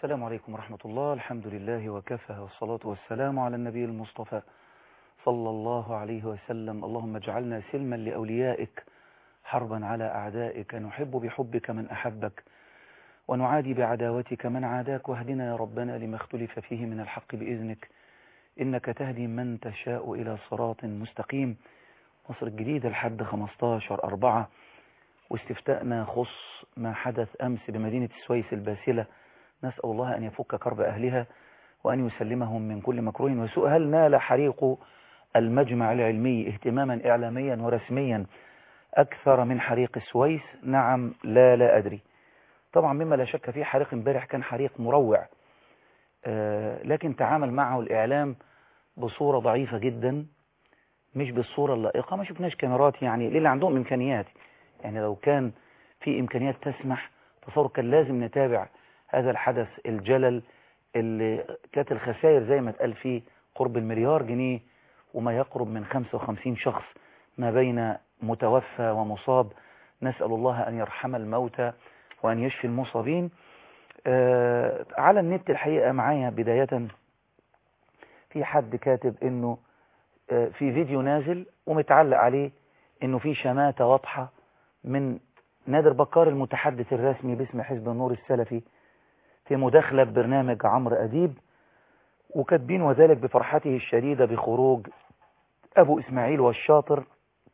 السلام عليكم ورحمة الله الحمد لله وكفى والصلاة والسلام على النبي المصطفى صلى الله عليه وسلم اللهم اجعلنا سلما لأوليائك حربا على أعدائك نحب بحبك من أحبك ونعادي بعداوتك من عاداك واهدنا يا ربنا لما اختلف فيه من الحق بإذنك إنك تهدي من تشاء إلى صراط مستقيم مصر الجديدة لحد 15 أربعة واستفتاءنا خص ما حدث أمس بمدينة السويس الباسلة نسأل الله أن يفك كرب أهلها وأن يسلمهم من كل مكروه وسوء هل نال حريق المجمع العلمي اهتماما إعلاميا ورسميا أكثر من حريق السويس نعم لا لا أدري طبعا مما لا شك فيه حريق امبارح كان حريق مروع آه لكن تعامل معه الإعلام بصورة ضعيفة جدا مش بالصورة اللائقة ما شفناش كاميرات يعني للي عندهم إمكانيات يعني لو كان في إمكانيات تسمح تصور كان لازم نتابع هذا الحدث الجلل اللي كانت الخسائر زي ما اتقال فيه قرب المليار جنيه وما يقرب من 55 شخص ما بين متوفى ومصاب نسأل الله أن يرحم الموتى وأن يشفي المصابين آه على النت الحقيقة معايا بداية في حد كاتب انه آه في فيديو نازل ومتعلق عليه انه في شماتة واضحة من نادر بكار المتحدث الرسمي باسم حزب النور السلفي في مداخلة ببرنامج عمرو أديب وكاتبين وذلك بفرحته الشديدة بخروج أبو إسماعيل والشاطر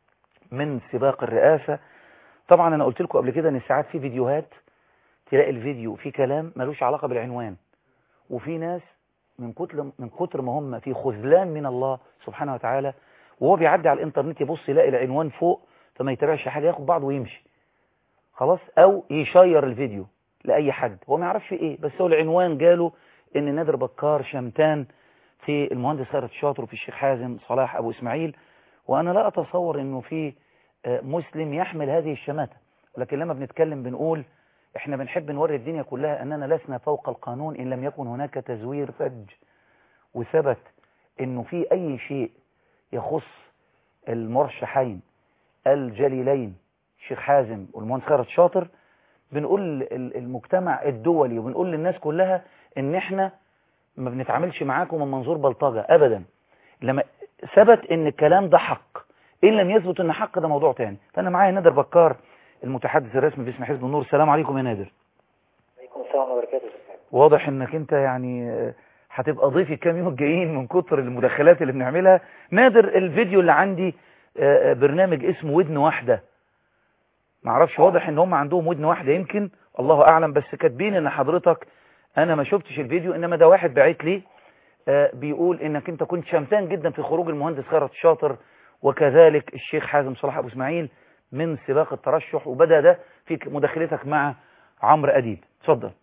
من سباق الرئاسة طبعا أنا قلت لكم قبل كده أن ساعات في فيديوهات تلاقي الفيديو في كلام ملوش علاقة بالعنوان وفي ناس من كتر من كتر ما هم في خذلان من الله سبحانه وتعالى وهو بيعدي على الانترنت يبص يلاقي العنوان فوق فما يتابعش حاجة ياخد بعضه ويمشي خلاص او يشير الفيديو لأي حد هو ما يعرفش ايه بس هو العنوان جاله ان نادر بكار شمتان في المهندس خيرت الشاطر وفي الشيخ حازم صلاح ابو اسماعيل وانا لا اتصور انه في مسلم يحمل هذه الشماتة ولكن لما بنتكلم بنقول احنا بنحب نوري الدنيا كلها اننا لسنا فوق القانون ان لم يكن هناك تزوير فج وثبت انه في اي شيء يخص المرشحين الجليلين الشيخ حازم والمهندس خيرت شاطر بنقول المجتمع الدولي وبنقول للناس كلها ان احنا ما بنتعاملش معاكم من منظور بلطجة ابدا لما ثبت ان الكلام ده حق ان لم يثبت ان حق ده موضوع تاني فانا معايا نادر بكار المتحدث الرسمي باسم حزب النور السلام عليكم يا نادر عليكم السلام وبركاته واضح انك انت يعني هتبقى ضيفي الكام يوم الجايين من كتر المداخلات اللي بنعملها نادر الفيديو اللي عندي برنامج اسمه ودن واحده معرفش واضح ان هم عندهم ودن واحدة يمكن الله اعلم بس كاتبين ان حضرتك انا ما شفتش الفيديو انما ده واحد بعت لي آه بيقول انك انت كنت شمتان جدا في خروج المهندس خيرت الشاطر وكذلك الشيخ حازم صلاح ابو اسماعيل من سباق الترشح وبدا ده في مداخلتك مع عمرو اديب اتفضل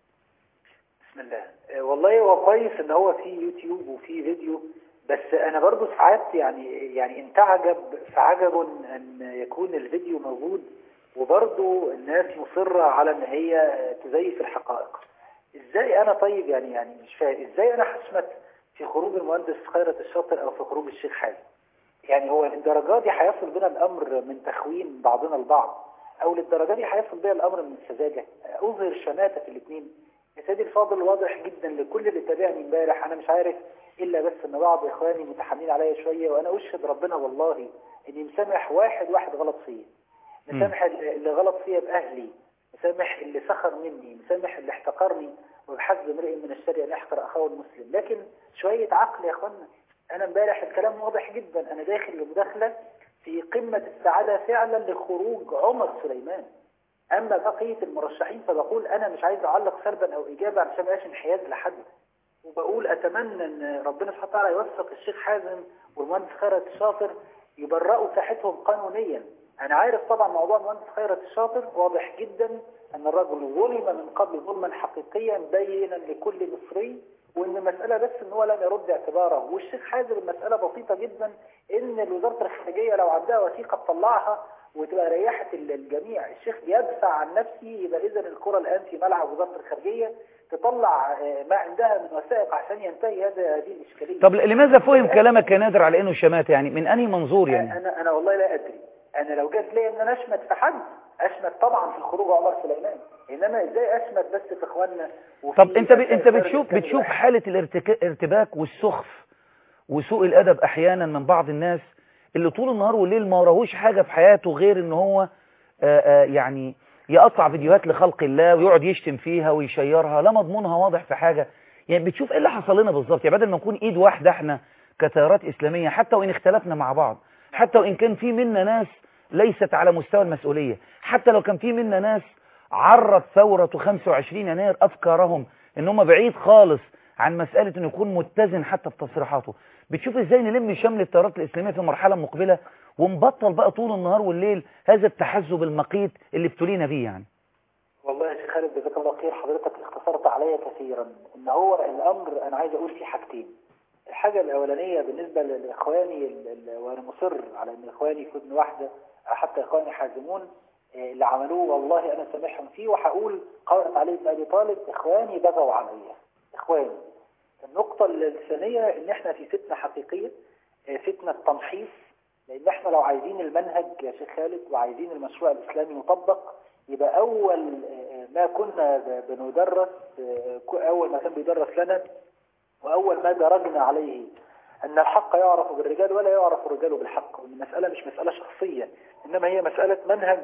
بسم الله آه والله هو كويس ان هو في يوتيوب وفي فيديو بس انا برضو ساعات يعني يعني انت عجب فعجب ان يكون الفيديو موجود وبرضو الناس مصرة على ان هي تزيف الحقائق ازاي انا طيب يعني يعني مش فاهم ازاي انا حشمت في خروج المهندس خيرت الشاطر او في خروج الشيخ حازم يعني هو للدرجة دي هيصل بنا الامر من تخوين بعضنا البعض او للدرجة دي هيصل بنا الامر من سذاجة اظهر شماتة في الاثنين يا سيدي الفاضل واضح جدا لكل اللي تابعني امبارح انا مش عارف الا بس ان بعض اخواني متحاملين عليا شوية وانا اشهد ربنا والله اني مسامح واحد واحد غلط فيه مسامح اللي غلط فيا بأهلي مسامح اللي سخر مني مسامح اللي احتقرني وبحسب امرئ من الشر ان يحقر اخاه المسلم لكن شوية عقل يا اخوانا انا امبارح الكلام واضح جدا انا داخل لمداخلة في قمة السعادة فعلا لخروج عمر سليمان اما بقية المرشحين فبقول انا مش عايز اعلق سلبا او ايجابا عشان ما انحياز لحد وبقول اتمنى ان ربنا سبحانه وتعالى يوفق الشيخ حازم والمهندس خيرت الشاطر يبرئوا ساحتهم قانونيا أنا عارف طبعا موضوع المهندس خيرت الشاطر واضح جدا أن الرجل ظلم من قبل ظلما حقيقيا بينا لكل مصري وأن المسألة بس أن هو لم يرد اعتباره والشيخ حازم المسألة بسيطة جدا أن وزارة الخارجية لو عندها وثيقة تطلعها وتبقى ريحت الجميع الشيخ بيدفع عن نفسه يبقى إذا الكرة الآن في ملعب وزارة الخارجية تطلع ما عندها من وثائق عشان ينتهي هذا هذه الإشكالية طب لماذا فهم كلامك يا نادر على أنه شماتة يعني من أي منظور يعني أنا, أنا والله لا أدري انا لو جات لي ان انا اشمت في حد اشمت طبعا في خروج عمر سليمان انما ازاي اشمت بس في اخواننا وفي طب انت ب... انت خارج بتشوف الكلام بتشوف الواحد؟ حالة الارتكا- الارتباك والسخف وسوء الادب احيانا من بعض الناس اللي طول النهار والليل ما وراهوش حاجة في حياته غير ان هو آآ آآ يعني يقطع فيديوهات لخلق الله ويقعد يشتم فيها ويشيرها لا مضمونها واضح في حاجة يعني بتشوف ايه اللي حصل لنا بالظبط يعني بدل ما نكون ايد واحدة احنا كتيارات اسلامية حتى وان اختلفنا مع بعض حتى وان كان في منا ناس ليست على مستوى المسؤولية حتى لو كان في منا ناس عرض ثورة 25 يناير افكارهم ان هم بعيد خالص عن مسألة انه يكون متزن حتى في تصريحاته بتشوف ازاي نلم شمل التيارات الاسلامية في مرحلة مقبلة ونبطل بقى طول النهار والليل هذا التحزب المقيت اللي ابتلينا بيه يعني والله يا شيخ خالد جزاك الله خير حضرتك اختصرت عليا كثيرا ان هو الامر انا عايز اقول فيه حاجتين الحاجة الأولانية بالنسبة لإخواني ال- ال- وأنا مصر على أن إخواني في ابن واحدة أو حتى إخواني حازمون آه، اللي عملوه والله أنا سامحهم فيه وهقول قالت علي بن أبي طالب إخواني بغوا عليا إخواني النقطة الثانية إن إحنا في فتنة حقيقية آه، فتنة تمحيص لأن إحنا لو عايزين المنهج يا شيخ خالد وعايزين المشروع الإسلامي يطبق يبقى أول آه، ما كنا ب- بندرس آه، أول ما كان بيدرس لنا وأول ما درجنا عليه أن الحق يعرف بالرجال ولا يعرف الرجال بالحق وأن المسألة مش مسألة شخصية إنما هي مسألة منهج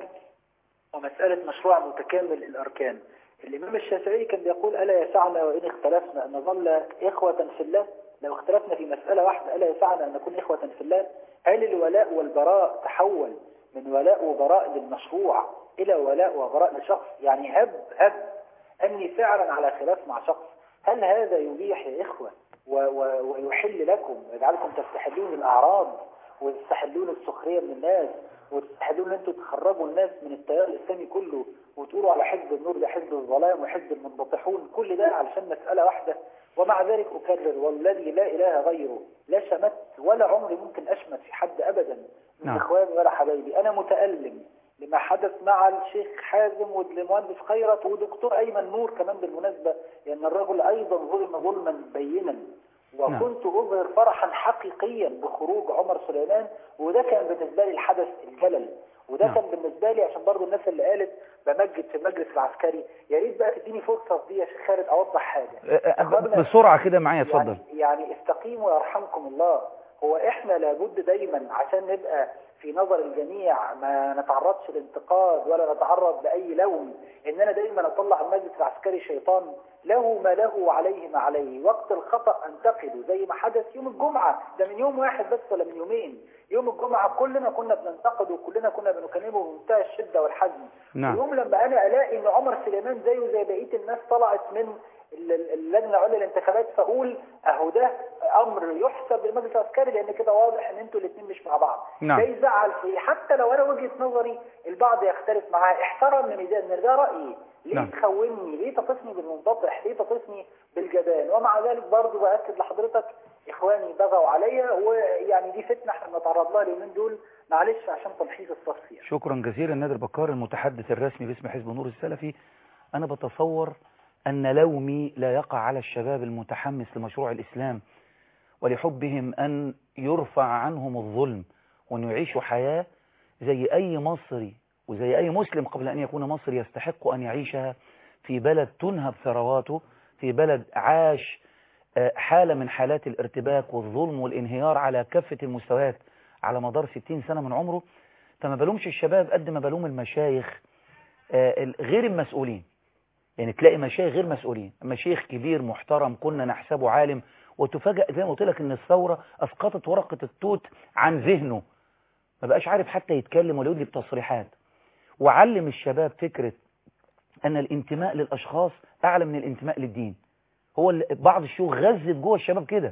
ومسألة مشروع متكامل الأركان الإمام الشافعي كان بيقول ألا يسعنا وإن اختلفنا أن نظل إخوة في الله لو اختلفنا في مسألة واحدة ألا يسعنا أن نكون إخوة في الله هل الولاء والبراء تحول من ولاء وبراء للمشروع إلى ولاء وبراء لشخص يعني هب هب أني فعلا على خلاف مع شخص هل هذا يبيح يا إخوة و و ويحل لكم ويجعلكم تستحلون الأعراض وتستحلون السخرية من الناس وتستحلون أن أنتم تخرجوا الناس من التيار الإسلامي كله وتقولوا على حزب النور ده حزب الظلام وحزب المنبطحون كل ده علشان مسألة واحدة ومع ذلك أكرر والذي لا إله غيره لا شمت ولا عمري ممكن أشمت في حد أبدا من نعم. إخواني ولا حبايبي أنا متألم لما حدث مع الشيخ حازم والمهندس خيرت ودكتور أيمن نور كمان بالمناسبة لأن الرجل أيضا ظلم ظلما بينا وكنت أظهر فرحا حقيقيا بخروج عمر سليمان وده كان بالنسبة لي الحدث الجلل وده نعم. كان بالنسبة لي عشان برضو الناس اللي قالت بمجد في المجلس العسكري يا ريت بقى تديني فرصة دي يا شيخ خالد أوضح حاجة آه، آه، ب- بسرعة كده معايا اتفضل يعني, يعني استقيموا يرحمكم الله هو احنا لابد دايما عشان نبقى في نظر الجميع ما نتعرضش لانتقاد ولا نتعرض لأي لوم ان انا دايما اطلع المجلس العسكري شيطان له ما له وعليه ما عليه وقت الخطأ انتقده زي ما حدث يوم الجمعة ده من يوم واحد بس ولا من يومين يوم الجمعة كلنا كنا بننتقده وكلنا كنا بنكلمه بمنتهى الشدة والحزم نعم. اليوم لما انا الاقي ان عمر سليمان زيه زي بقية الناس طلعت من ال- ال- اللجنة العليا للانتخابات فاقول اهو ده امر يحسب للمجلس العسكري لان كده واضح ان انتوا الاثنين مش مع بعض نعم. ده يزعل فيه حتى لو انا وجهة نظري البعض يختلف معاه احترم من ده ان ده رايي ليه نعم. تخوني ليه تصفني بالمنبطح ليه تصفني بالجبان ومع ذلك برضه باكد لحضرتك اخواني بغوا عليا ويعني دي فتنه احنا بنتعرض لها اليومين دول معلش عشان تمحيص الصف يعني شكرا جزيلا نادر بكار المتحدث الرسمي باسم حزب النور السلفي أنا بتصور أن لومي لا يقع على الشباب المتحمس لمشروع الإسلام ولحبهم أن يرفع عنهم الظلم وأن يعيشوا حياة زي أي مصري وزي أي مسلم قبل أن يكون مصري يستحق أن يعيشها في بلد تنهب ثرواته في بلد عاش آه، حالة من حالات الارتباك والظلم والانهيار على كافة المستويات على مدار 60 سنة من عمره فما بلومش الشباب قد ما بلوم المشايخ آه، ال- غير المسؤولين يعني تلاقي مشايخ غير مسؤولين مشايخ كبير محترم كنا نحسبه عالم وتفاجأ زي ما قلت لك ان الثورة اسقطت ورقة التوت عن ذهنه ما بقاش عارف حتى يتكلم ولا يدلي بتصريحات وعلم الشباب فكرة ان الانتماء للاشخاص اعلى من الانتماء للدين هو اللي- بعض الشيوخ غزت جوه الشباب كده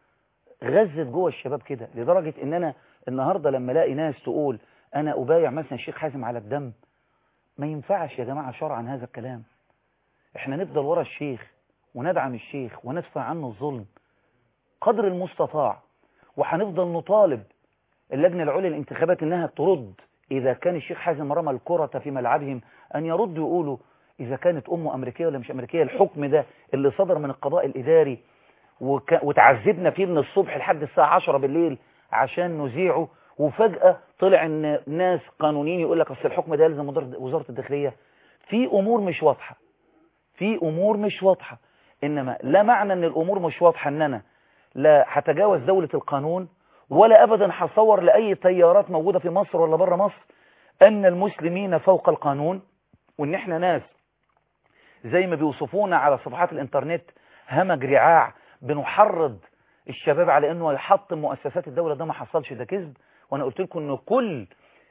غزت جوه الشباب كده لدرجة ان انا النهاردة لما الاقي ناس تقول انا ابايع مثلا الشيخ حازم على الدم ما ينفعش يا جماعة شرعا هذا الكلام احنا نفضل ورا الشيخ وندعم الشيخ وندفع عنه الظلم قدر المستطاع وهنفضل نطالب اللجنة العليا للانتخابات انها ترد اذا كان الشيخ حازم رمى الكرة في ملعبهم ان يردوا يقولوا اذا كانت امه امريكية ولا مش امريكية الحكم ده اللي صدر من القضاء الاداري وك... وتعذبنا فيه من الصبح لحد الساعة 10 بالليل عشان نذيعه وفجأة طلع ان ناس قانونيين يقول لك اصل الحكم ده يلزم وزارة الداخلية في امور مش واضحة في امور مش واضحة انما لا معنى ان الامور مش واضحة ان انا لا هتجاوز دولة القانون ولا ابدا هصور لاي تيارات موجودة في مصر ولا بره مصر ان المسلمين فوق القانون وان احنا ناس زي ما بيوصفونا على صفحات الانترنت همج رعاع بنحرض الشباب على انه يحطم مؤسسات الدولة ده ما حصلش ده كذب وانا قلت لكم ان كل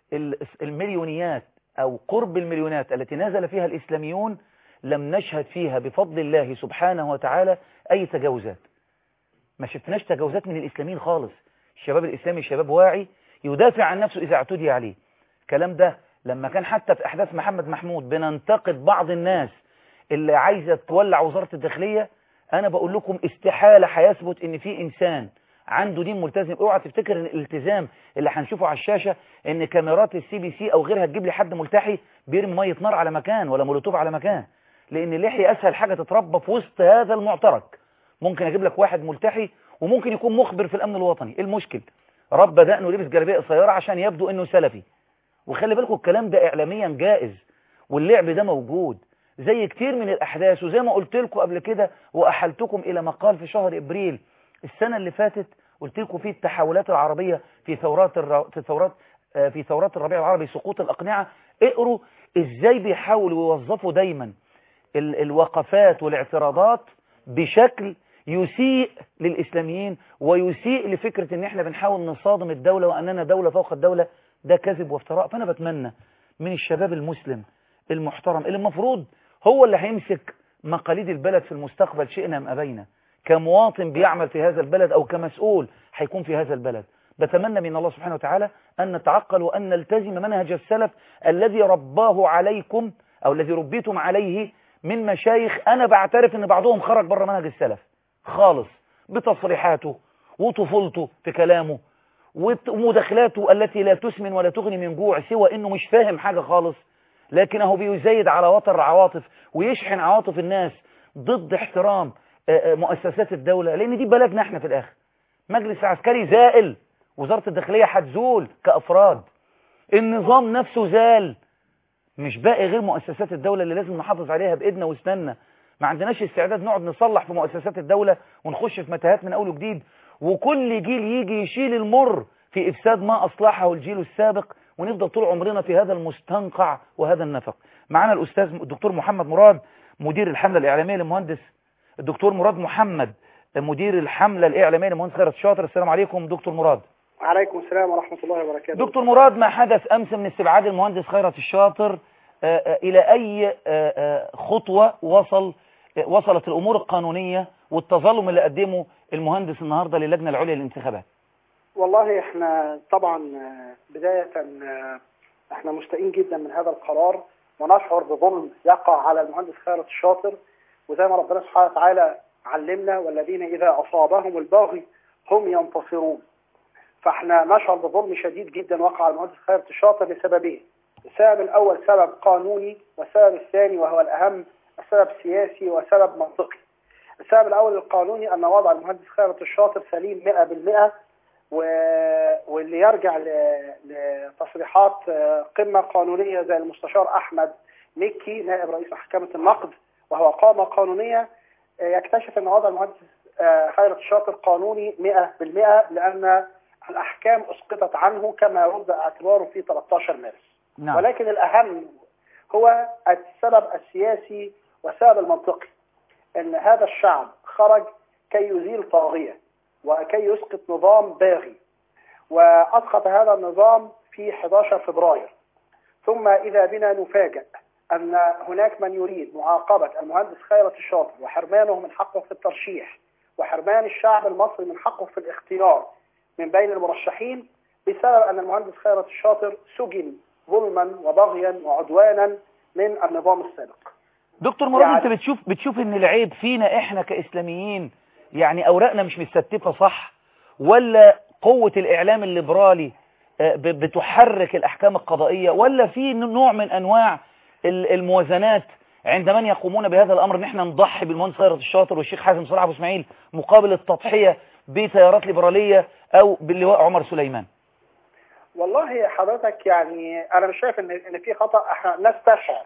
المليونيات او قرب المليونات التي نزل فيها الاسلاميون لم نشهد فيها بفضل الله سبحانه وتعالى اي تجاوزات ما شفناش تجاوزات من الاسلاميين خالص الشباب الاسلامي شباب واعي يدافع عن نفسه اذا اعتدي عليه الكلام ده لما كان حتى في احداث محمد محمود بننتقد بعض الناس اللي عايزة تولع وزارة الداخلية انا بقول لكم استحالة هيثبت ان في انسان عنده دين ملتزم اوعى تفتكر ان الالتزام اللي هنشوفه على الشاشة ان كاميرات السي بي سي او غيرها تجيب لي حد ملتحي بيرمي مية نار على مكان ولا مولوتوف على مكان لان اللحية اسهل حاجة تتربى في وسط هذا المعترك ممكن اجيب لك واحد ملتحي وممكن يكون مخبر في الامن الوطني ايه المشكل ربى دقنه ولبس جلابيه قصيره عشان يبدو انه سلفي وخلي بالكم الكلام ده اعلاميا جائز واللعب ده موجود زي كتير من الأحداث وزي ما قلت لكم قبل كده وأحلتكم إلى مقال في شهر إبريل السنة اللي فاتت قلت لكم في التحولات العربية في ثورات الر... في ثورات في ثورات الربيع العربي سقوط الأقنعة اقروا إزاي بيحاولوا يوظفوا دايما ال... الوقفات والاعتراضات بشكل يسيء للإسلاميين ويسيء لفكرة إن إحنا بنحاول نصادم الدولة وأننا دولة فوق الدولة ده كذب وافتراء فأنا بتمنى من الشباب المسلم المحترم اللي المفروض هو اللي هيمسك مقاليد البلد في المستقبل شئنا ام ابينا كمواطن بيعمل في هذا البلد او كمسؤول هيكون في هذا البلد بتمنى من الله سبحانه وتعالى أن نتعقل وأن نلتزم منهج السلف الذي رباه عليكم أو الذي ربيتم عليه من مشايخ أنا بعترف أن بعضهم خرج بره منهج السلف خالص بتصريحاته وطفولته في كلامه ومداخلاته التي لا تسمن ولا تغني من جوع سوى أنه مش فاهم حاجة خالص لكنه بيزايد على وتر عواطف ويشحن عواطف الناس ضد احترام مؤسسات الدولة لأن دي بلدنا احنا في الآخر مجلس عسكري زائل وزارة الداخلية هتزول كأفراد النظام نفسه زال مش باقي غير مؤسسات الدولة اللي لازم نحافظ عليها بإيدنا واسناننا ما عندناش استعداد نقعد نصلح في مؤسسات الدولة ونخش في متاهات من أول وجديد وكل جيل يجي يشيل المر في إفساد ما أصلحه الجيل السابق ونفضل طول عمرنا في هذا المستنقع وهذا النفق معنا الأستاذ الدكتور محمد مراد مدير الحملة الإعلامية للمهندس الدكتور مراد محمد مدير الحملة الإعلامية للمهندس خيرت الشاطر السلام عليكم دكتور مراد وعليكم السلام ورحمة الله وبركاته دكتور مراد ما حدث أمس من استبعاد المهندس خيرت الشاطر إلى أي خطوة وصل وصلت الأمور القانونية والتظلم اللي قدمه المهندس النهاردة للجنة العليا للانتخابات والله احنا طبعا بداية احنا مستائين جدا من هذا القرار ونشعر بظلم يقع على المهندس خيرت الشاطر وزي ما ربنا سبحانه وتعالى علمنا والذين إذا أصابهم الباغي هم ينتصرون فاحنا نشعر بظلم شديد جدا وقع على المهندس خيرت الشاطر لسببين السبب الأول سبب قانوني والسبب الثاني وهو الأهم السبب سياسي وسبب منطقي السبب الأول القانوني أن وضع المهندس خيرت الشاطر سليم 100% و... واللي يرجع ل... لتصريحات قمة قانونية زي المستشار أحمد مكي نائب رئيس محكمة النقد وهو قامة قانونية يكتشف أن وضع المهندس خيرت الشاطر قانوني 100% لأن الأحكام أسقطت عنه كما يرد اعتباره في 13 مارس نعم. ولكن الأهم هو السبب السياسي والسبب المنطقي أن هذا الشعب خرج كي يزيل طاغية وكي يسقط نظام باغي وأسقط هذا النظام في 11 فبراير ثم إذا بنا نفاجأ أن هناك من يريد معاقبة المهندس خيرت الشاطر وحرمانه من حقه في الترشيح وحرمان الشعب المصري من حقه في الاختيار من بين المرشحين بسبب أن المهندس خيرت الشاطر سجن ظلما وبغيا وعدوانا من النظام السابق دكتور مراد يعني- انت بتشوف بتشوف ان العيب فينا احنا كاسلاميين يعني اوراقنا مش مستتفه صح ولا قوه الاعلام الليبرالي آه، ب- بتحرك الاحكام القضائيه ولا في نوع من انواع ال- الموازنات عند من يقومون بهذا الامر ان احنا نضحي بالمهندس خيرت الشاطر والشيخ حازم صلاح ابو اسماعيل مقابل التضحيه بتيارات ليبراليه او باللواء عمر سليمان والله حضرتك يعني انا مش شايف ان ان في خطا احنا نستشعر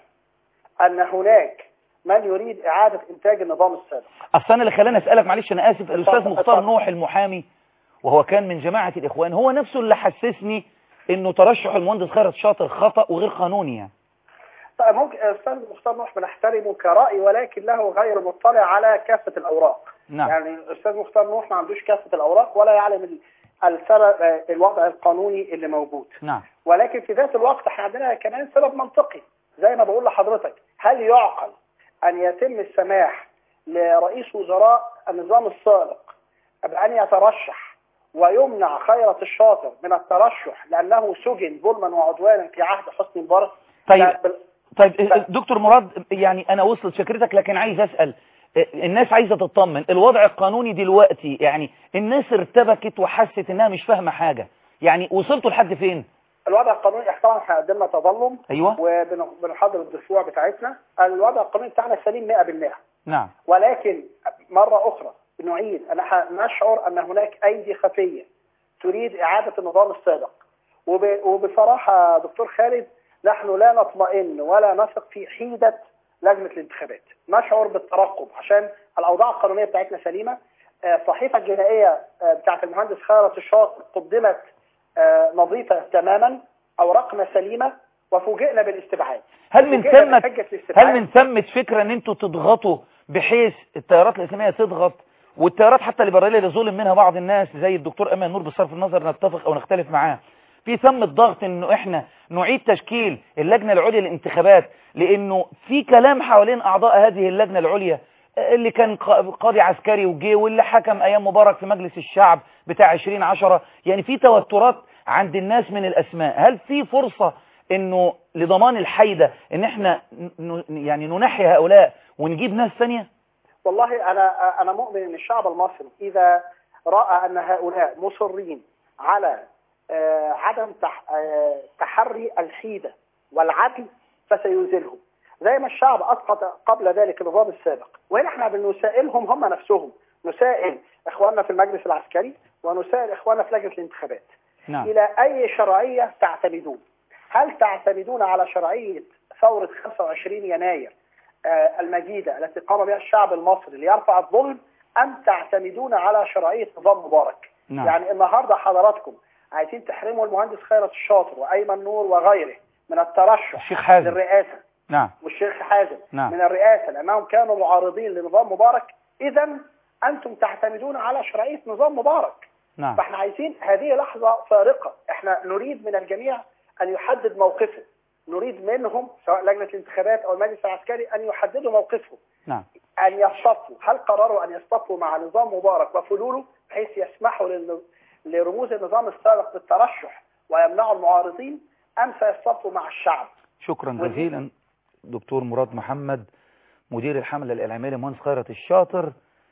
ان هناك من يريد اعاده انتاج النظام السابق اصل انا اللي خلاني اسالك معلش انا اسف الاستاذ اتفضل، مختار اتفضل. نوح المحامي وهو كان من جماعه الاخوان هو نفسه اللي حسسني انه ترشح المهندس خيرت شاطر خطا وغير قانوني يعني طيب ممكن استاذ مختار نوح بنحترمه كرأي ولكن له غير مطلع على كافة الأوراق نعم يعني الأستاذ مختار نوح ما عندوش كافة الأوراق ولا يعلم ال- السبب آه، الوضع القانوني اللي موجود نعم ولكن في ذات الوقت احنا عندنا كمان سبب منطقي زي ما بقول لحضرتك هل يعقل أن يتم السماح لرئيس وزراء النظام السابق بأن يترشح ويمنع خيرة الشاطر من الترشح لأنه سجن ظلما وعدوانا في عهد حسني مبارك طيب لا، بال- طيب دكتور مراد يعني انا وصلت فكرتك لكن عايز اسال الناس عايزه تطمن الوضع القانوني دلوقتي يعني الناس ارتبكت وحست انها مش فاهمه حاجه يعني وصلتوا لحد فين الوضع القانوني احنا طبعا احنا قدمنا تظلم ايوه وبنحضر الدفوع بتاعتنا الوضع القانوني بتاعنا سليم 100% نعم ولكن مرة أخرى نعيد أن ح- نشعر أن هناك أيدي خفية تريد إعادة النظام السابق وب- وبصراحة دكتور خالد نحن لا نطمئن ولا نثق في حيدة لجنة الانتخابات نشعر بالترقب عشان الأوضاع القانونية بتاعتنا سليمة آه، الصحيفة الجنائية آه، بتاعت المهندس خيرت الشاطر قدمت آه، نظيفة تماما أوراقنا سليمة وفوجئنا بالاستبعاد هل من فوجئنا ثم بحجة الاستبعاد. هل من ثم فكره ان انتوا تضغطوا بحيث التيارات الاسلاميه تضغط والتيارات حتى الليبراليه اللي ظلم منها بعض الناس زي الدكتور امان نور بصرف النظر نتفق او نختلف معاه في ثم الضغط انه احنا نعيد تشكيل اللجنه العليا للانتخابات لانه في كلام حوالين اعضاء هذه اللجنه العليا اللي كان قا- قاضي عسكري وجي واللي حكم ايام مبارك في مجلس الشعب بتاع 2010 يعني في توترات عند الناس من الاسماء هل في فرصه انه لضمان الحيدة ان احنا ن- ن- يعني ننحي هؤلاء ونجيب ناس ثانية والله انا انا مؤمن ان الشعب المصري اذا راى ان هؤلاء مصرين على آه، عدم تح- آه، تحري الحيده والعدل فسيزيلهم زي ما الشعب اسقط قبل ذلك النظام السابق وهنا احنا بنسائلهم هم نفسهم نسائل اخواننا في المجلس العسكري ونسائل اخواننا في لجنه الانتخابات نعم إلى أي شرعية تعتمدون هل تعتمدون على شرعية ثورة 25 يناير آه، المجيدة التي قام بها الشعب المصري ليرفع الظلم أم تعتمدون على شرعية نظام مبارك نعم. يعني النهاردة حضراتكم عايزين تحرموا المهندس خيرت الشاطر وأيمن نور وغيره من الترشح الشيخ حازم للرئاسة نعم والشيخ حازم نعم. من الرئاسة لأنهم كانوا معارضين لنظام مبارك إذا أنتم تعتمدون على شرعية نظام مبارك نعم فاحنا عايزين هذه لحظة فارقة احنا نريد من الجميع ان يحدد موقفه نريد منهم سواء لجنة الانتخابات او المجلس العسكري ان يحددوا موقفهم نعم ان يصطفوا هل قرروا ان يصطفوا مع نظام مبارك وفلوله بحيث يسمحوا للن- لرموز النظام السابق بالترشح ويمنعوا المعارضين ام سيصطفوا مع الشعب شكرا ودي- جزيلا دكتور مراد محمد مدير الحملة الإعلامية لمهندس خيرت الشاطر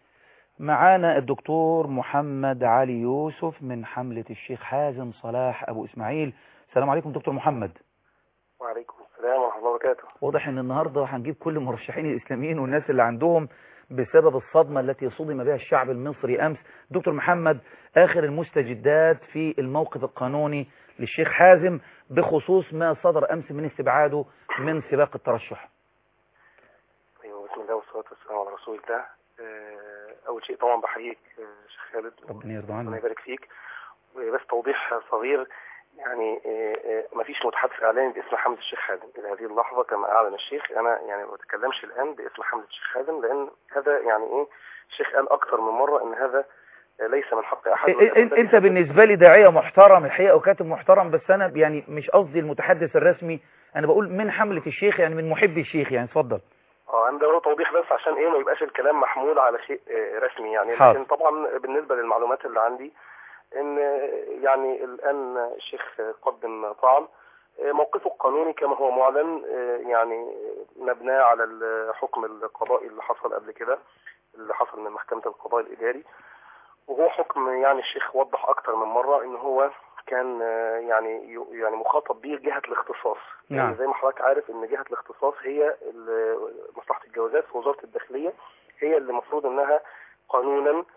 معانا الدكتور محمد علي يوسف من حملة الشيخ حازم صلاح أبو إسماعيل السلام عليكم دكتور محمد وعليكم السلام ورحمة الله وبركاته واضح ان النهاردة هنجيب كل المرشحين الإسلاميين والناس اللي عندهم بسبب الصدمة التي صدم بها الشعب المصري أمس دكتور محمد آخر المستجدات في الموقف القانوني للشيخ حازم بخصوص ما صدر أمس من استبعاده من سباق الترشح أيوة بسم الله والصلاة والسلام على رسول الله آه، أول شيء طبعا بحييك آه، شيخ خالد ربنا يرضى ربنا عنك يبارك فيك وبس توضيح صغير يعني ما فيش متحدث إعلامي باسم حمد الشيخ حازم إلى هذه اللحظة كما أعلن الشيخ أنا يعني ما بتكلمش الآن باسم حمد الشيخ حازم لأن هذا يعني إيه الشيخ قال أكثر من مرة إن هذا ليس من حق أحد إيه- إيه- انت بالنسبة لي داعية محترم الحقيقة وكاتب محترم بس انا يعني مش قصدي المتحدث الرسمي انا بقول من حملة الشيخ يعني من محبي الشيخ يعني اتفضل اه انا ده توضيح بس عشان ايه ما يبقاش الكلام محمول على شيء آه، رسمي يعني حاضر. لكن طبعا بالنسبه للمعلومات اللي عندي ان آه، يعني الان الشيخ قدم طعن آه، موقفه القانوني كما هو معلن آه، يعني مبناه على الحكم القضائي اللي حصل قبل كده اللي حصل من محكمه القضاء الاداري وهو حكم يعني الشيخ وضح اكتر من مره ان هو كان آه، يعني يعني مخاطب به جهه الاختصاص نعم. يعني زي ما حضرتك عارف ان جهه الاختصاص هي ال- مصلحه الجوازات في وزاره الداخليه هي اللي المفروض انها قانونا و-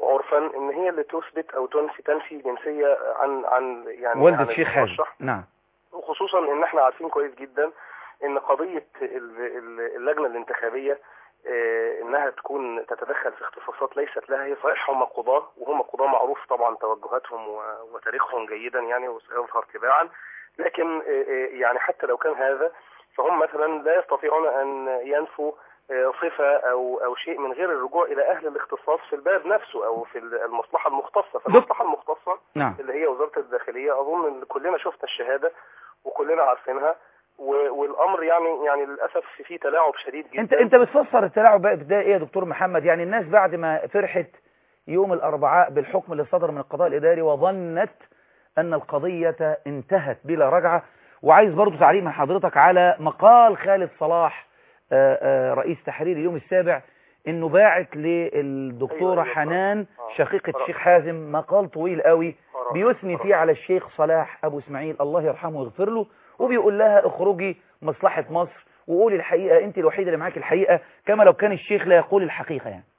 عرفا ان هي اللي تثبت او تنفي تنفي جنسيه عن عن يعني والدة عن الشيخ حازم المرشح. نعم وخصوصا ان احنا عارفين كويس جدا ان قضية ال- ال- اللجنة الانتخابية آه، انها تكون تتدخل في اختصاصات ليست لها هي صحيح هم قضاة وهم قضاة معروف طبعا توجهاتهم و- وتاريخهم جيدا يعني وسيظهر تباعا لكن آه، آه، يعني حتى لو كان هذا فهم مثلا لا يستطيعون ان ينفوا آه، صفة او او شيء من غير الرجوع الى اهل الاختصاص في الباب نفسه او في المصلحة المختصة فالمصلحة المختصة نعم اللي هي وزارة الداخلية أظن إن كلنا شفنا الشهادة وكلنا عارفينها و- والأمر يعني يعني للأسف فيه تلاعب شديد جدا انت انت بتفسر التلاعب بقى ده ايه يا دكتور محمد يعني الناس بعد ما فرحت يوم الاربعاء بالحكم اللي صدر من القضاء الاداري وظنت ان القضية انتهت بلا رجعة وعايز برضو تعليق من حضرتك على مقال خالد صلاح آه، آه، رئيس تحرير اليوم السابع انه باعت للدكتورة أيوة، أيوة، حنان آه. شقيقة قرأت. الشيخ حازم مقال طويل قوي قرأت. بيثني قرأت. فيه على الشيخ صلاح ابو اسماعيل الله يرحمه ويغفر له وبيقول لها اخرجي مصلحة مصر وقولي الحقيقة انت الوحيدة اللي معاك الحقيقة كما لو كان الشيخ لا يقول الحقيقة يعني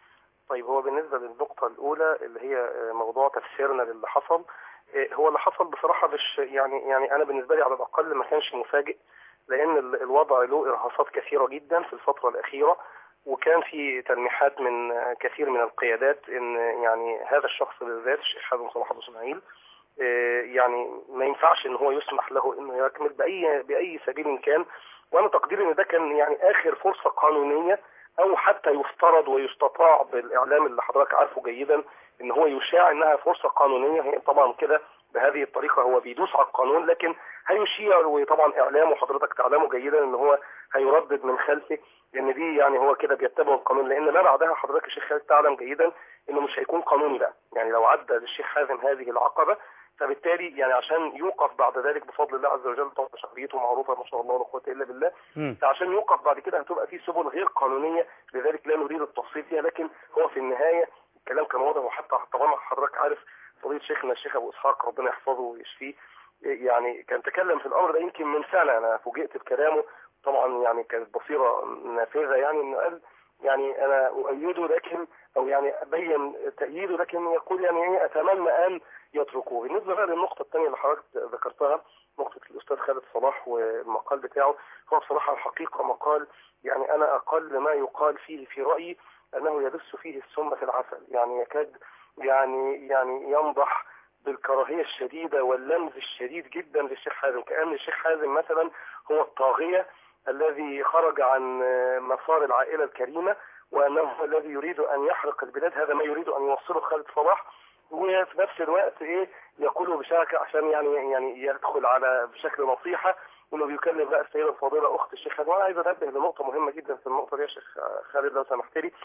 طيب هو بالنسبة للنقطة الأولى اللي هي آه، موضوع تفسيرنا للي حصل آه، هو اللي حصل بصراحة مش يعني يعني أنا بالنسبة لي على الأقل ما كانش مفاجئ لأن ال- الوضع له إرهاصات كثيرة جدا في الفترة الأخيرة وكان في تلميحات من آه، كثير من القيادات إن يعني هذا الشخص بالذات الشيخ حازم صلاح أبو إسماعيل آه، يعني ما ينفعش ان هو يسمح له انه يكمل باي باي سبيل كان وانا تقديري ان ده كان يعني اخر فرصه قانونيه او حتى يفترض ويستطاع بالاعلام اللي حضرتك عارفه جيدا ان هو يشاع انها فرصه قانونيه هي طبعا كده بهذه الطريقه هو بيدوس على القانون لكن هيشيع وطبعا اعلامه حضرتك تعلمه جيدا ان هو هيردد من خلفه لان دي يعني هو كده بيتبع القانون لان ما بعدها حضرتك الشيخ خالد تعلم جيدا انه مش هيكون قانوني بقى يعني لو عدى للشيخ حازم هذه العقبه فبالتالي يعني عشان يوقف بعد ذلك بفضل الله عز وجل طبعا شخصيته معروفه ما شاء الله ولا قوه الا بالله مم. فعشان يوقف بعد كده هتبقى في سبل غير قانونيه لذلك لا نريد التفصيل فيها لكن هو في النهايه الكلام كان واضح وحتى طبعا حضرتك عارف فضيله شيخنا الشيخ ابو اسحاق ربنا يحفظه ويشفيه يعني كان تكلم في الامر ده يمكن من سنه انا فوجئت بكلامه طبعا يعني كانت بصيره نافذه يعني انه قال يعني انا اؤيده لكن او يعني ابين تأييده لكن يقول يعني ايه اتمنى ان يتركوه بالنسبه بقى للنقطه الثانيه اللي حضرتك ذكرتها نقطه الاستاذ خالد صلاح والمقال بتاعه هو بصراحه الحقيقه مقال يعني انا اقل ما يقال فيه في رايي انه يدس فيه السم في العسل يعني يكاد يعني يعني ينضح بالكراهيه الشديده واللمز الشديد جدا للشيخ حازم كان الشيخ حازم مثلا هو الطاغيه الذي خرج عن مسار العائله الكريمه وانه هو الذي يريد ان يحرق البلاد هذا ما يريد ان يوصله خالد صلاح وفي نفس الوقت ايه يقوله بشكل عشان يعني يعني يدخل على بشكل نصيحه انه بيكلم بقى السيده الفاضله اخت الشيخ خالد وانا عايز انبه لنقطه مهمه جدا في النقطه دي يا شيخ خالد لو سمحت لي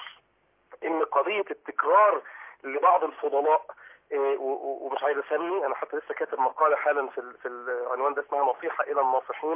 ان قضيه التكرار لبعض الفضلاء إيه ومش عايز اسمي انا حتى لسه كاتب مقاله حالا في في العنوان ده اسمها نصيحه الى الناصحين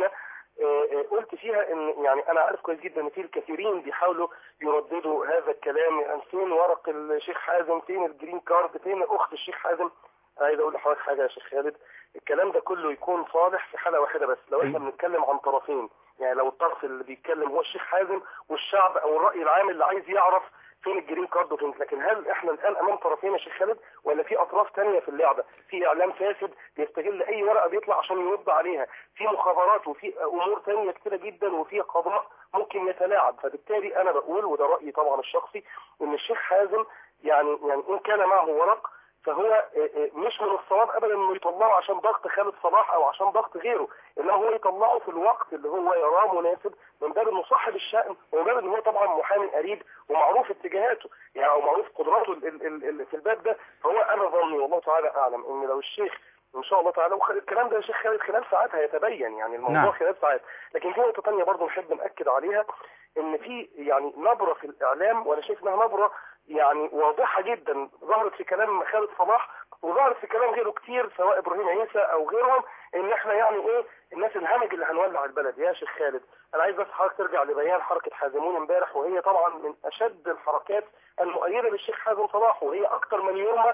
إيه قلت فيها ان يعني انا عارف كويس جدا ان في الكثيرين بيحاولوا يرددوا هذا الكلام يعني فين ورق الشيخ حازم فين الجرين كارد فين اخت الشيخ حازم عايز اقول لحضرتك حاجه يا شيخ خالد الكلام ده كله يكون صالح في حاله واحده بس لو احنا بنتكلم عن طرفين يعني لو الطرف اللي بيتكلم هو الشيخ حازم والشعب او الراي العام اللي عايز يعرف فين الجرين كارد وفين لكن هل احنا الان امام طرفين يا شيخ خالد ولا في اطراف ثانيه في اللعبه في اعلام فاسد بيستغل اي ورقه بيطلع عشان يرد عليها في مخابرات وفي امور ثانيه كتيره جدا وفي قضاء ممكن يتلاعب فبالتالي انا بقول وده رايي طبعا الشخصي ان الشيخ حازم يعني يعني ان كان معه ورق فهو مش من الصواب ابدا انه يطلعه عشان ضغط خالد صلاح او عشان ضغط غيره انما هو يطلعه في الوقت اللي هو يراه مناسب من باب انه صاحب الشأن ومن باب ان هو طبعا محامي قريب ومعروف اتجاهاته يعني او معروف قدراته ال ال ال في الباب ده فهو انا ظني والله تعالى اعلم ان لو الشيخ ان شاء الله تعالى الكلام ده يا شيخ خالد خلال ساعات هيتبين يعني الموضوع نعم. خلال ساعات لكن في نقطه ثانيه برضه نحب ناكد عليها ان في يعني نبره في الاعلام وانا شايف انها نبره يعني واضحه جدا ظهرت في كلام خالد صلاح وظهرت في كلام غيره كتير سواء ابراهيم عيسى او غيرهم ان احنا يعني ايه الناس الهمج اللي هنولع البلد يا شيخ خالد انا عايز بس حضرتك ترجع لبيان حركه حازمون امبارح وهي طبعا من اشد الحركات المؤيده للشيخ حازم صلاح وهي اكثر من يرمى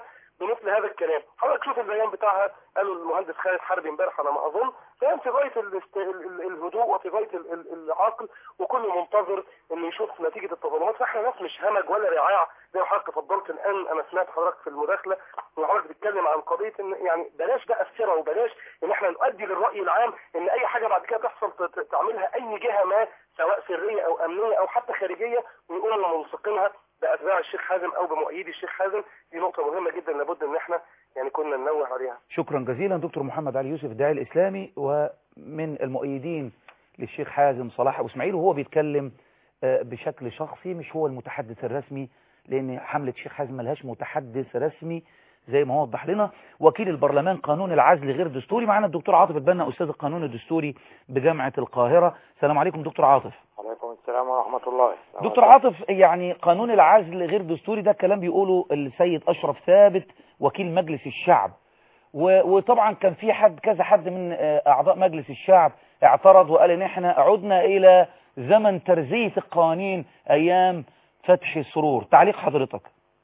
بمثل هذا الكلام حضرتك شوف البيان بتاعها قالوا المهندس خالد حربي امبارح على ما اظن بيان في غايه الاست- ال- ال- الهدوء وفي غايه ال- ال- العقل وكل منتظر انه يشوف نتيجه التظلمات فاحنا ناس مش همج ولا رعاع زي ما حضرتك فضلت الان انا سمعت حضرتك في المداخله وحضرتك بتتكلم عن قضيه ان يعني بلاش بقى السرة وبلاش ان احنا نؤدي للراي العام ان اي حاجه بعد كده تحصل ت- ت- تعملها اي جهه ما سواء سريه او امنيه او حتى خارجيه ويقوموا ملصقينها باتباع الشيخ حازم او بمؤيدي الشيخ حازم دي نقطه مهمه جدا لابد ان احنا يعني كنا ننوه عليها شكرا جزيلا دكتور محمد علي يوسف الداعي الإسلامي ومن المؤيدين للشيخ حازم صلاح أبو إسماعيل وهو بيتكلم آه، بشكل شخصي مش هو المتحدث الرسمي لأن حملة شيخ حازم ملهاش متحدث رسمي زي ما هو وضح لنا وكيل البرلمان قانون العزل غير دستوري معنا الدكتور عاطف البنا أستاذ القانون الدستوري بجامعة القاهرة السلام عليكم دكتور عاطف عليكم السلام ورحمة الله دكتور عاطف يعني قانون العزل غير دستوري ده كلام بيقوله السيد أشرف ثابت وكيل مجلس الشعب و- وطبعا كان في حد كذا حد من آه، أعضاء مجلس الشعب اعترض وقال إن إحنا عدنا إلى زمن ترزية القوانين أيام فتح السرور تعليق حضرتك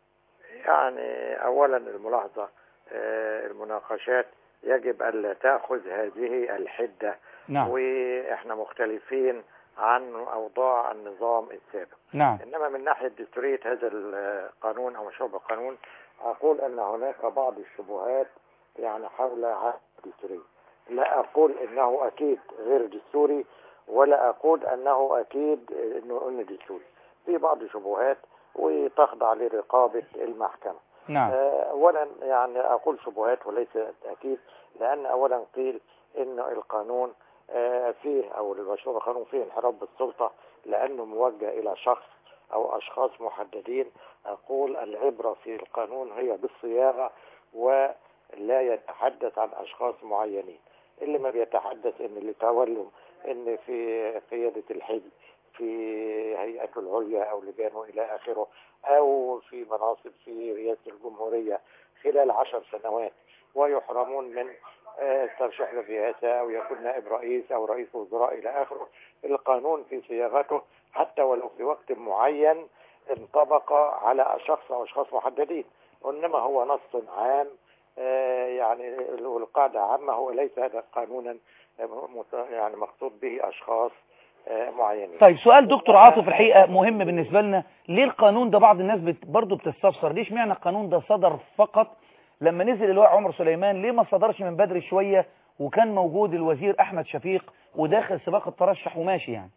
يعني أولا الملاحظة آه، المناقشات يجب ألا تأخذ هذه الحدة نعم وإحنا مختلفين عن أوضاع النظام السابق نعم إنما من ناحية دستورية هذا القانون أو مشروع القانون أقول أن هناك بعض الشبهات يعني حول عهد الدستورية لا أقول أنه أكيد غير دستوري ولا أقول أنه أكيد أنه أنه دستوري في بعض الشبهات وتخضع لرقابة المحكمة نعم آه، أولا يعني أقول شبهات وليس أكيد لأن أولا قيل إنه القانون آه، فيه أو المشروع القانون فيه انحراف بالسلطة لأنه موجه إلى شخص أو أشخاص محددين أقول العبرة في القانون هي بالصياغة ولا يتحدث عن أشخاص معينين اللي ما بيتحدث إن اللي تولوا إن في قيادة الحزب في هيئته العليا أو لجانه إلى آخره أو في مناصب في رئاسة الجمهورية خلال عشر سنوات ويحرمون من آه، الترشيح للرئاسة أو يكون نائب رئيس أو رئيس وزراء إلى آخره القانون في صياغته حتى ولو في وقت معين انطبق على شخص أو أشخاص محددين وإنما هو نص عام آه، يعني والقاعدة عامة هو ليس هذا قانونا آه، مت- يعني مقصود به أشخاص آه، معينين طيب سؤال دكتور عاطف الحقيقة مهم بالنسبة لنا ليه القانون ده بعض الناس بت... برضه بتستفسر ليش معنى القانون ده صدر فقط لما نزل اللواء عمر سليمان ليه ما صدرش من بدري شوية وكان موجود الوزير أحمد شفيق وداخل سباق الترشح وماشي يعني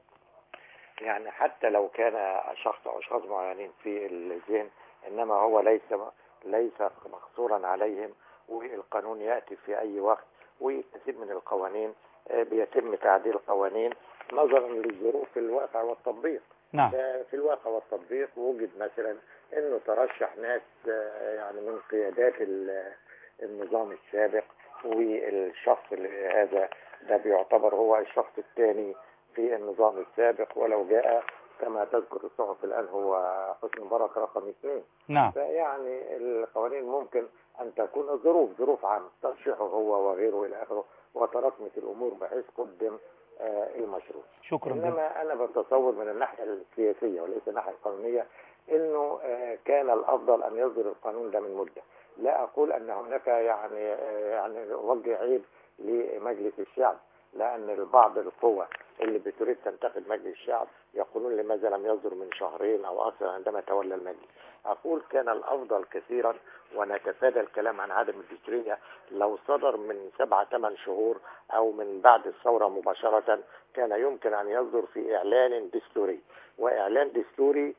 يعني حتى لو كان شخص او اشخاص معينين في الذهن انما هو ليس ليس مقصورا عليهم والقانون ياتي في اي وقت وكثير من القوانين آه، بيتم تعديل القوانين نظرا للظروف الواقع والتطبيق نعم في الواقع والتطبيق وجد مثلا انه ترشح ناس آه، يعني من قيادات ال- النظام السابق والشخص اللي هذا ده بيعتبر هو الشخص الثاني في النظام السابق ولو جاء كما تذكر الصحف الان هو حسني مبارك رقم اثنين نعم فيعني القوانين ممكن ان تكون ظروف ظروف عامه ترشيحه هو وغيره الى اخره وتراكمت الامور بحيث قدم آه، المشروع شكرا جدا انما انا بتصور من الناحيه السياسيه وليس الناحيه القانونيه انه آه، كان الافضل ان يصدر القانون ده من مده لا اقول ان هناك يعني آه، يعني اوجه عيب لمجلس الشعب لان بعض القوى اللي بتريد تنتقد مجلس الشعب يقولون لماذا لم يصدر من شهرين او اكثر عندما تولى المجلس اقول كان الافضل كثيرا ونتفادى الكلام عن عدم الدستوريه لو صدر من سبعة ثمان شهور او من بعد الثوره مباشره كان يمكن ان يصدر في اعلان دستوري واعلان دستوري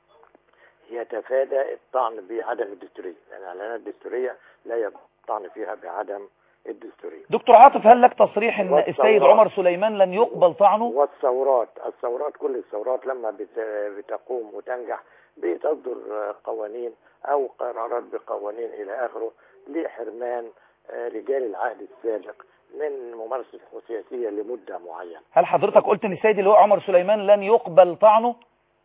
يتفادى الطعن بعدم الدستوريه لان الاعلانات الدستوريه لا يجوز الطعن فيها بعدم الدستوريه دكتور عاطف هل لك تصريح ان والثورات. السيد عمر سليمان لن يقبل طعنه والثورات الثورات كل الثورات لما بت- بتقوم وتنجح بتصدر قوانين او قرارات بقوانين الى اخره لحرمان آه، رجال العهد السابق من ممارسه الحقوق السياسيه لمده معينه هل حضرتك قلت ان السيد اللواء عمر سليمان لن يقبل طعنه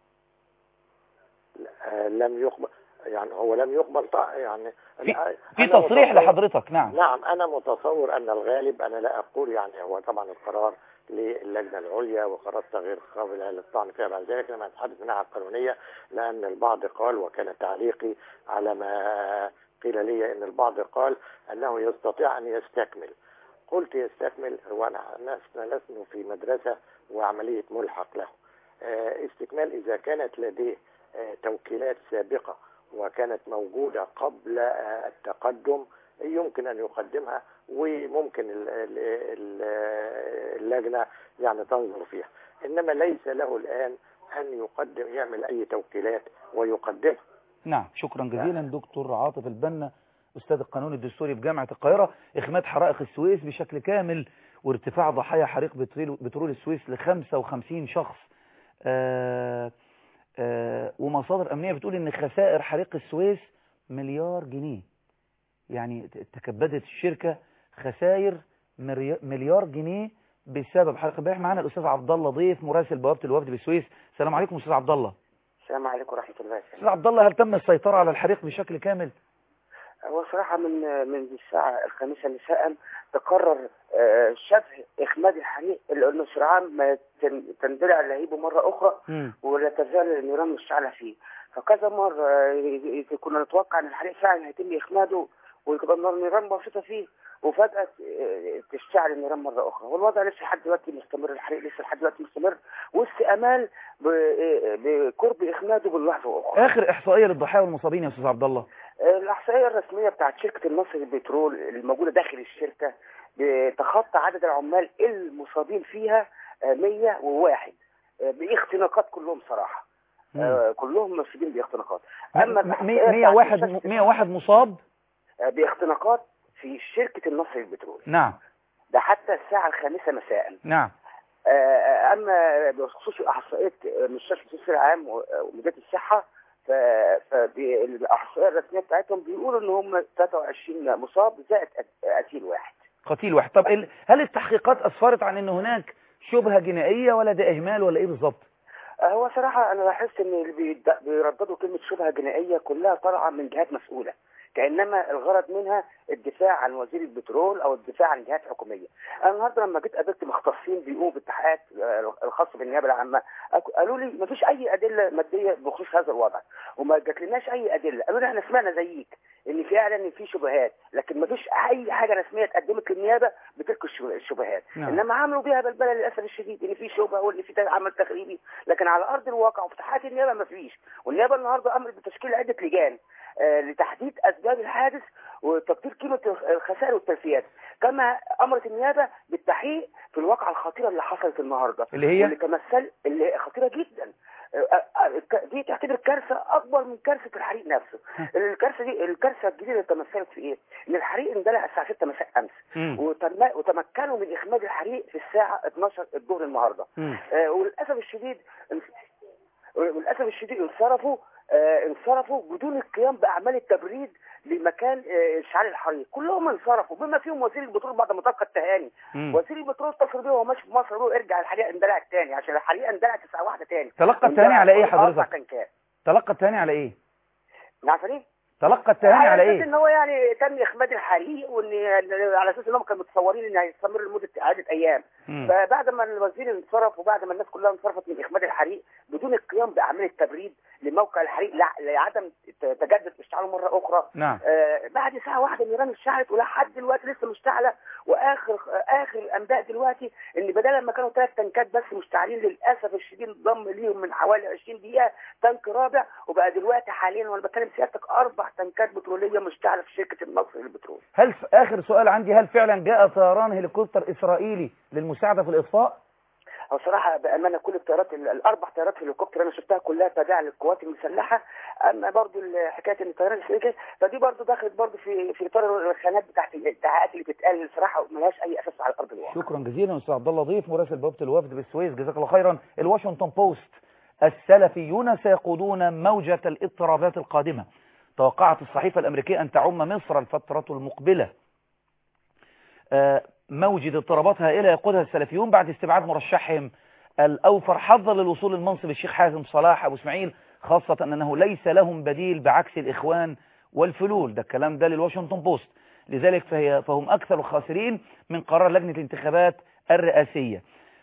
آه، لم يقبل يعني هو لم يقبل طع- يعني في, أنا في تصريح متصور- لحضرتك نعم نعم انا متصور ان الغالب انا لا اقول يعني هو طبعا القرار للجنه العليا وقرارات غير قابله للطعن فيها بعد ذلك لما نتحدث من الناحيه القانونيه لان البعض قال وكان تعليقي على ما قيل لي ان البعض قال انه يستطيع ان يستكمل قلت يستكمل هو انا لسنا لسنا في مدرسه وعمليه ملحق له آه، استكمال اذا كانت لديه آه، توكيلات سابقه وكانت موجوده قبل آه، التقدم يمكن ان يقدمها وممكن ال- ال- ال- اللجنه يعني تنظر فيها انما ليس له الان ان يقدم يعمل اي توكيلات ويقدمها نعم شكرا جزيلا دكتور عاطف البنا أستاذ القانون الدستوري بجامعة القاهرة إخماد حرائق السويس بشكل كامل وارتفاع ضحايا حريق بترول, بترول السويس ل 55 شخص آآ آآ ومصادر أمنية بتقول إن خسائر حريق السويس مليار جنيه يعني ت- تكبدت الشركة خسائر مري- مليار جنيه بسبب حريق امبارح معانا الأستاذ عبد الله ضيف مراسل بوابة الوفد بالسويس السلام عليكم أستاذ عبد الله السلام عليكم ورحمة الله أستاذ عبد الله هل تم السيطرة على الحريق بشكل كامل؟ هو صراحة من من الساعة الخامسة مساء تقرر آه، شبه إخماد الحريق لأنه سرعان ما تن- تندلع اللهيب مرة أخرى مم. ولا تزال النيران مشتعلة فيه فكذا مرة آه، ي- ي- كنا نتوقع أن الحريق فعلا هيتم إخماده وتبقى النار- النيران بسيطة فيه وفجأة آه، تشتعل النيران مرة أخرى والوضع لسه لحد دلوقتي مستمر الحريق لسه لحد دلوقتي مستمر وسط أمال ب- آه، بقرب إخماده باللحظة أخرى آخر إحصائية للضحايا والمصابين يا أستاذ عبد الله الإحصائية الرسمية بتاعت شركة النصر للبترول الموجودة داخل الشركة بتخطى عدد العمال المصابين فيها آه، 101 آه، باختناقات كلهم صراحة آه، كلهم مصابين باختناقات أما الإحصائية بتاعت 101 مستشفى- 101 مصاب آه، باختناقات في شركة النصر للبترول نعم ده حتى الساعة الخامسة مساء نعم آه، أما بخصوص إحصائية آه، مستشفى التسويق العام و- ومديرية الصحة فالإحصائية الرسمية بتاعتهم بيقولوا إن هم 23 مصاب زائد قت- قتيل واحد قتيل واحد طب ال- هل التحقيقات أسفرت عن أن هناك شبهة جنائية ولا ده إهمال ولا إيه بالظبط آه، هو صراحة أنا لاحظت إن اللي بيد- بيرددوا كلمة شبهة جنائية كلها طالعة من جهات مسؤولة كإنما الغرض منها الدفاع عن وزير البترول أو الدفاع عن جهات حكومية أنا النهاردة لما جيت قابلت مختصين بيقوموا بالتحقيقات آه، الخاصة بالنيابة العامة أك- قالوا لي مفيش أي أدلة مادية بخصوص هذا الوضع وما جاتلناش أي أدلة قالوا لي إحنا سمعنا زيك إن فعلا إن في شبهات لكن مفيش أي حاجة رسمية اتقدمت للنيابة بتلك الشب- الشبهات نعم. إنما عملوا بيها بلبلة للأسف الشديد إن في شبهة وإن في عمل تخريبي لكن على ارض الواقع وفي تحقيقات النيابه ما فيش والنيابه النهارده امرت بتشكيل عده لجان آه، لتحديد اسباب الحادث وتقدير قيمه الخسائر والتلفيات كما امرت النيابه بالتحقيق في الواقعه الخطيره اللي حصلت النهارده اللي هي؟ واللي تمثل اللي هي خطيره جدا آه، آه، دي تعتبر كارثه اكبر من كارثه الحريق نفسه الكارثه دي الكارثه الجديده اللي تمثلت في ايه؟ ان الحريق اندلع الساعه 6 مساء امس مم. وتم وتمكنوا من اخماد الحريق في الساعه 12 الظهر النهارده مم. آه، وللاسف الشديد وللاسف الشديد انصرفوا آه، انصرفوا بدون القيام باعمال التبريد لمكان آه، اشعال الحريق كلهم انصرفوا بما فيهم وزير البترول بعد ما تلقى التهاني مم. وزير البترول اتصل بيه وهو ماشي في مصر بيه ارجع الحريق اندلع تاني عشان الحريق اندلع الساعه واحدة تاني تلقى التهاني على إيه اندلع أربع حضرتك؟ تنكات تلقى التهاني على إيه عارفه ليه؟ تلقى التهاني على اساس إيه ان هو يعني تم اخماد الحريق وان على اساس انهم كانوا متصورين ان هيستمر لمده عده ايام مم. فبعد ما الوزير انصرف وبعد ما الناس كلها انصرفت من اخماد الحريق بدون القيام باعمال التبريد لموقع الحريق لع- لعدم تجدد اشتعاله مره اخرى نعم آه بعد ساعه واحده النيران اشتعلت ولحد دلوقتي لسه مشتعله واخر اخر الانباء دلوقتي ان بدل ما كانوا ثلاث تنكات بس مشتعلين للاسف الشديد ضم ليهم من حوالي 20 دقيقه تانك رابع وبقى دلوقتي حاليا وانا بتكلم سيادتك اربع تنكات بتروليه مشتعله في شركه النصر للبترول هل آخر سؤال عندي هل فعلا جاء طيران هليكوبتر إسرائيلي للمساعدة في الإطفاء هو صراحة بأمانة كل الطيارات ال- الأربع طيارات هليكوبتر أنا شفتها كلها تابعة للقوات المسلحة أما برضو ال- حكاية إن الطيران الإسرائيلية فدي برضو دخلت برضو في في إطار الخانات بتاعت الادعاءات اللي بتتقال صراحة ملهاش أي أساس على أرض الواقع شكرا جزيلا أستاذ عبد الله ضيف مراسل بوابة الوفد بالسويس جزاك الله خيرا الواشنطن بوست السلفيون سيقودون موجة الاضطرابات القادمة توقعت الصحيفة الأمريكية أن تعم مصر الفترة المقبلة آه، موجة اضطرابات هائلة يقودها السلفيون بعد استبعاد مرشحهم الأوفر حظا للوصول للمنصب الشيخ حازم صلاح أبو اسماعيل خاصة أنه ليس لهم بديل بعكس الإخوان والفلول ده الكلام ده للواشنطن بوست لذلك فهي فهم أكثر الخاسرين من قرار لجنة الانتخابات الرئاسية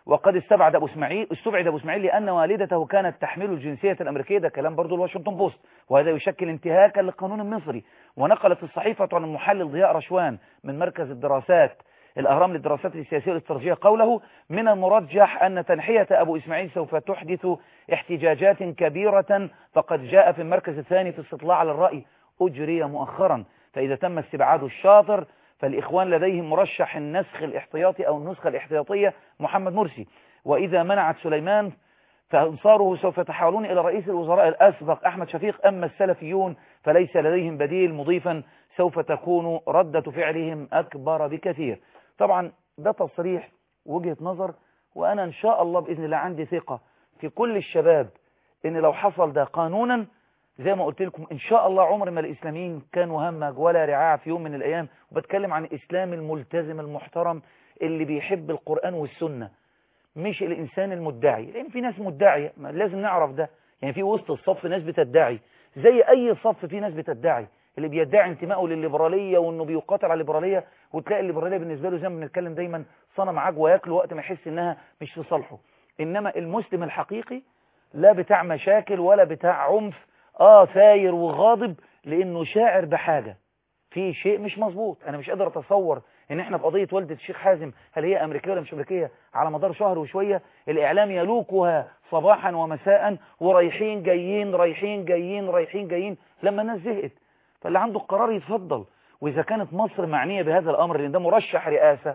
وقد استبعد أبو إسماعيل استبعد أبو إسماعيل لأن والدته كانت تحمل الجنسية الأمريكية ده كلام برضو الواشنطن بوست وهذا يشكل انتهاكا للقانون المصري ونقلت الصحيفة عن المحلل ضياء رشوان من مركز الدراسات الأهرام للدراسات السياسية والاستراتيجية قوله من المرجح أن تنحية أبو إسماعيل سوف تحدث احتجاجات كبيرة فقد جاء في المركز الثاني في استطلاع على الرأي أجري مؤخرا فإذا تم استبعاد الشاطر فالإخوان لديهم مرشح النسخ الاحتياطي أو النسخة الاحتياطية محمد مرسي وإذا منعت سليمان فأنصاره سوف يتحولون إلى رئيس الوزراء الأسبق أحمد شفيق أما السلفيون فليس لديهم بديل مضيفا سوف تكون ردة فعلهم أكبر بكثير طبعا ده تصريح وجهة نظر وأنا إن شاء الله بإذن الله عندي ثقة في كل الشباب إن لو حصل ده قانونا زي ما قلت لكم إن شاء الله عمر ما الإسلاميين كانوا همج ولا رعاع في يوم من الأيام وبتكلم عن الإسلام الملتزم المحترم اللي بيحب القرآن والسنة مش الإنسان المدعي لأن في ناس مدعية لازم نعرف ده يعني في وسط الصف ناس بتدعي زي أي صف في ناس بتدعي اللي بيدعي انتمائه للليبرالية وانه بيقاتل على الليبرالية وتلاقي الليبرالية بالنسبة له زي ما بنتكلم دايما صنم عجوة ياكله وقت ما يحس انها مش في صالحه انما المسلم الحقيقي لا بتاع مشاكل ولا بتاع عنف اه ثاير وغاضب لانه شاعر بحاجة في شيء مش مظبوط انا مش قادر اتصور ان احنا في قضية والدة الشيخ حازم هل هي امريكية ولا مش امريكية على مدار شهر وشوية الاعلام يلوكها صباحا ومساء ورايحين جايين رايحين جايين رايحين جايين لما الناس زهقت فاللي عنده القرار يتفضل وإذا كانت مصر معنية بهذا الأمر لأن ده مرشح رئاسة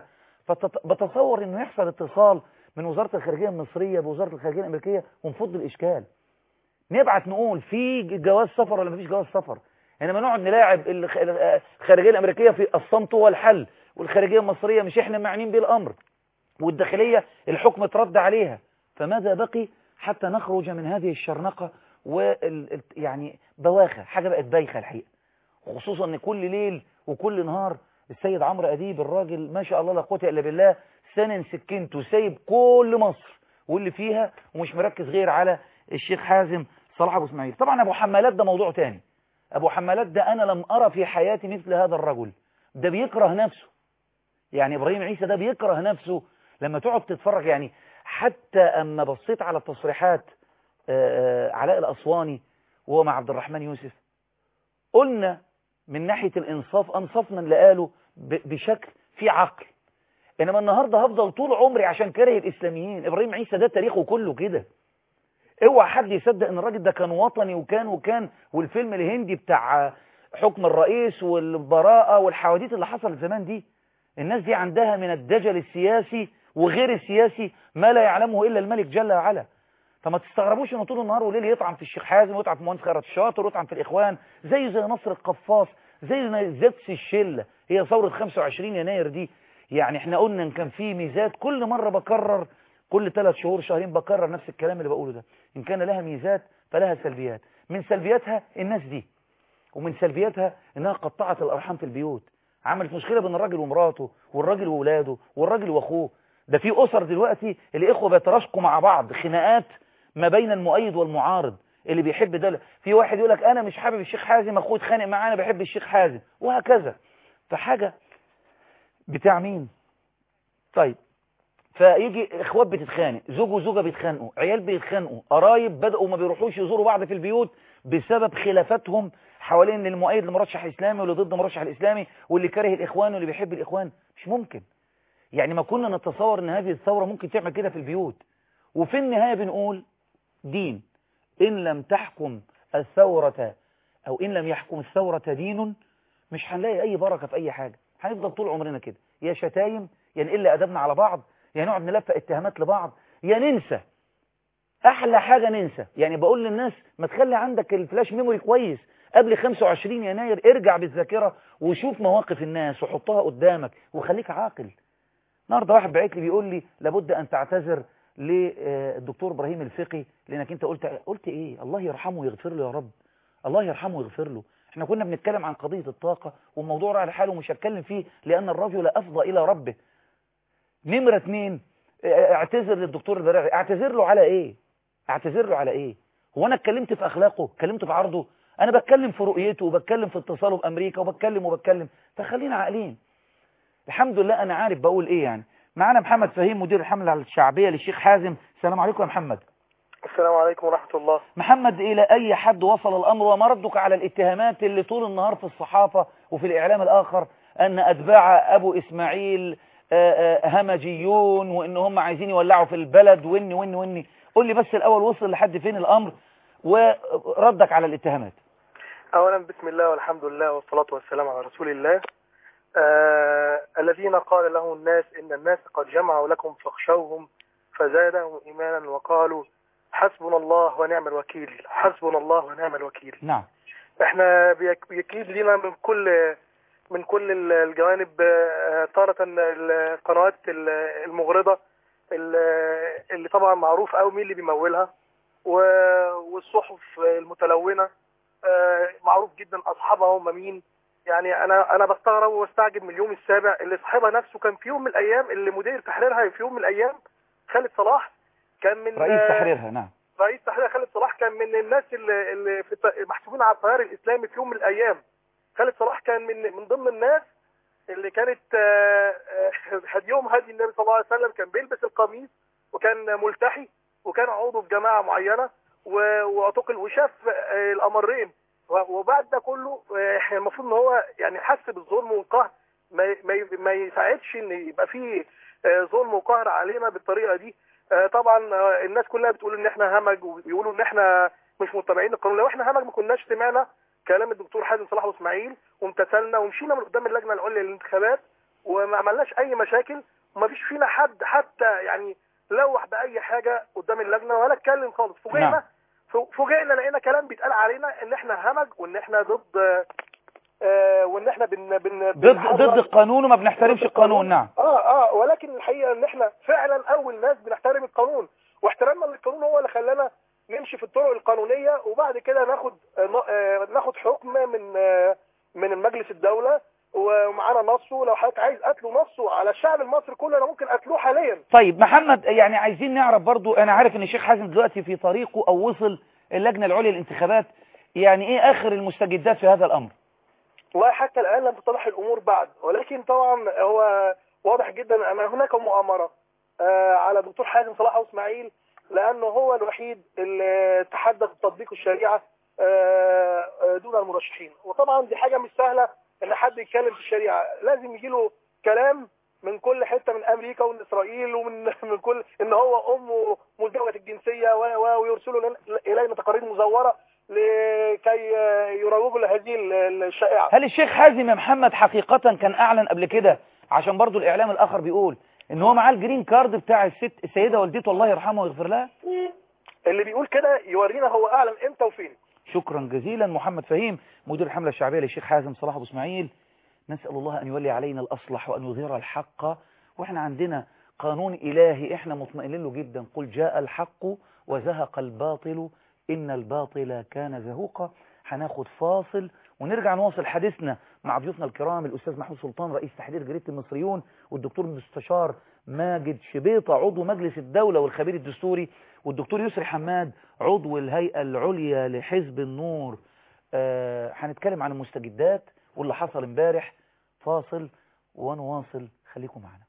فبتصور أنه يحصل اتصال من وزارة الخارجية المصرية بوزارة الخارجية الأمريكية ونفض الإشكال نبعت نقول في جواز سفر ولا مفيش جواز سفر إنما نقعد نلاعب الخارجية الأمريكية في الصمت هو الحل والخارجية المصرية مش إحنا معنيين بالأمر والداخلية الحكم ترد عليها فماذا بقي حتى نخرج من هذه الشرنقة وال يعني بواخة حاجة بقت بايخة الحقيقة خصوصا ان كل ليل وكل نهار السيد عمرو اديب الراجل ما شاء الله لا قوه الا بالله سنن سكنته سايب كل مصر واللي فيها ومش مركز غير على الشيخ حازم صلاح ابو اسماعيل طبعا ابو حمالات ده موضوع تاني ابو حمالات ده انا لم ارى في حياتي مثل هذا الرجل ده بيكره نفسه يعني ابراهيم عيسى ده بيكره نفسه لما تقعد تتفرج يعني حتى اما بصيت على تصريحات علاء الاسواني وهو مع عبد الرحمن يوسف قلنا من ناحية الإنصاف أنصفنا اللي قاله بشكل في عقل إنما النهاردة هفضل طول عمري عشان كاره الإسلاميين إبراهيم عيسى ده تاريخه كله كده اوعى حد يصدق ان الراجل ده كان وطني وكان وكان والفيلم الهندي بتاع حكم الرئيس والبراءة والحواديت اللي حصلت زمان دي الناس دي عندها من الدجل السياسي وغير السياسي ما لا يعلمه إلا الملك جل وعلا فما تستغربوش انه طول النهار وليل يطعن في الشيخ حازم ويطعن في مهندس خيرت الشاطر ويطعن في الاخوان زي زي نصر القفاص زي زبس الشله هي ثوره 25 يناير دي يعني احنا قلنا ان كان في ميزات كل مره بكرر كل ثلاث شهور شهرين بكرر نفس الكلام اللي بقوله ده ان كان لها ميزات فلها سلبيات من سلبياتها الناس دي ومن سلبياتها انها قطعت الارحام في البيوت عملت مشكله بين الراجل ومراته والراجل واولاده والراجل واخوه ده في اسر دلوقتي الاخوه بيتراشقوا مع بعض خناقات ما بين المؤيد والمعارض اللي بيحب ده في واحد يقول لك انا مش حابب الشيخ حازم اخوه اتخانق معاه انا بحب الشيخ حازم وهكذا فحاجه بتاع مين طيب فيجي اخوات بتتخانق زوج وزوجه بيتخانقوا عيال بيتخانقوا قرايب بداوا ما بيروحوش يزوروا بعض في البيوت بسبب خلافاتهم حوالين المؤيد لمرشح اسلامي واللي ضد مرشح الاسلامي واللي كاره الاخوان واللي بيحب الاخوان مش ممكن يعني ما كنا نتصور ان هذه الثوره ممكن تعمل كده في البيوت وفي النهايه بنقول دين إن لم تحكم الثورة أو إن لم يحكم الثورة دين مش هنلاقي أي بركة في أي حاجة هنفضل طول عمرنا كده يا شتايم يا نقل أدبنا على بعض يا نقعد نلفق اتهامات لبعض يا ننسى أحلى حاجة ننسى يعني بقول للناس ما تخلي عندك الفلاش ميموري كويس قبل 25 يناير ارجع بالذاكرة وشوف مواقف الناس وحطها قدامك وخليك عاقل النهارده واحد بعت لي بيقول لي لابد أن تعتذر للدكتور ابراهيم الفقي لانك انت قلت قلت ايه الله يرحمه ويغفر له يا رب الله يرحمه ويغفر له احنا كنا بنتكلم عن قضية الطاقة والموضوع راح لحاله ومش هتكلم فيه لان الرجل افضى الى ربه نمرة اتنين اعتذر للدكتور البراغي اعتذر له على ايه اعتذر له على ايه هو انا اتكلمت في اخلاقه اتكلمت في عرضه انا بتكلم في رؤيته وبتكلم في اتصاله بامريكا وبتكلم وبتكلم فخلينا عاقلين الحمد لله انا عارف بقول ايه يعني معنا محمد فهيم مدير الحملة الشعبية للشيخ حازم السلام عليكم يا محمد السلام عليكم ورحمة الله محمد إلى أي حد وصل الأمر وما ردك على الاتهامات اللي طول النهار في الصحافة وفي الإعلام الآخر أن أتباع أبو إسماعيل آه، آه، همجيون وإن هم عايزين يولعوا في البلد وإني وإني وإني قول لي بس الأول وصل لحد فين الأمر وردك على الاتهامات أولا بسم الله والحمد لله والصلاة والسلام على رسول الله آه الذين قال له الناس إن الناس قد جمعوا لكم فاخشوهم فزادهم إيمانا وقالوا حسبنا الله ونعم الوكيل حسبنا الله ونعم الوكيل نعم احنا بيك- بيكيد لنا من كل من كل ال- الجوانب آه، تارة القنوات ال- المغرضة ال- اللي طبعا معروف قوي مين اللي بيمولها و- والصحف المتلونة آه، معروف جدا اصحابها هم مين يعني انا انا بستغرب واستعجب من اليوم السابع اللي صاحبها نفسه كان في يوم من الايام اللي مدير تحريرها في يوم من الايام خالد صلاح كان من رئيس آه، تحريرها نعم رئيس تحرير خالد صلاح كان من الناس اللي, اللي في الت- محسوبين على التيار الاسلامي في يوم من الايام خالد صلاح كان من من ضمن الناس اللي كانت آه، آه، هديهم هدي النبي صلى الله عليه وسلم كان بيلبس القميص وكان ملتحي وكان عضو في جماعه معينه و- واعتقل وشاف آه، الامرين و- وبعد ده كله آه، المفروض ان هو يعني حس بالظلم والقهر ما ما ما يساعدش ان يبقى فيه آه، ظلم وقهر علينا بالطريقه دي آه، طبعا آه، الناس كلها بتقول ان احنا همج وبيقولوا ان احنا مش متبعين القانون لو احنا همج ما كناش سمعنا كلام الدكتور حازم صلاح واسماعيل وامتثلنا ومشينا من قدام اللجنه العليا للانتخابات وما عملناش اي مشاكل وما فيش فينا حد حتى يعني لوح باي حاجه قدام اللجنه ولا اتكلم خالص نعم. فوجئنا فو- فوجئنا لقينا كلام بيتقال علينا ان احنا همج وان احنا ضد آه، آه، وان احنا بن بن ضد بنحرر- ضد القانون وما بنحترمش القانون نعم اه اه ولكن الحقيقه ان احنا فعلا اول ناس بنحترم القانون واحترامنا للقانون هو اللي خلانا نمشي في الطرق القانونيه وبعد كده ناخد آه، ن- آه، ناخد حكم من آه، من مجلس الدوله ومعانا نصه لو حضرتك عايز قتله نصه على الشعب المصري كله انا ممكن قتلوه حاليا طيب محمد يعني عايزين نعرف برضو انا عارف ان الشيخ حازم دلوقتي في طريقه او وصل اللجنة العليا للانتخابات يعني ايه اخر المستجدات في هذا الامر والله حتى الان لم تتضح الامور بعد ولكن طبعا هو واضح جدا ان هناك مؤامره آه، على دكتور حازم صلاح واسماعيل لانه هو الوحيد اللي تحدث بتطبيق الشريعه آه، آه، دون المرشحين وطبعا دي حاجه مش سهله ان حد يتكلم في الشريعه لازم يجي له كلام من كل حته من امريكا ومن اسرائيل ومن من كل ان هو امه مزدوجه الجنسيه و- و- ويرسلوا لنا- الينا تقارير مزوره لكي آه، يروجوا لهذه ال- الشائعه هل الشيخ حازم يا محمد حقيقة كان اعلن قبل كده عشان برضو الاعلام الاخر بيقول ان هو معاه الجرين كارد بتاع الست السيدة والدته الله يرحمها ويغفر لها اللي بيقول كده يورينا هو اعلن امتى وفين شكرا جزيلا محمد فهيم مدير الحملة الشعبية للشيخ حازم صلاح ابو اسماعيل نسأل الله ان يولي علينا الاصلح وان يظهر الحق واحنا عندنا قانون الهي احنا مطمئنين له جدا قل جاء الحق وزهق الباطل ان الباطل كان زهوقا هناخد فاصل ونرجع نواصل حديثنا مع ضيوفنا الكرام الاستاذ محمود سلطان رئيس تحرير جريدة المصريون والدكتور المستشار ماجد شبيطة عضو مجلس الدولة والخبير الدستوري والدكتور يسري حماد عضو الهيئة العليا لحزب النور آه، هنتكلم عن المستجدات واللي حصل امبارح فاصل ونواصل خليكم معنا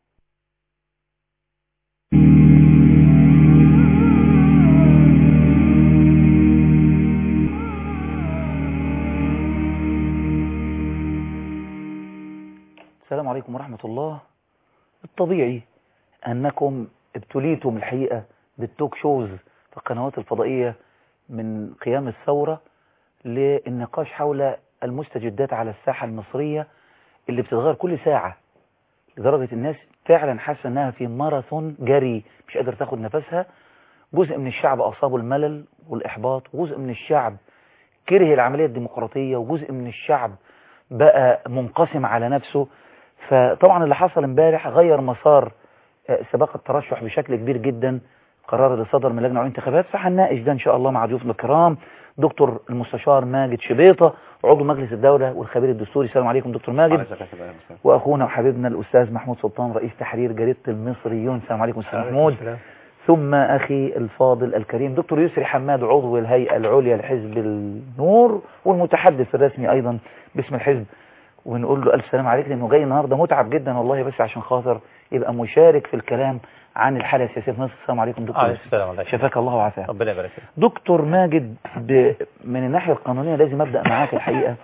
السلام عليكم ورحمة الله الطبيعي أنكم ابتليتم الحقيقة بالتوك شوز في القنوات الفضائية من قيام الثورة للنقاش حول المستجدات على الساحة المصرية اللي بتتغير كل ساعة لدرجة الناس فعلا حاسة انها في ماراثون جري مش قادر تاخد نفسها جزء من الشعب اصابه الملل والاحباط وجزء من الشعب كره العملية الديمقراطية وجزء من الشعب بقى منقسم على نفسه فطبعا اللي حصل امبارح غير مسار آه، سباق الترشح بشكل كبير جدا قرار اللي صدر من لجنة عليا الانتخابات فهنناقش ده ان شاء الله مع ضيوفنا الكرام دكتور المستشار ماجد شبيطة عضو مجلس الدولة والخبير الدستوري السلام عليكم دكتور ماجد واخونا وحبيبنا الاستاذ محمود سلطان رئيس تحرير جريدة المصريون السلام عليكم استاذ محمود ثم اخي الفاضل الكريم دكتور يسري حماد عضو الهيئة العليا لحزب النور والمتحدث الرسمي ايضا باسم الحزب ونقول له الف سلام عليك لانه جاي النهارده متعب جدا والله بس عشان خاطر يبقى مشارك في الكلام عن الحالة السياسية في مصر السلام عليكم دكتور عليكم السلام عليكم شفاك الله وعافاك ربنا يبارك فيك دكتور ماجد ب... من الناحية القانونية لازم أبدأ معاك الحقيقة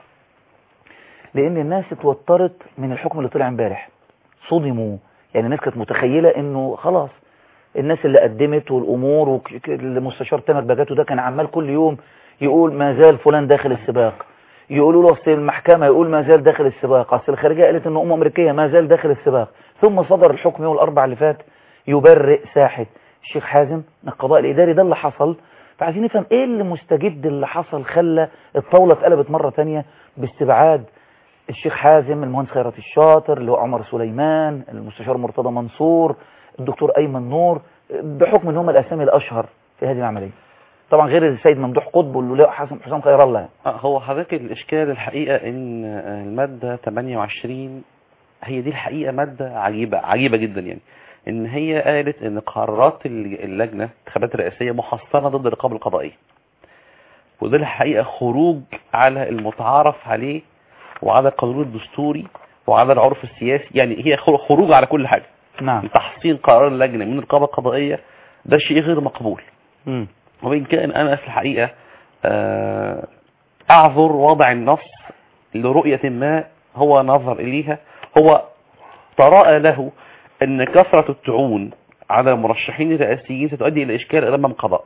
لأن الناس اتوترت من الحكم اللي طلع امبارح صدموا يعني الناس كانت متخيلة إنه خلاص الناس اللي قدمت والأمور والمستشار تامر بجاتو ده كان عمال كل يوم يقول ما زال فلان داخل السباق يقولوا له اصل المحكمة يقول ما زال داخل السباق اصل الخارجية قالت ان أمم أمريكية ما زال داخل السباق ثم صدر الحكم يوم الأربع اللي فات يبرئ ساحة الشيخ حازم القضاء الإداري ده اللي حصل فعايزين نفهم ايه اللي مستجد اللي حصل خلى الطاولة اتقلبت مرة تانية باستبعاد الشيخ حازم المهندس خيرت الشاطر اللي هو عمر سليمان المستشار مرتضى منصور الدكتور أيمن نور بحكم ان هم الأسامي الأشهر في هذه العملية طبعا غير السيد ممدوح قطب والولاء حسن حسام خير الله يعني. آه، هو حضرتك الإشكال الحقيقة إن آه، المادة 28 هي دي الحقيقة مادة عجيبة عجيبة جدا يعني إن هي قالت إن قرارات الل- اللجنة الانتخابات الرئاسية محصنة ضد الرقابة القضائية وده الحقيقة خروج على المتعارف عليه وعلى القانون الدستوري وعلى العرف السياسي يعني هي خر- خروج على كل حاجة نعم تحصين قرار اللجنة من الرقابة القضائية ده شيء غير مقبول مم. وإن كان أنا في الحقيقة آه، أعذر وضع النص لرؤية ما هو نظر إليها هو تراءى له أن كثرة الطعون على المرشحين الرئاسيين ستؤدي إلى إشكال أمام القضاء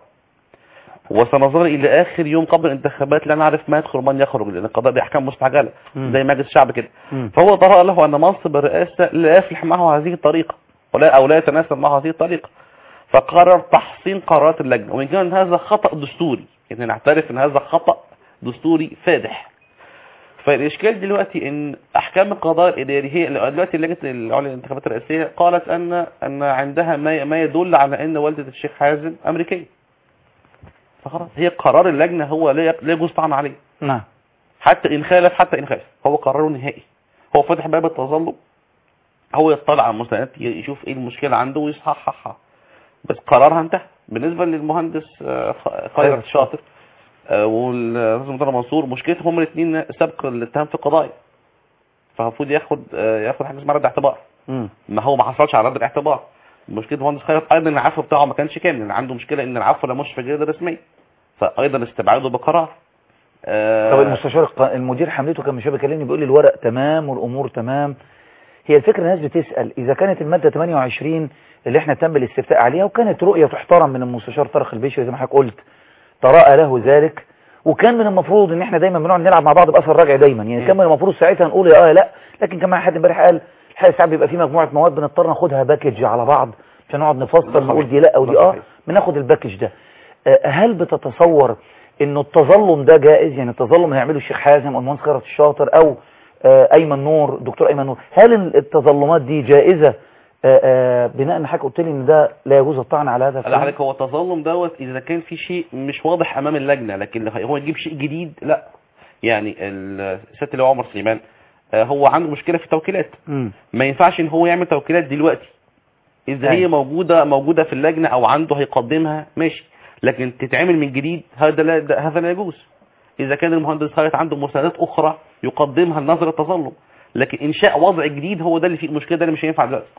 وسنظل إلى آخر يوم قبل الانتخابات لا نعرف ما يدخل ومن يخرج لأن القضاء بأحكام مستعجلة مم. زي مجلس الشعب كده مم. فهو تراءى له أن منصب الرئاسة لا يفلح معه هذه الطريقة ولا أو لا يتناسب معه هذه الطريقة فقرر تحصين قرارات اللجنة وإن كان هذا خطأ دستوري يعني نعترف أن هذا خطأ دستوري فادح فالإشكال دلوقتي أن أحكام القضاء الإداري هي دلوقتي اللجنة العليا للانتخابات الرئاسية قالت أن أن عندها ما ما يدل على أن والدة الشيخ حازم أمريكية فخلاص هي قرار اللجنة هو لا لا يجوز طعن عليه نعم حتى إن خالف حتى إن خالف هو قراره نهائي هو فتح باب التظلم هو يطلع على المستندات يشوف ايه المشكلة عنده ويصححها بس قرارها انتهى بالنسبة للمهندس آه، خ- خيرت شاطر آه، والاستاذ مرتضى منصور مشكلتهم هم الاثنين سبق الاتهام في القضايا فالمفروض ياخد آه، ياخد حاجه اسمها رد اعتبار مم. ما هو ما حصلش على رد الاعتبار مشكله المهندس خيرت ايضا العفو بتاعه ما كانش كامل عنده مشكله ان العفو لا مش في الجريده الرسميه فايضا استبعاده بقرار آه، طب المستشار الق- المدير حملته كان مش بيكلمني بيقول لي الورق تمام والامور تمام هي الفكره الناس بتسال اذا كانت الماده 28 اللي احنا تم الاستفتاء عليها وكانت رؤيه تحترم من المستشار طارق البشري زي ما حضرتك قلت تراءى له ذلك وكان من المفروض ان احنا دايما بنقعد نلعب مع بعض باثر راجع دايما يعني كان من المفروض ساعتها نقول يا اه يا لا لكن كان معايا حد امبارح قال الحقيقه ساعات بيبقى في مجموعه مواد بنضطر ناخدها باكج على بعض عشان نقعد نفصل نقول دي لا ودي ده اه صحيح. بناخد الباكج ده آه، هل بتتصور انه التظلم ده جائز يعني التظلم اللي هيعمله الشيخ حازم او المهندس خيرت الشاطر او آه، ايمن نور دكتور ايمن نور هل ال- التظلمات دي جائزه آه، آه، بناء ان حضرتك قلت لي ان ده لا يجوز الطعن على هذا لا الكلام؟ حضرتك هو التظلم دوت اذا كان في شيء مش واضح امام اللجنه لكن هو يجيب شيء جديد لا يعني الست اللي هو عمر سليمان آه، هو عنده مشكله في التوكيلات مم. ما ينفعش ان هو يعمل توكيلات دلوقتي اذا هي أيوة. موجوده موجوده في اللجنه او عنده هيقدمها ماشي لكن تتعمل من جديد هذا لا ده- هذا لا يجوز اذا كان المهندس خالد عنده مستندات اخرى يقدمها لنظر التظلم لكن انشاء وضع جديد هو ده اللي فيه المشكله ده اللي مش هينفع دلوقتي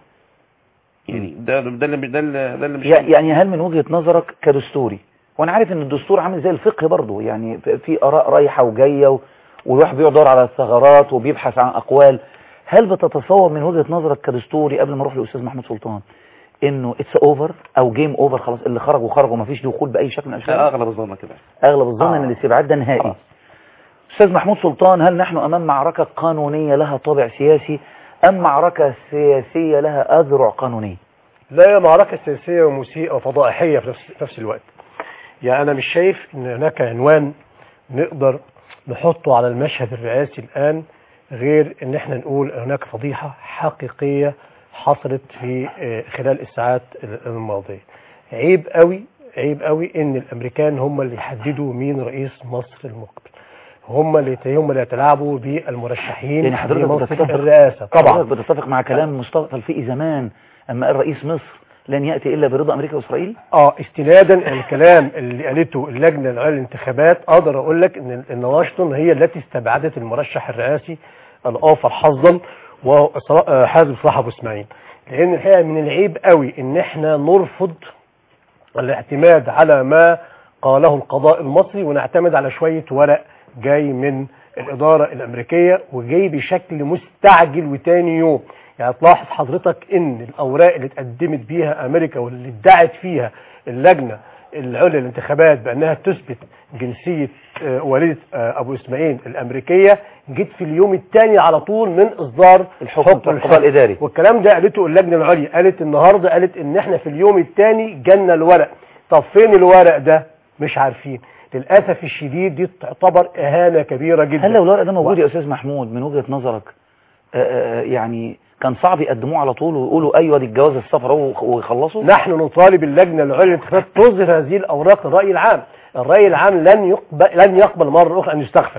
يعني ده ده اللي ده اللي, ده اللي مش يع- يعني هل من وجهة نظرك كدستوري وانا عارف ان الدستور عامل زي الفقه برضه يعني ف- في اراء رايحة وجاية و- والواحد بيدور على الثغرات وبيبحث عن اقوال هل بتتصور من وجهة نظرك كدستوري قبل ما اروح للاستاذ محمود سلطان انه اتس اوفر او جيم اوفر خلاص اللي خرجوا خرجوا ومفيش دخول باي شكل من الاشكال اغلب الظن كده اغلب الظن آه. ان الاستبعاد ده نهائي خلاص. استاذ محمود سلطان هل نحن امام معركة قانونية لها طابع سياسي ام معركة سياسية لها اذرع قانونية لا هي معركة سياسية ومسيئة وفضائحية في نفس, في نفس الوقت يعني أنا مش شايف إن هناك عنوان نقدر نحطه على المشهد الرئاسي الآن غير إن إحنا نقول هناك فضيحة حقيقية حصلت في آه، خلال الساعات الماضية عيب قوي عيب قوي إن الأمريكان هم اللي يحددوا مين رئيس مصر المقبل هم اللي هم اللي يتلاعبوا بالمرشحين يعني حضرتك لمنصب بتتفق الرئاسة طبعا حضرتك بتتفق مع كلام مصطفى الفقي زمان اما قال رئيس مصر لن ياتي الا برضا امريكا واسرائيل اه استنادا الكلام اللي قالته اللجنه العليا للانتخابات اقدر اقول لك ان ان واشنطن هي التي استبعدت المرشح الرئاسي الاخر حظا وهو حازم صلاح ابو اسماعيل لان الحقيقه من العيب قوي ان احنا نرفض الاعتماد على ما قاله القضاء المصري ونعتمد على شويه ورق جاي من الاداره الامريكيه وجاي بشكل مستعجل وتاني يوم يعني تلاحظ حضرتك ان الاوراق اللي اتقدمت بيها امريكا واللي ادعت فيها اللجنه العليا للانتخابات بانها تثبت جنسيه آه، والده آه، ابو اسماعيل الامريكيه جيت في اليوم الثاني على طول من اصدار الحكم بتاع القضاء الاداري والكلام ده قالته اللجنه العليا قالت النهارده قالت ان احنا في اليوم الثاني جالنا الورق طب فين الورق ده مش عارفين للاسف الشديد دي تعتبر اهانه كبيره جدا هل لو الورق ده موجود يا استاذ محمود من وجهه نظرك آه، آه، يعني كان صعب يقدموه على طول ويقولوا ايوه دي الجواز السفر اهو ويخلصوا نحن نطالب اللجنه العليا للانتخابات تظهر هذه الاوراق للراي العام الراي العام لن يقبل لن يقبل مره اخرى ان يستغفل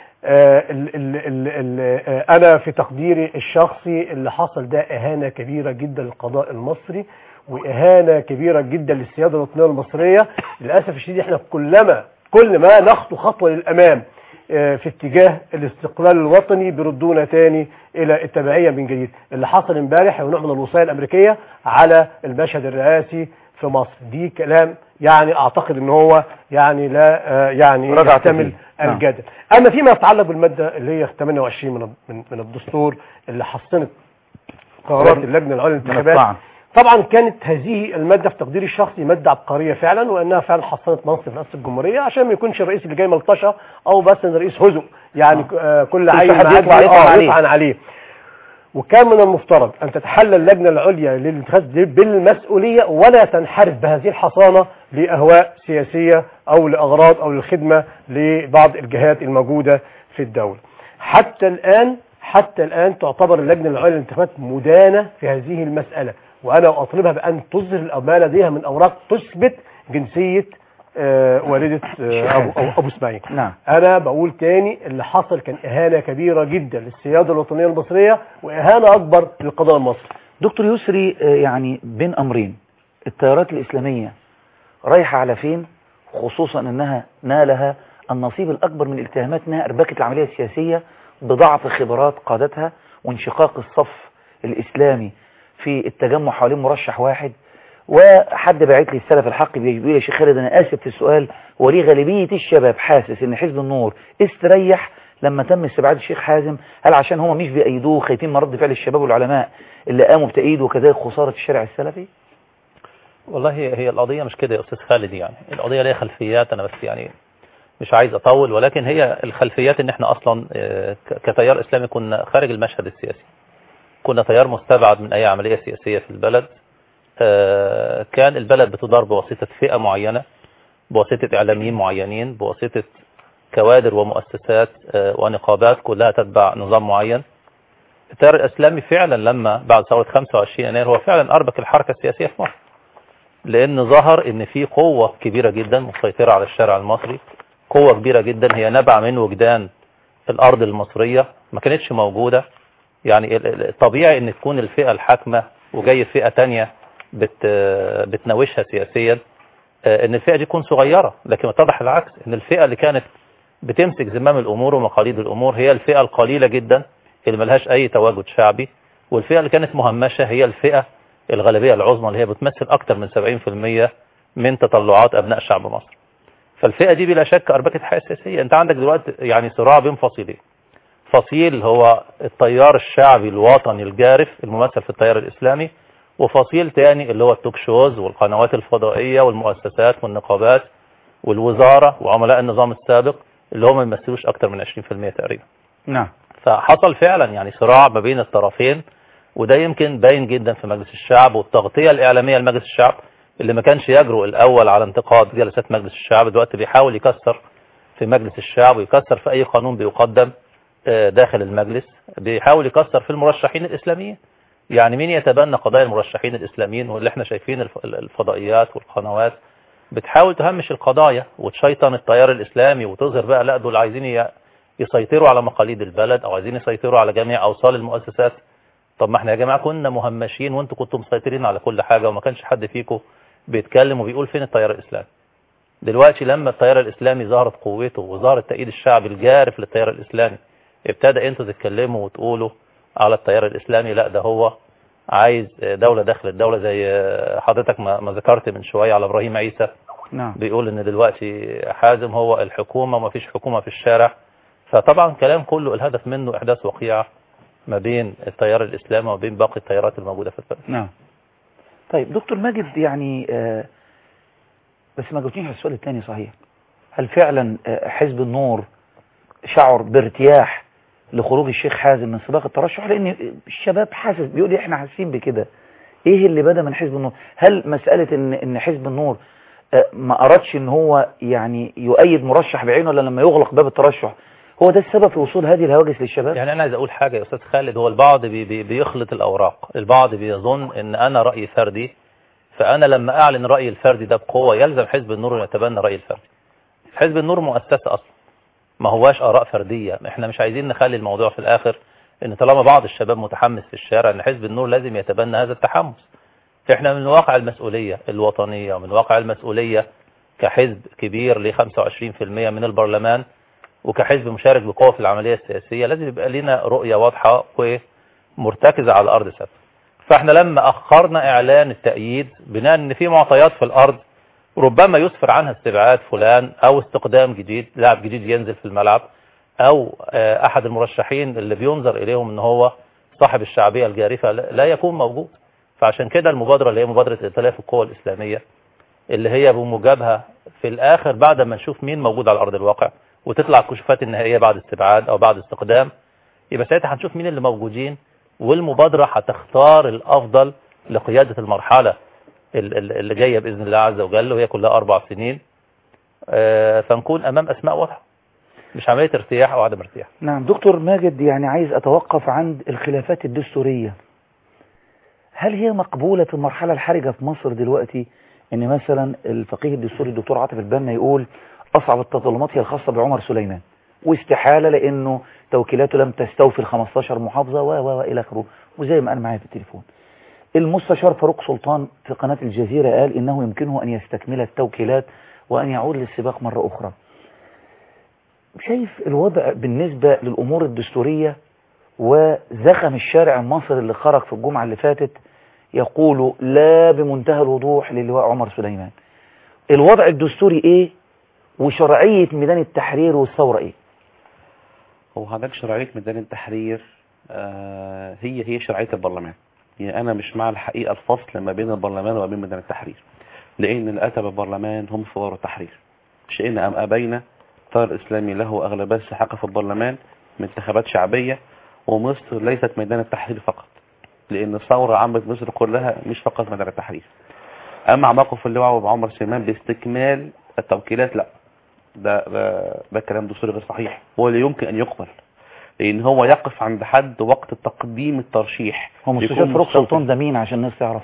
آه ال ال ال ال آه انا في تقديري الشخصي اللي حصل ده اهانه كبيره جدا للقضاء المصري واهانه كبيره جدا للسياده الوطنيه المصريه للاسف الشديد احنا كلما كل ما نخطو خطوه للامام آه، في اتجاه الاستقلال الوطني بيردونا تاني الى التبعيه من جديد اللي حصل امبارح هو نوع من الوصايه الامريكيه على المشهد الرئاسي في مصر دي كلام يعني اعتقد ان هو يعني لا آه، يعني رجع يحتمل تفكير. نعم. الجدل اما فيما يتعلق بالماده اللي هي 28 من من, من الدستور اللي حصنت قرارات اللجنه العليا من للانتخابات الطعن طبعا كانت هذه الماده في تقديري الشخصي ماده عبقريه فعلا وانها فعلا حصلت منصب رئاسه الجمهوريه عشان ما يكونش الرئيس اللي جاي ملطشه او بس ان الرئيس هزء يعني آه كل عين حد معدي يطلع يطعن آه، عليه. يطعن عليه وكان من المفترض ان تتحلى اللجنه العليا للانتخابات دي بالمسؤوليه ولا تنحرف بهذه الحصانه لاهواء سياسيه او لاغراض او للخدمه لبعض الجهات الموجوده في الدوله. حتى الان حتى الان تعتبر اللجنه العليا للانتخابات مدانه في هذه المساله وانا اطلبها بان تظهر ما لديها من اوراق تثبت جنسيه آه، والده آه، ابو أو- ابو اسماعيل. نعم انا بقول تاني اللي حصل كان اهانه كبيره جدا للسياده الوطنيه المصريه واهانه اكبر للقضاء المصري دكتور يسري آه، يعني بين امرين التيارات الاسلاميه رايحه على فين خصوصا انها نالها النصيب الاكبر من الاتهامات انها اربكت العمليه السياسيه بضعف خبرات قادتها وانشقاق الصف الاسلامي في التجمع حوالين مرشح واحد وحد باعت لي السلف الحق بيقول يا شيخ خالد انا اسف في السؤال وليه غالبيه الشباب حاسس ان حزب النور استريح لما تم استبعاد الشيخ حازم هل عشان هم مش بيأيدوه خايفين من رد فعل الشباب والعلماء اللي قاموا بتأييده وكذلك خسارة الشارع السلفي والله هي هي القضية مش كده يا أستاذ خالد يعني القضية ليها خلفيات أنا بس يعني مش عايز أطول ولكن هي الخلفيات إن إحنا أصلا آه، ك- كتيار إسلامي كنا خارج المشهد السياسي كنا تيار مستبعد من أي عملية سياسية في البلد آه، كان البلد بتدار بواسطة فئة معينة بواسطة إعلاميين معينين بواسطة كوادر ومؤسسات آه، ونقابات كلها تتبع نظام معين التيار الإسلامي فعلا لما بعد ثورة 25 يناير هو فعلا أربك الحركة السياسية في مصر لأن ظهر إن في قوة كبيرة جدا مسيطرة على الشارع المصري قوة كبيرة جدا هي نبع من وجدان الأرض المصرية ما كانتش موجودة يعني ال- ال- الطبيعي إن تكون الفئة الحاكمة وجاي فئة تانية بت بتناوشها سياسيا آه، إن الفئة دي تكون صغيرة لكن اتضح العكس إن الفئة اللي كانت بتمسك زمام الأمور ومقاليد الأمور هي الفئة القليلة جدا اللي ملهاش أي تواجد شعبي والفئة اللي كانت مهمشة هي الفئة الغالبية العظمى اللي هي بتمثل أكثر من 70% من تطلعات أبناء شعب مصر فالفئة دي بلا شك أربكت الحياة السياسية أنت عندك دلوقتي يعني صراع بين فصيلين فصيل هو التيار الشعبي الوطني الجارف الممثل في التيار الإسلامي وفصيل تاني اللي هو التوك شوز والقنوات الفضائية والمؤسسات والنقابات والوزارة وعملاء النظام السابق اللي هم ما يمثلوش أكثر من 20% تقريبا نعم فحصل فعلا يعني صراع ما بين الطرفين وده يمكن باين جدا في مجلس الشعب والتغطية الإعلامية لمجلس الشعب اللي ما كانش يجرؤ الأول على انتقاد جلسات مجلس الشعب دلوقتي بيحاول يكسر في مجلس الشعب ويكسر في أي قانون بيقدم آه، داخل المجلس بيحاول يكسر في المرشحين الإسلاميين يعني مين يتبنى قضايا المرشحين الإسلاميين واللي احنا شايفين الف- الفضائيات والقنوات بتحاول تهمش القضايا وتشيطن التيار الإسلامي وتظهر بقى لا دول عايزين ي- يسيطروا على مقاليد البلد أو عايزين يسيطروا على جميع أوصال المؤسسات طب ما احنا يا جماعة كنا مهمشين وانتوا كنتوا مسيطرين على كل حاجة وما كانش حد فيكم بيتكلم وبيقول فين التيار الإسلامي دلوقتي لما التيار الإسلامي ظهرت قوته وظهر التأييد الشعبي الجارف للتيار الإسلامي ابتدى انتوا تتكلموا وتقولوا على التيار الإسلامي لا ده هو عايز دولة داخل الدولة زي حضرتك ما ما ذكرت من شوية على إبراهيم عيسى نعم بيقول ان دلوقتي حازم هو الحكومة وما فيش حكومة في الشارع فطبعا كلام كله الهدف منه احداث وقيعة ما بين التيار الاسلامي وما بين باقي التيارات الموجودة في البلد نعم طيب دكتور ماجد يعني آه بس ما جاوبتنيش على السؤال الثاني صحيح هل فعلا آه حزب النور شعر بارتياح لخروج الشيخ حازم من سباق الترشح لان الشباب حاسس بيقول لي احنا حاسين بكده ايه اللي بدا من حزب النور هل مسألة ان ان حزب النور آه، ما أردش ان هو يعني يؤيد مرشح بعينه ولا لما يغلق باب الترشح هو ده السبب في وصول هذه الهواجس للشباب يعني انا عايز اقول حاجة يا استاذ خالد هو البعض بي بي بيخلط الاوراق البعض بيظن ان انا رأيي فردي فانا لما اعلن رأيي الفردي ده بقوة يلزم حزب النور ان يتبنى رأيي الفردي حزب النور مؤسسة اصلا ما هواش اراء فردية احنا مش عايزين نخلي الموضوع في الاخر ان طالما بعض الشباب متحمس في الشارع ان حزب النور لازم يتبنى هذا التحمس احنا من واقع المسؤولية الوطنية ومن واقع المسؤولية كحزب كبير ل 25% من البرلمان وكحزب مشارك بقوة في العملية السياسية لازم يبقى لنا رؤية واضحة ومرتكزة على الأرض ثابتة فاحنا لما أخرنا إعلان التأييد بناء أن في معطيات في الأرض ربما يسفر عنها استبعاد فلان أو استقدام جديد لاعب جديد ينزل في الملعب أو آه، أحد المرشحين اللي بينظر إليهم أن هو صاحب الشعبية الجارفة لا لا يكون موجود فعشان كده المبادرة اللي هي مبادرة ائتلاف القوى الإسلامية اللي هي بموجبها في الآخر بعد ما نشوف مين موجود على أرض الواقع وتطلع الكشوفات النهائية بعد استبعاد أو بعد استقدام يبقى ساعتها هنشوف مين اللي موجودين والمبادرة هتختار الأفضل لقيادة المرحلة ال- ال- اللي جاية بإذن الله عز وجل وهي كلها أربع سنين آه، فنكون أمام أسماء واضحة مش عملية ارتياح أو عدم ارتياح نعم دكتور ماجد يعني عايز أتوقف عند الخلافات الدستورية هل هي مقبولة في المرحلة الحرجة في مصر دلوقتي ان مثلا الفقيه الدستوري الدكتور عاطف البنا يقول اصعب التظلمات هي الخاصة بعمر سليمان واستحالة لانه توكيلاته لم تستوفي ال 15 محافظة و و الى اخره وزي ما قال معايا في التليفون المستشار فاروق سلطان في قناة الجزيرة قال انه يمكنه ان يستكمل التوكيلات وان يعود للسباق مرة اخرى شايف الوضع بالنسبة للامور الدستورية وزخم الشارع المصري اللي خرج في الجمعة اللي فاتت يقول لا بمنتهى الوضوح للواء عمر سليمان الوضع الدستوري ايه وشرعية ميدان التحرير والثورة ايه هو حضرتك شرعية ميدان التحرير آه هي هي شرعية البرلمان يعني أنا مش مع الحقيقة الفصل ما بين البرلمان وما بين ميدان التحرير لأن اللي أتى بالبرلمان هم ثوار التحرير شئنا أم أبينا التيار الإسلامي له أغلبية ساحقة في البرلمان من انتخابات شعبية ومصر ليست ميدان التحرير فقط لأن الثورة عمت مصر كلها مش فقط ميدان التحرير أما موقف اللواء وعمر سليمان باستكمال التوكيلات لا ده ده, ده كلام دستوري غير صحيح ولا يمكن أن يقبل لأن هو يقف عند حد وقت تقديم الترشيح هو مستشار بيكون فاروق مستوفي. سلطان ده مين عشان الناس تعرف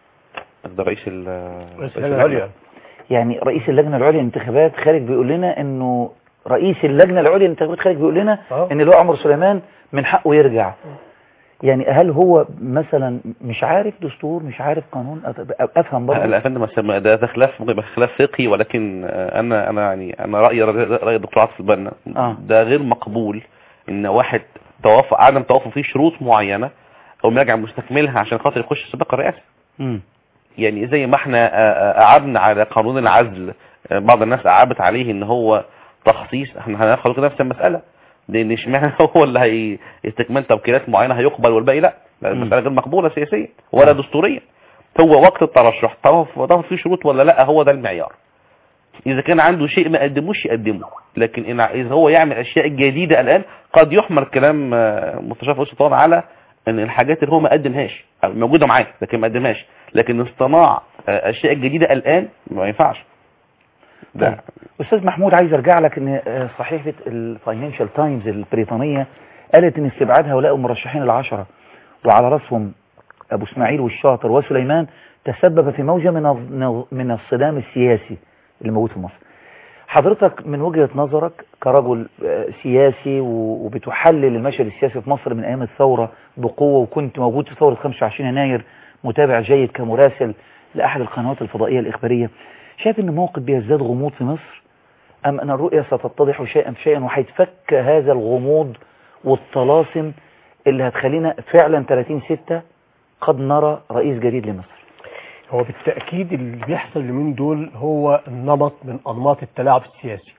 ده رئيس ال رئيس اللجنة العليا يعني رئيس اللجنة العليا للانتخابات خارج بيقول لنا انه رئيس اللجنة العليا للانتخابات خارج بيقول لنا آه. ان اللي هو عمر سليمان من حقه يرجع يعني هل هو مثلا مش عارف دستور مش عارف قانون أت- افهم لا برضه يا فندم بس ده ده خلاف ممكن يبقى خلاف فقهي ولكن آه، انا انا يعني انا رايي راي الدكتور عاطف البنا آه. ده غير مقبول ان واحد توافق عدم توافق فيه شروط معينه او يرجع مستكملها عشان خاطر يخش سباق الرئاسه مم. يعني زي ما احنا آه، آه، قعدنا على قانون العزل آه، بعض الناس قعبت عليه ان هو تخصيص احنا هناخد نفس المساله لان اشمعنى هو اللي هي استكمال توكيلات معينه هيقبل والباقي لا لا، مم. المساله غير مقبوله سياسيا ولا دستوريا هو وقت الترشح طرف طرف فيه شروط ولا لا هو ده المعيار اذا كان عنده شيء ما قدموش يقدمه لكن إن اذا هو يعمل اشياء جديده الان قد يحمل كلام آه، مستشار فؤاد سلطان على ان الحاجات اللي هو ما قدمهاش أو موجوده معاه لكن ما قدمهاش لكن اصطناع آه، اشياء جديده الان ما ينفعش طيب. ده استاذ محمود عايز ارجع لك ان آه، صحيفه الفاينانشال تايمز البريطانيه قالت ان استبعاد هؤلاء المرشحين العشره وعلى راسهم ابو اسماعيل والشاطر وسليمان تسبب في موجه من الض- من الصدام السياسي اللي موجود في مصر حضرتك من وجهة نظرك كرجل آه، سياسي و- وبتحلل المشهد السياسي في مصر من ايام الثورة بقوة وكنت موجود في ثورة 25 يناير متابع جيد كمراسل لأحد القنوات الفضائية الإخبارية شايف ان الموقف بيزداد غموض في مصر أم أن الرؤية ستتضح شيئا فشيئا وهيتفك هذا الغموض والطلاسم اللي هتخلينا فعلا 30 ستة قد نرى رئيس جديد لمصر هو بالتأكيد اللي بيحصل اليومين دول هو النمط من أنماط التلاعب السياسي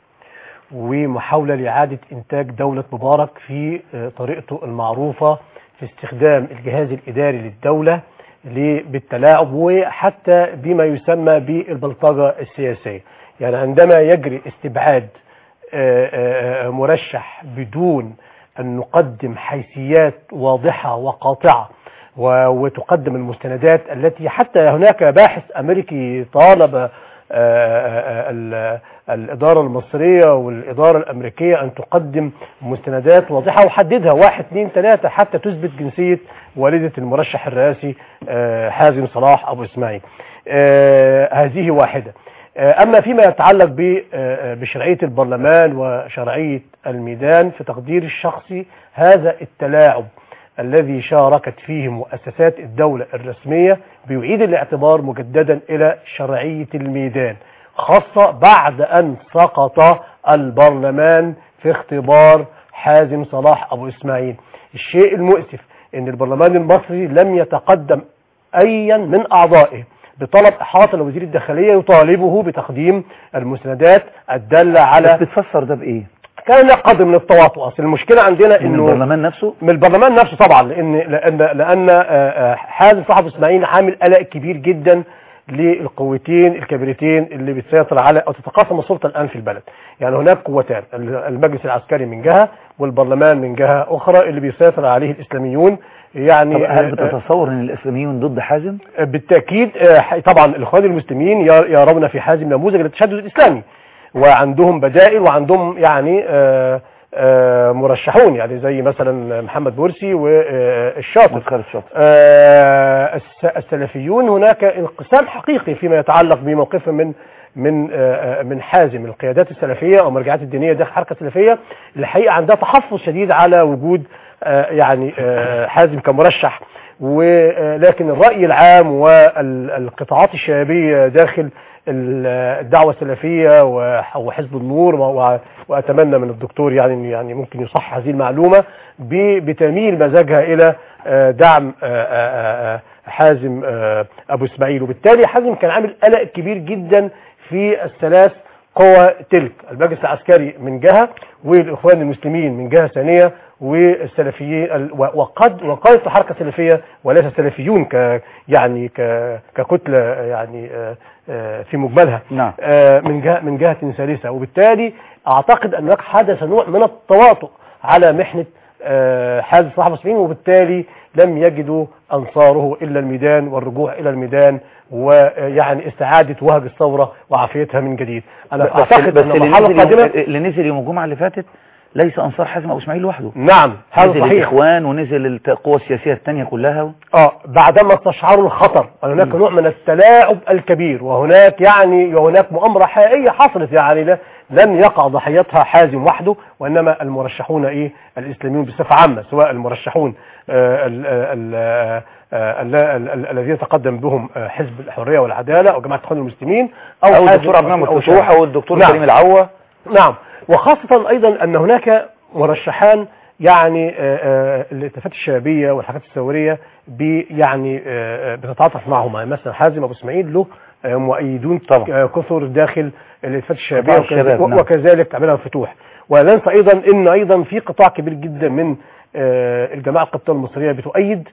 ومحاولة لإعادة إنتاج دولة مبارك في آه، طريقته المعروفة في استخدام الجهاز الإداري للدولة ل- بالتلاعب وحتى بما يسمى بالبلطجة السياسية يعني عندما يجري استبعاد آه، آه، آه، مرشح بدون أن نقدم حيثيات واضحة وقاطعة و- وتقدم المستندات التي حتى هناك باحث أمريكي طالب آه، آه، ال- الإدارة المصرية والإدارة الأمريكية أن تقدم مستندات واضحة وحددها واحد اثنين ثلاثة حتى تثبت جنسية والدة المرشح الرئاسي آه، حازم صلاح أبو إسماعيل آه، هذه واحدة آه، أما فيما يتعلق ب- آه، بشرعية البرلمان وشرعية الميدان في تقدير الشخصي هذا التلاعب الذي شاركت فيه مؤسسات الدولة الرسمية بيعيد الاعتبار مجددا إلى شرعية الميدان خاصة بعد أن سقط البرلمان في اختبار حازم صلاح أبو إسماعيل الشيء المؤسف أن البرلمان المصري لم يتقدم أيا من أعضائه بطلب إحاطة لوزير الداخلية يطالبه بتقديم المسندات الدالة بس على بتفسر ده بإيه كان قدر من التواطؤ أصل المشكلة عندنا من إنه البرلمان نفسه من البرلمان نفسه طبعا لان لان لان آه، آه، حازم صاحب اسماعيل عامل قلق كبير جدا للقوتين الكبيرتين اللي بتسيطر على او تتقاسم السلطه الان في البلد يعني هناك قوتان المجلس العسكري من جهه والبرلمان من جهه اخرى اللي بيسيطر عليه الاسلاميون يعني طب هل آه، بتتصور ان الاسلاميون ضد حازم آه، بالتاكيد آه، طبعا الاخوان المسلمين ير- يرون في حازم نموذج للتشدد الاسلامي وعندهم بدائل وعندهم يعني آه، آه، مرشحون يعني زي مثلا محمد مرسي والشاطر مسخرة الشاطر آه، الس- السلفيون هناك انقسام حقيقي فيما يتعلق بموقفهم من من آه، من حازم القيادات السلفيه او المرجعات الدينيه داخل الحركه السلفيه الحقيقه عندها تحفظ شديد على وجود آه، يعني آه، حازم كمرشح ولكن الراي العام والقطاعات الشبابيه داخل ال- الدعوه السلفيه وح- وحزب النور و- واتمنى من الدكتور يعني إن يعني ممكن يصح هذه المعلومه ب- بتميل مزاجها الى آه، دعم آه، آه، آه، حازم آه، ابو اسماعيل وبالتالي حازم كان عامل قلق كبير جدا في الثلاث قوى تلك المجلس العسكري من جهه والاخوان المسلمين من جهه ثانيه والسلفيين ال- و- وقد وقالت الحركه السلفيه وليس السلفيون ك يعني ك ككتله يعني آه، آه، في مجملها نعم آه، من جهه من جهه ثالثه وبالتالي اعتقد ان هناك حدث نوع من التواطؤ على محنه آه، حازم صاحب المسلمين وبالتالي لم يجدوا انصاره الا الميدان والرجوع الى الميدان ويعني استعاده وهج الثوره وعافيتها من جديد انا بس, اعتقد بس ان اللي, المرحله نزل يوم القادمه اللي نزل يوم الجمعه اللي فاتت ليس انصار حازم ابو اسماعيل لوحده نعم هذا نزل صحيح الاخوان ونزل الت- القوى السياسيه الثانيه كلها اه بعدما استشعروا الخطر هناك نوع من التلاعب الكبير وهناك يعني وهناك مؤامره حقيقيه حصلت يعني لا لن يقع ضحيتها حازم وحده وانما المرشحون ايه الاسلاميون بصفه عامه سواء المرشحون آه، ال- ال- آه، آه، ال- ال- ال- الذين تقدم بهم آه، حزب الحريه والعداله او جماعه الاخوان المسلمين او, حازم الدكتور عبد المنعم أو الفتوح شاذ. او الدكتور نعم. كريم العوه نعم وخاصة أيضا أن هناك مرشحان يعني آه، آه، الاتفاقات الشبابية والحاجات الثورية بي يعني آه، آه، بتتعاطف معهما يعني مثلا حازم أبو إسماعيل له آه، مؤيدون طبعا. آه، كثر داخل الاتفاقات الشبابية قطاع الشباب، وكذلك- نعم. وكذلك عملها الفتوح ولا ننسى أيضا أن أيضا في قطاع كبير جدا من آه، الجماعة القبطية المصرية بتؤيد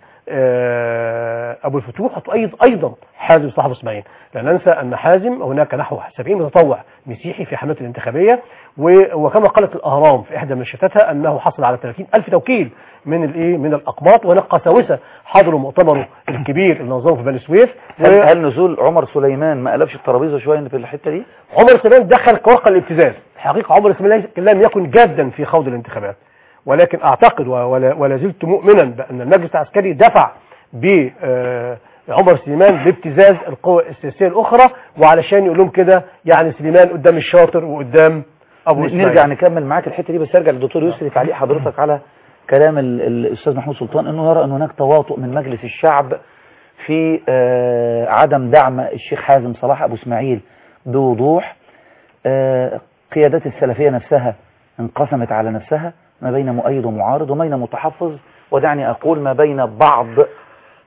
آه، أبو الفتوح وتؤيد أيضا حازم صاحب إسماعيل لا ننسى أن حازم هناك نحو 70 متطوع مسيحي في حملته الانتخابية و- وكما قالت الأهرام في إحدى منشطاتها أنه حصل على 30 ألف توكيل من الإيه من الأقباط وهناك قساوسة حضروا مؤتمره الكبير اللي نظمه في بني سويف هل, هل نزول عمر سليمان ما قلبش الترابيزه شويه في الحته دي عمر سليمان دخل كورق الابتزاز حقيقة عمر سليمان لم يكن جادا في خوض الانتخابات ولكن اعتقد و- ولا, ولا زلت مؤمنا بان المجلس العسكري دفع ب آه، عمر سليمان بابتزاز القوى السياسيه الاخرى وعلشان يقول لهم كده يعني سليمان قدام الشاطر وقدام ابو ن- اسماعيل نرجع نكمل معاك الحته دي بس ارجع للدكتور يوسف تعليق حضرتك على كلام ال- الاستاذ محمود سلطان انه يرى ان هناك تواطؤ من مجلس الشعب في آه، عدم دعم الشيخ حازم صلاح ابو اسماعيل بوضوح آه، قيادات السلفيه نفسها انقسمت على نفسها ما بين مؤيد ومعارض وما بين متحفظ ودعني اقول ما بين بعض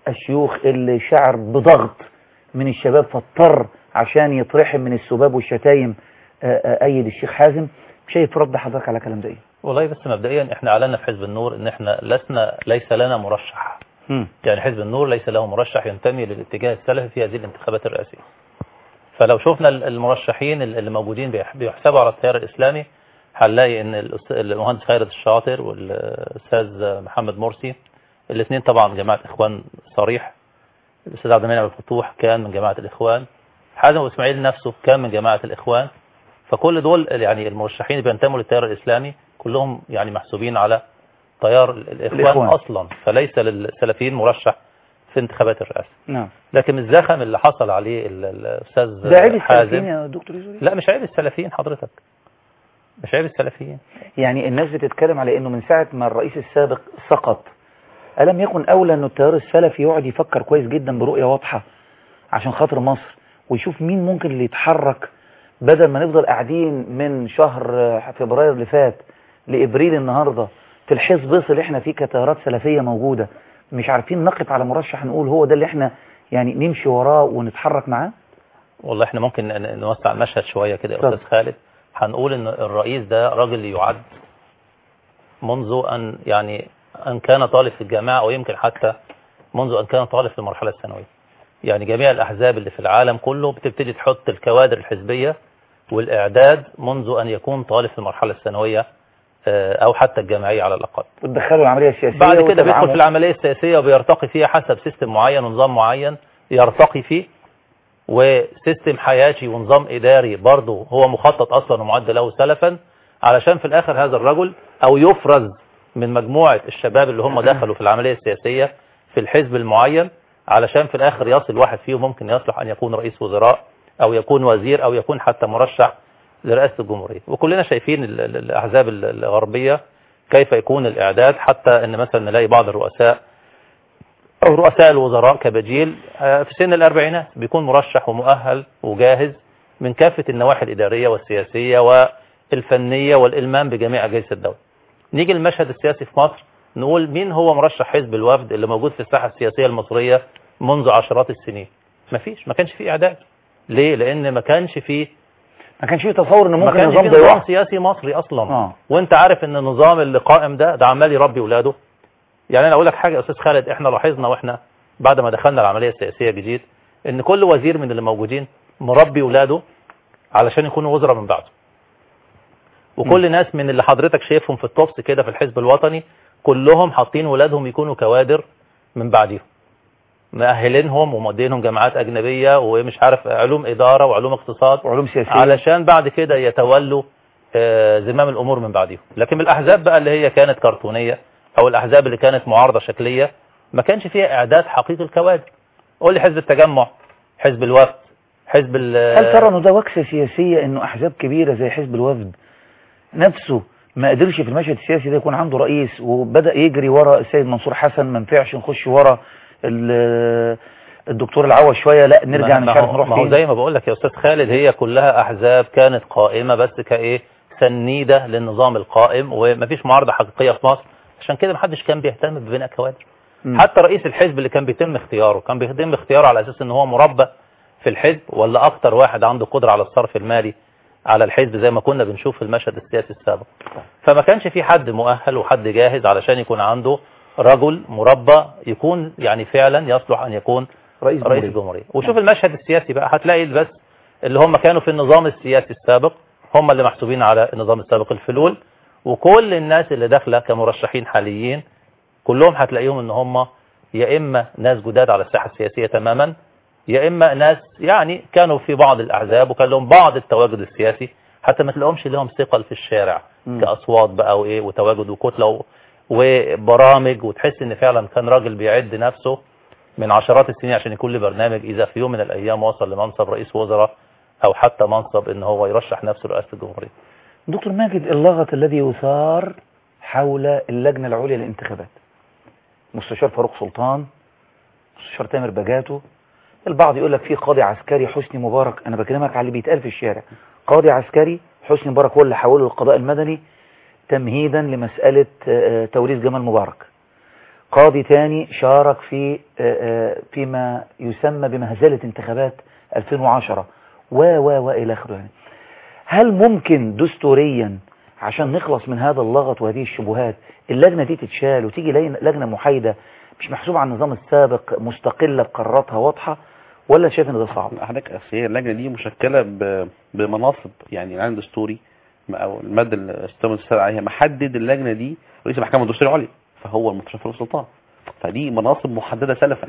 الشيوخ اللي شعر بضغط من الشباب فاضطر عشان يترحم من السباب والشتايم آه، آه، أيد الشيخ حازم شايف رد حضرتك على كلام ده ايه؟ والله بس مبدئيا احنا اعلنا في حزب النور ان احنا لسنا ليس لنا مرشح مم. يعني حزب النور ليس له مرشح ينتمي للاتجاه السلفي في هذه الانتخابات الرئاسية فلو شفنا ال- المرشحين ال- اللي موجودين بيح- بيحسبوا على التيار الإسلامي هنلاقي ان الأس- المهندس خيرت الشاطر والأستاذ محمد مرسي الاثنين طبعا جماعة إخوان صريح الأستاذ عبد المنعم الفتوح كان من جماعة الإخوان حازم وإسماعيل نفسه كان من جماعة الإخوان فكل دول يعني المرشحين اللي بينتموا للتيار الإسلامي كلهم يعني محسوبين على تيار ال- الإخوان, الإخوان. أصلا فليس للسلفيين مرشح في انتخابات الرئاسة نعم لكن الزخم اللي حصل عليه ال- ال- الأستاذ ده عيب السلفيين حازم يا دكتور يزوري لا مش عيب السلفيين حضرتك مش عيب السلفيين يعني الناس بتتكلم على انه من ساعة ما الرئيس السابق سقط ألم يكن أولى أن التيار السلفي يقعد يفكر كويس جدا برؤية واضحة عشان خاطر مصر ويشوف مين ممكن اللي يتحرك بدل ما نفضل قاعدين من شهر آه، فبراير اللي فات لإبريل النهاردة في الحزب اللي احنا فيه كتيارات سلفية موجودة مش عارفين نقف على مرشح نقول هو ده اللي احنا يعني نمشي وراه ونتحرك معاه والله احنا ممكن ن- نوسع المشهد شوية كده يا اتفضل. أستاذ خالد هنقول ان الرئيس ده راجل يعد منذ أن يعني أن كان طالب في الجامعة أو يمكن حتى منذ أن كان طالب في المرحلة الثانوية يعني جميع الأحزاب اللي في العالم كله بتبتدي تحط الكوادر الحزبية والإعداد منذ أن يكون طالب في المرحلة الثانوية آه، أو حتى الجامعية على الأقل وتدخلوا العملية السياسية بعد كده بيدخل وتدعموا- في العملية السياسية وبيرتقي فيها حسب سيستم معين ونظام معين يرتقي فيه وسيستم حياتي ونظام إداري برضه هو مخطط أصلا ومعد له سلفا علشان في الآخر هذا الرجل أو يفرز من مجموعة الشباب اللي هم دخلوا في العملية السياسية في الحزب المعين علشان في الآخر يصل واحد فيهم ممكن يصلح أن يكون رئيس وزراء أو يكون وزير أو يكون حتى مرشح لرئاسة الجمهورية وكلنا شايفين ال- ال- الأحزاب ال- الغربية كيف يكون الإعداد حتى أن مثلا نلاقي بعض الرؤساء أو رؤساء الوزراء كبجيل آه، في سن الأربعينات بيكون مرشح ومؤهل وجاهز من كافة النواحي الإدارية والسياسية والفنية والإلمام بجميع أجهزة الدولة نيجي المشهد السياسي في مصر نقول مين هو مرشح حزب الوفد اللي موجود في الساحة السياسية المصرية منذ عشرات السنين مفيش ما كانش فيه إعداد ليه؟ لأن ما كانش فيه ما كانش فيه تصور ان ما ممكن كانش النظام فيه ده نظام يقع سياسي مصري أصلا اه وانت عارف ان النظام اللي قائم ده ده عمال يربي ولاده يعني انا اقول لك حاجه يا استاذ خالد احنا لاحظنا واحنا بعد ما دخلنا العمليه السياسيه جديد ان كل وزير من اللي موجودين مربي ولاده علشان يكونوا وزراء من بعده وكل ناس من اللي حضرتك شايفهم في التوبس كده في الحزب الوطني كلهم حاطين ولادهم يكونوا كوادر من بعديهم مأهلينهم ومودينهم جامعات أجنبية ومش عارف علوم إدارة وعلوم اقتصاد وعلوم سياسية علشان بعد كده يتولوا آه، زمام الأمور من بعدهم لكن من الأحزاب بقى اللي هي كانت كرتونية أو الأحزاب اللي كانت معارضة شكلية ما كانش فيها إعداد حقيقي الكوادر قول لي حزب التجمع حزب الوفد حزب ال- هل ترى انه ده وكسة سياسية انه احزاب كبيرة زي حزب الوفد نفسه ما قدرش في المشهد السياسي ده يكون عنده رئيس وبدأ يجري ورا السيد منصور حسن ما نفعش نخش ورا ال- الدكتور العوض شوية لا نرجع ما مش عارف هو- نروح ما هو فين زي ما بقول لك يا أستاذ خالد هي كلها أحزاب كانت قائمة بس كإيه سنيدة للنظام القائم ومفيش معارضة حقيقية في مصر عشان كده محدش كان بيهتم ببناء كوادر مم. حتى رئيس الحزب اللي كان بيتم اختياره كان بيتم اختياره على اساس ان هو مربى في الحزب ولا اكتر واحد عنده قدرة على الصرف المالي على الحزب زي ما كنا بنشوف في المشهد السياسي السابق فما كانش في حد مؤهل وحد جاهز علشان يكون عنده رجل مربى يكون يعني فعلا يصلح ان يكون رئيس رئيس جمهورية. الجمهورية وشوف المشهد السياسي بقى هتلاقي بس اللي هم كانوا في النظام السياسي السابق هم اللي محسوبين على النظام السابق الفلول وكل الناس اللي داخله كمرشحين حاليين كلهم هتلاقيهم ان هم يا اما ناس جداد على الساحه السياسيه تماما يا اما ناس يعني كانوا في بعض الاحزاب وكان لهم بعض التواجد السياسي حتى ما تلاقيهمش لهم ثقل في الشارع مم. كاصوات بقى وايه وتواجد وكتله و- وبرامج وتحس ان فعلا كان راجل بيعد نفسه من عشرات السنين عشان يكون له برنامج اذا في يوم من الايام وصل لمنصب رئيس وزراء او حتى منصب ان هو يرشح نفسه لرئاسه الجمهوريه دكتور ماجد اللغط الذي يثار حول اللجنة العليا للانتخابات مستشار فاروق سلطان مستشار تامر بجاتو البعض يقول لك في قاضي عسكري حسني مبارك انا بكلمك على اللي بيتقال في الشارع قاضي عسكري حسني مبارك هو اللي حوله للقضاء المدني تمهيدا لمسألة آه، توريث جمال مبارك قاضي تاني شارك في آه، آه، فيما يسمى بمهزلة انتخابات 2010 و و و إلى آخره يعني هل ممكن دستوريا عشان نخلص من هذا اللغط وهذه الشبهات اللجنة دي تتشال وتيجي لين- لجنة محايدة مش محسوبة على النظام السابق مستقلة بقراراتها واضحة ولا شايف ان ده صعب؟ حضرتك أصل هي اللجنه دي مشكله ب- بمناصب يعني العام الدستوري او الماده اللي استمر السابق عليها محدد اللجنه دي رئيس المحكمه الدستوريه العليا فهو المتشرف السلطان فدي مناصب محدده سلفا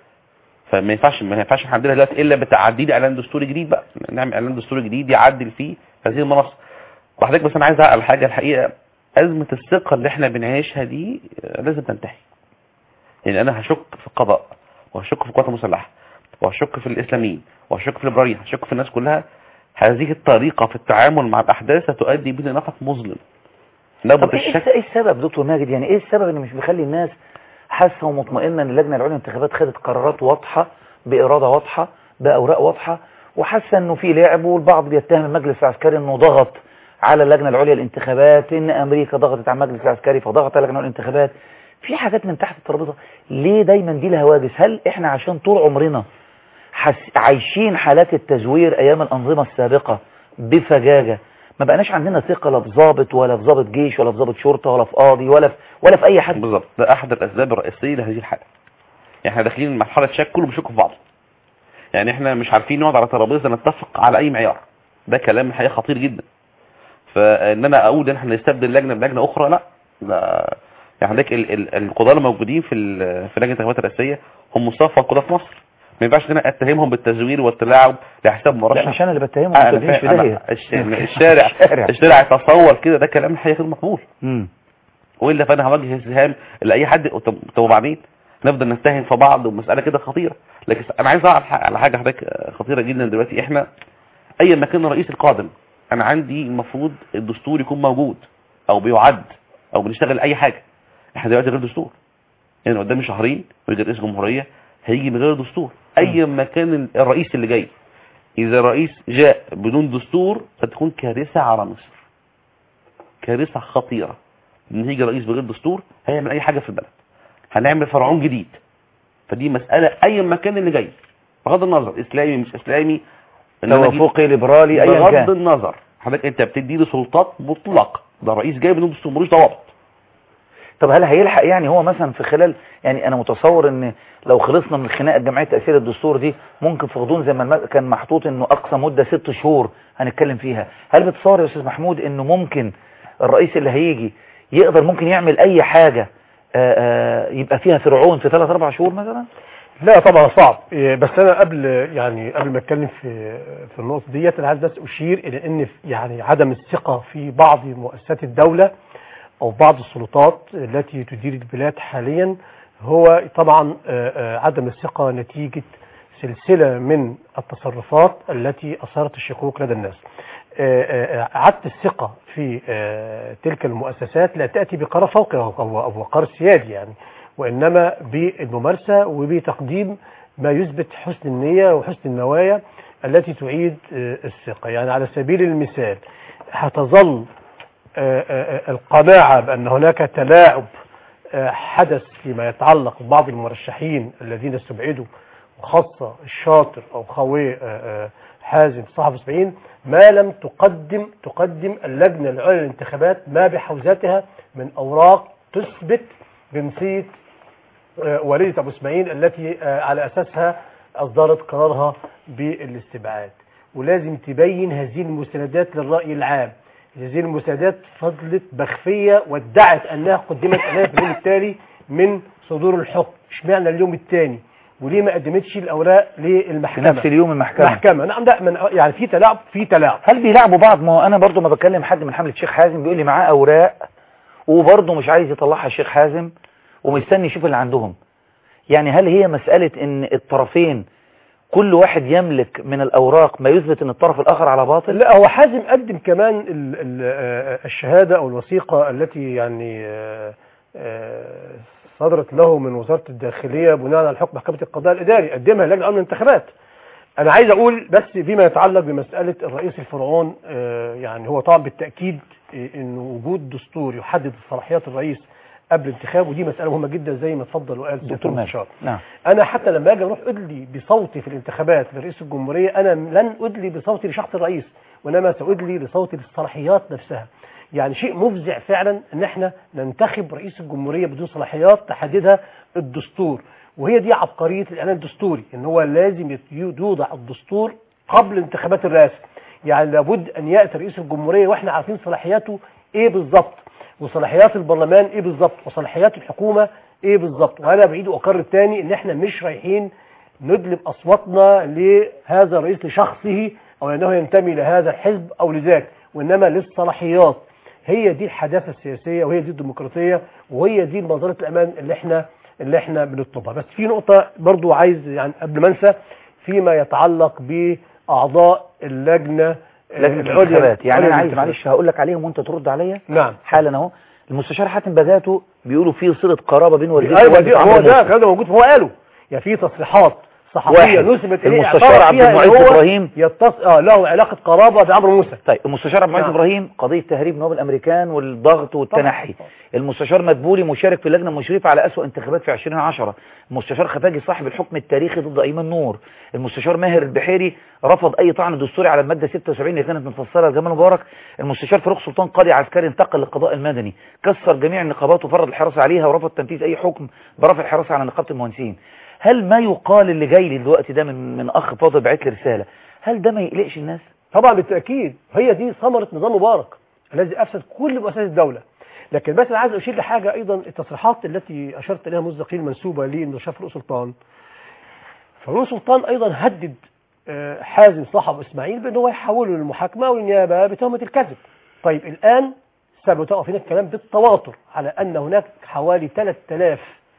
فما ينفعش ما ينفعش نحددها دلوقتي الا بتعديل اعلان دستوري جديد بقى نعمل اعلان دستوري جديد يعدل فيه هذه المناصب وحضرتك بس انا عايز اعقل حاجه الحقيقه ازمه الثقه اللي احنا بنعيشها دي آه، لازم تنتهي يعني انا هشك في القضاء وهشك في القوات المسلحه وهشك في الاسلاميين وهشك في الليبراليين هشك في الناس كلها هذه الطريقه في التعامل مع الاحداث ستؤدي بنا نفق مظلم نبض طب ايه الشك الس- ايه السبب دكتور ماجد يعني ايه السبب اللي مش بيخلي الناس حاسه ومطمئنه ان اللجنه العليا للانتخابات خدت قرارات واضحه باراده واضحه باوراق واضحه وحاسه انه في لعب والبعض بيتهم المجلس العسكري انه ضغط على اللجنه العليا للانتخابات ان امريكا ضغطت على المجلس العسكري فضغط على اللجنه العليا للانتخابات في حاجات من تحت الترابيزه ليه دايما دي لها هواجس هل احنا عشان طول عمرنا حس... عايشين حالات التزوير ايام الانظمه السابقه بفجاجه ما بقناش عندنا ثقه لا في ضابط ولا في ضابط جيش ولا في ضابط شرطه ولا في قاضي ولا في ولا في اي حد بالظبط ده احد الاسباب الرئيسيه لهذه الحاله يعني احنا داخلين مرحله شك كله بيشك في بعضه يعني احنا مش عارفين نقعد على ترابيزه نتفق على اي معيار ده كلام الحقيقه خطير جدا فان انا اقول ان احنا نستبدل لجنه بلجنه اخرى لا ده يعني عندك ال- ال- القضاه الموجودين في ال- في لجنه الانتخابات الرئاسيه هم مصطفى القضاه في مصر ما ينفعش ان انا اتهمهم بالتزوير والتلاعب لحساب مرشح لا مش انا اللي بتهمه أنا ما تودينيش في فاهم- داهيه أنا- الش- الشارع الشارع. الشارع يتصور كده ده كلام الحقيقه غير مقبول مم. والا فانا هواجه اتهام لاي حد طب طب وبعدين نفضل نتهم في بعض ومساله كده خطيره لكن انا عايز اعرف ح- على حاجه حضرتك خطيره جدا دلوقتي احنا ايا ما كان الرئيس القادم انا عندي المفروض الدستور يكون موجود او بيعد او بنشتغل اي حاجه احنا دلوقتي غير دستور يعني قدام شهرين ويجي رئيس جمهوريه هيجي من غير دستور ايا ما كان الرئيس اللي جاي اذا الرئيس جاء بدون دستور ستكون كارثه على مصر كارثه خطيره ان يجي رئيس بغير دستور هيعمل اي حاجه في البلد هنعمل فرعون جديد فدي مساله اي مكان اللي جاي بغض النظر اسلامي مش اسلامي إن أنا أجيب- توافقي ليبرالي ايا بغض كان النظر حضرتك انت بتدي له سلطات مطلقه ده رئيس جاي بدون دستور ملوش ضوابط طب هل هيلحق يعني هو مثلا في خلال يعني انا متصور ان لو خلصنا من خناقه جمعيه تاثير الدستور دي ممكن في غضون زي ما الم- كان محطوط انه اقصى مده ست شهور هنتكلم فيها هل بتصور يا استاذ محمود انه ممكن الرئيس اللي هيجي يقدر ممكن يعمل اي حاجه آآ آآ يبقى فيها فرعون في ثلاث اربع شهور مثلا لا طبعا صعب إيه، بس انا قبل يعني قبل ما اتكلم في في النقطه ديت انا عايز بس اشير الى ان في- يعني عدم الثقه في بعض مؤسسات الدوله او بعض السلطات التي تدير البلاد حاليا هو طبعا آه، آه، عدم الثقه نتيجه سلسله من التصرفات التي اثارت الشكوك لدى الناس. آه، آه، عدم الثقه في آه، تلك المؤسسات لا تاتي بقرار فوقي او أو- أو قرار سيادي يعني وإنما بالممارسة وبتقديم ما يثبت حسن النية وحسن النوايا التي تعيد آه، الثقة يعني على سبيل المثال هتظل آه، آه، القناعة بأن هناك تلاعب آه، حدث فيما يتعلق ببعض المرشحين الذين استبعدوا وخاصة الشاطر أو خوي آه، آه، حازم صاحب 70 ما لم تقدم تقدم اللجنة العليا للانتخابات ما بحوزتها من أوراق تثبت جنسية آه، والدة أبو اسماعيل التي آه، على أساسها أصدرت قرارها بالاستبعاد ولازم تبين هذه المستندات للرأي العام هذه المستندات فضلت مخفية وادعت أنها قدمت إليها في اليوم التالي من صدور الحكم اشمعنى اليوم الثاني وليه ما قدمتش الأوراق في للمحكمة نفس اليوم المحكمه محكمة نعم ده من يعني في تلاعب في تلاعب هل بيلعبوا بعض ما هو انا برضو ما بكلم حد من حمله الشيخ حازم بيقول لي معاه اوراق وبرضه مش عايز يطلعها الشيخ حازم ومستني يشوف اللي عندهم يعني هل هي مسألة ان الطرفين كل واحد يملك من الاوراق ما يثبت ان الطرف الاخر على باطل لا هو حازم قدم كمان ال ال آه، الشهادة أو الوثيقة التي يعني آه، آه، صدرت له من وزارة الداخلية بناء على حكم محكمة القضاء الإداري قدمها لجنة أمن الانتخابات أنا عايز أقول بس فيما يتعلق بمسألة الرئيس الفرعون آه، يعني هو طبعا بالتأكيد آه، إن وجود دستور يحدد صلاحيات الرئيس قبل انتخاب ودي مساله مهمه جدا زي ما اتفضل وقال دكتور دكتور ماجد مشار نعم انا حتى لما اجي اروح ادلي بصوتي في الانتخابات لرئيس الجمهوريه انا لن ادلي بصوتي لشخص الرئيس وانما سادلي بصوتي للصلاحيات نفسها يعني شيء مفزع فعلا ان احنا ننتخب رئيس الجمهوريه بدون صلاحيات تحددها الدستور وهي دي عبقريه الاعلان الدستوري ان هو لازم يت- يوضع الدستور قبل انتخابات الرئاسه يعني لابد ان ياتي رئيس الجمهوريه واحنا عارفين صلاحياته ايه بالظبط وصلاحيات البرلمان ايه بالظبط وصلاحيات الحكومه ايه بالظبط وانا بعيد واكرر تاني ان احنا مش رايحين ندلب اصواتنا لهذا الرئيس لشخصه او انه ينتمي لهذا الحزب او لذاك وانما للصلاحيات هي دي الحداثه السياسيه وهي دي الديمقراطيه وهي دي منظره الامان اللي احنا اللي احنا بنطلبها بس في نقطه برضو عايز يعني قبل ما انسى فيما يتعلق باعضاء اللجنه لجنه العليا- الانتخابات يعني انا العليا عايز للانتخابات. معلش هقول لك عليهم وانت ترد عليا نعم حالا اهو المستشار حاتم بذاته بيقولوا في صله قرابه بين والدته ايوه ووالدة دي عمرو هو ده موسى. الكلام ده موجود هو قاله يعني في تصريحات صحفيه واحد. نسبت اليه المستشار اعترف عبد فيها إن المعز هو إبراهيم. يتص... اه له علاقه قرابه بعمرو موسى طيب المستشار عبد المعز نعم. ابراهيم قضيه تهريب نواب الامريكان والضغط والتنحي طبعاً. المستشار مدبولي مشارك في اللجنه المشرفه على اسوأ انتخابات في 2010 المستشار خفاجي صاحب الحكم التاريخي ضد ايمن نور المستشار ماهر البحيري رفض اي طعن دستوري على الماده 76 اللي كانت مفسره لجمال مبارك المستشار فاروق سلطان قاضي عسكري انتقل للقضاء المدني كسر جميع النقابات وفرض الحراسه عليها ورفض تنفيذ اي حكم برفع الحراسه على نقابه المهندسين هل ما يقال اللي جاي لي دلوقتي ده من من اخ فاضل بعت لي رساله هل ده ما يقلقش الناس طبعا بالتاكيد هي دي ثمره نظام مبارك الذي افسد كل مؤسسات الدوله لكن بس انا عايز اشير لحاجه ايضا التصريحات التي اشرت اليها منذ قليل منسوبه للمستشار فاروق سلطان فاروق سلطان ايضا هدد آه، حازم صاحب اسماعيل بان هو يحوله للمحاكمه والنيابه بتهمه الكذب طيب الان ثبت فينا الكلام بالتواتر على ان هناك حوالي 3000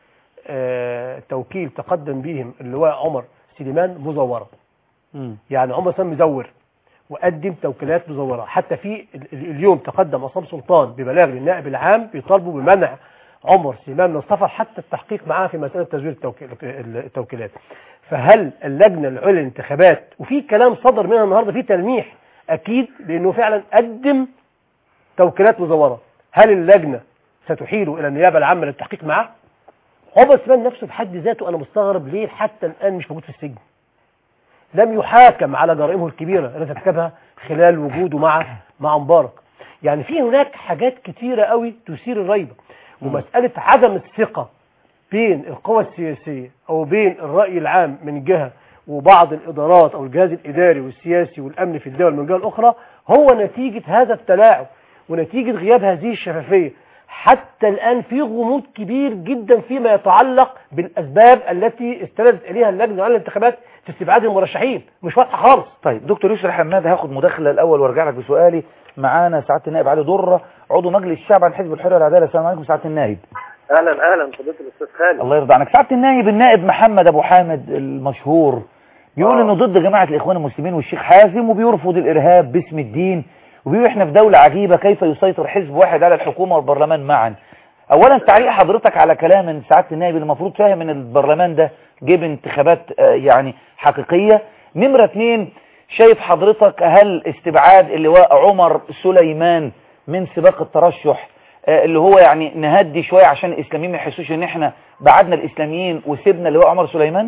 آه، توكيل تقدم بهم اللواء عمر سليمان مزوره يعني عمر سليمان مزور وقدم توكيلات مزوره حتى في ال- ال- اليوم تقدم عصام سلطان ببلاغ للنائب العام بيطالبوا بمنع عمر سليمان من السفر حتى التحقيق معاه في مساله تزوير التوكيل- التوكيلات فهل اللجنه العليا للانتخابات وفي كلام صدر منها النهارده في تلميح اكيد بانه فعلا قدم توكيلات مزوره هل اللجنه ستحيله الى النيابه العامه للتحقيق معاه عمر سليمان نفسه بحد ذاته انا مستغرب ليه حتى الان مش موجود في السجن لم يحاكم على جرائمه الكبيرة التي ارتكبها خلال وجوده مع مع مبارك يعني في هناك حاجات كتيرة قوي تثير الريبة ومسألة عدم الثقة بين القوى السياسية أو بين الرأي العام من جهة وبعض الإدارات أو الجهاز الإداري والسياسي والأمن في الدول من جهة الأخرى هو نتيجة هذا التلاعب ونتيجة غياب هذه الشفافية حتى الآن في غموض كبير جدا فيما يتعلق بالأسباب التي استندت إليها اللجنة على الانتخابات في استبعاد المرشحين مش واضحة خالص طيب دكتور يسري حماد هاخد مداخله الاول وارجع لك بسؤالي معانا سعاده النائب علي دره عضو مجلس الشعب عن حزب الحريه والعداله السلام عليكم سعاده النائب اهلا اهلا فضيله الاستاذ خالد الله يرضى عنك سعاده النائب النائب محمد ابو حامد المشهور بيقول انه ضد جماعه الاخوان المسلمين والشيخ حازم وبيرفض الارهاب باسم الدين وبيقول احنا في دوله عجيبه كيف يسيطر حزب واحد على الحكومه والبرلمان معا اولا تعليق حضرتك على كلام من سعاده النائب اللي المفروض فاهم ان البرلمان ده جيب انتخابات آه، يعني حقيقيه نمره اتنين شايف حضرتك هل استبعاد اللواء عمر سليمان من سباق الترشح آه، اللي هو يعني نهدي شويه عشان الاسلاميين ما يحسوش ان احنا بعدنا الاسلاميين وسيبنا اللواء عمر سليمان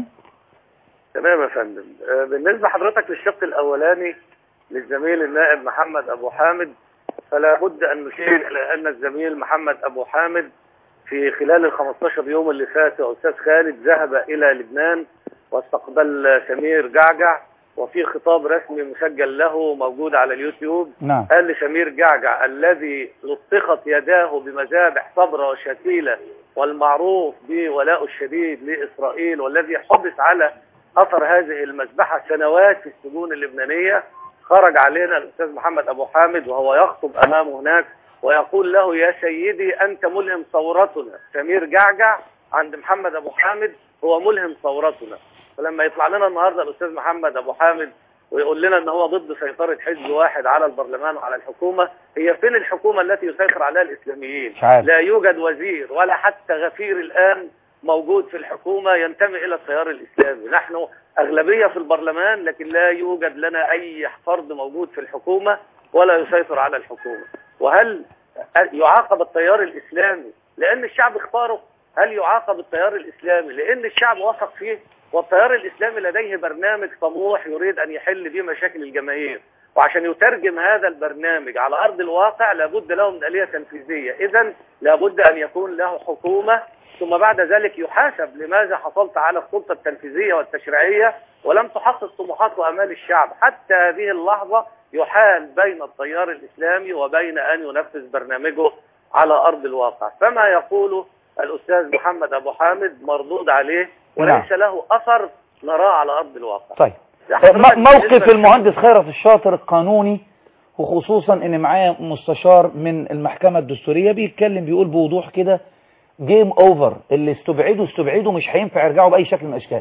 تمام يا فندم آه، بالنسبه حضرتك للشق الاولاني للزميل النائب محمد ابو حامد فلا بد ان نشير الى ان الزميل محمد ابو حامد في خلال ال 15 يوم اللي فاتوا استاذ خالد ذهب الى لبنان واستقبل سمير جعجع وفي خطاب رسمي مسجل له موجود على اليوتيوب نعم قال لسمير جعجع الذي لطخت يداه بمذابح صبرة وشتيلة والمعروف بولاء الشديد لإسرائيل والذي حبس على أثر هذه المذبحة سنوات في السجون اللبنانية خرج علينا الأستاذ محمد أبو حامد وهو يخطب أمامه هناك ويقول له يا سيدي أنت ملهم ثورتنا سمير جعجع عند محمد أبو حامد هو ملهم ثورتنا فلما يطلع لنا النهارده الأستاذ محمد أبو حامد ويقول لنا ان هو ضد سيطرة حزب واحد على البرلمان وعلى الحكومة هي فين الحكومة التي يسيطر عليها الاسلاميين مش عارف. لا يوجد وزير ولا حتى غفير الان موجود في الحكومة ينتمي الى التيار الاسلامي نحن اغلبية في البرلمان لكن لا يوجد لنا اي فرد موجود في الحكومة ولا يسيطر على الحكومة وهل يعاقب التيار الاسلامي لان الشعب اختاره هل يعاقب التيار الاسلامي لان الشعب وثق فيه والتيار الاسلامي لديه برنامج طموح يريد ان يحل به مشاكل الجماهير وعشان يترجم هذا البرنامج على ارض الواقع لابد له من اليه تنفيذيه اذا لابد ان يكون له حكومه ثم بعد ذلك يحاسب لماذا حصلت على السلطه التنفيذيه والتشريعيه ولم تحقق طموحات وامال الشعب حتى هذه اللحظه يحال بين التيار الاسلامي وبين ان ينفذ برنامجه على ارض الواقع فما يقوله الاستاذ محمد ابو حامد مردود عليه وليس له اثر نراه على ارض الواقع طيب حضرتك م- موقف بالنسبة المهندس خيرت الشاطر القانوني وخصوصا ان معايا مستشار من المحكمة الدستورية بيتكلم بيقول بوضوح كده جيم اوفر اللي استبعدوا استبعدوا مش هينفع يرجعوا باي شكل من الاشكال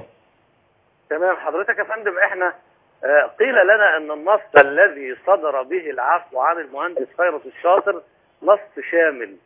تمام حضرتك يا فندم احنا آه، قيل لنا ان النص الذي صدر به العفو عن المهندس خيرت الشاطر نص شامل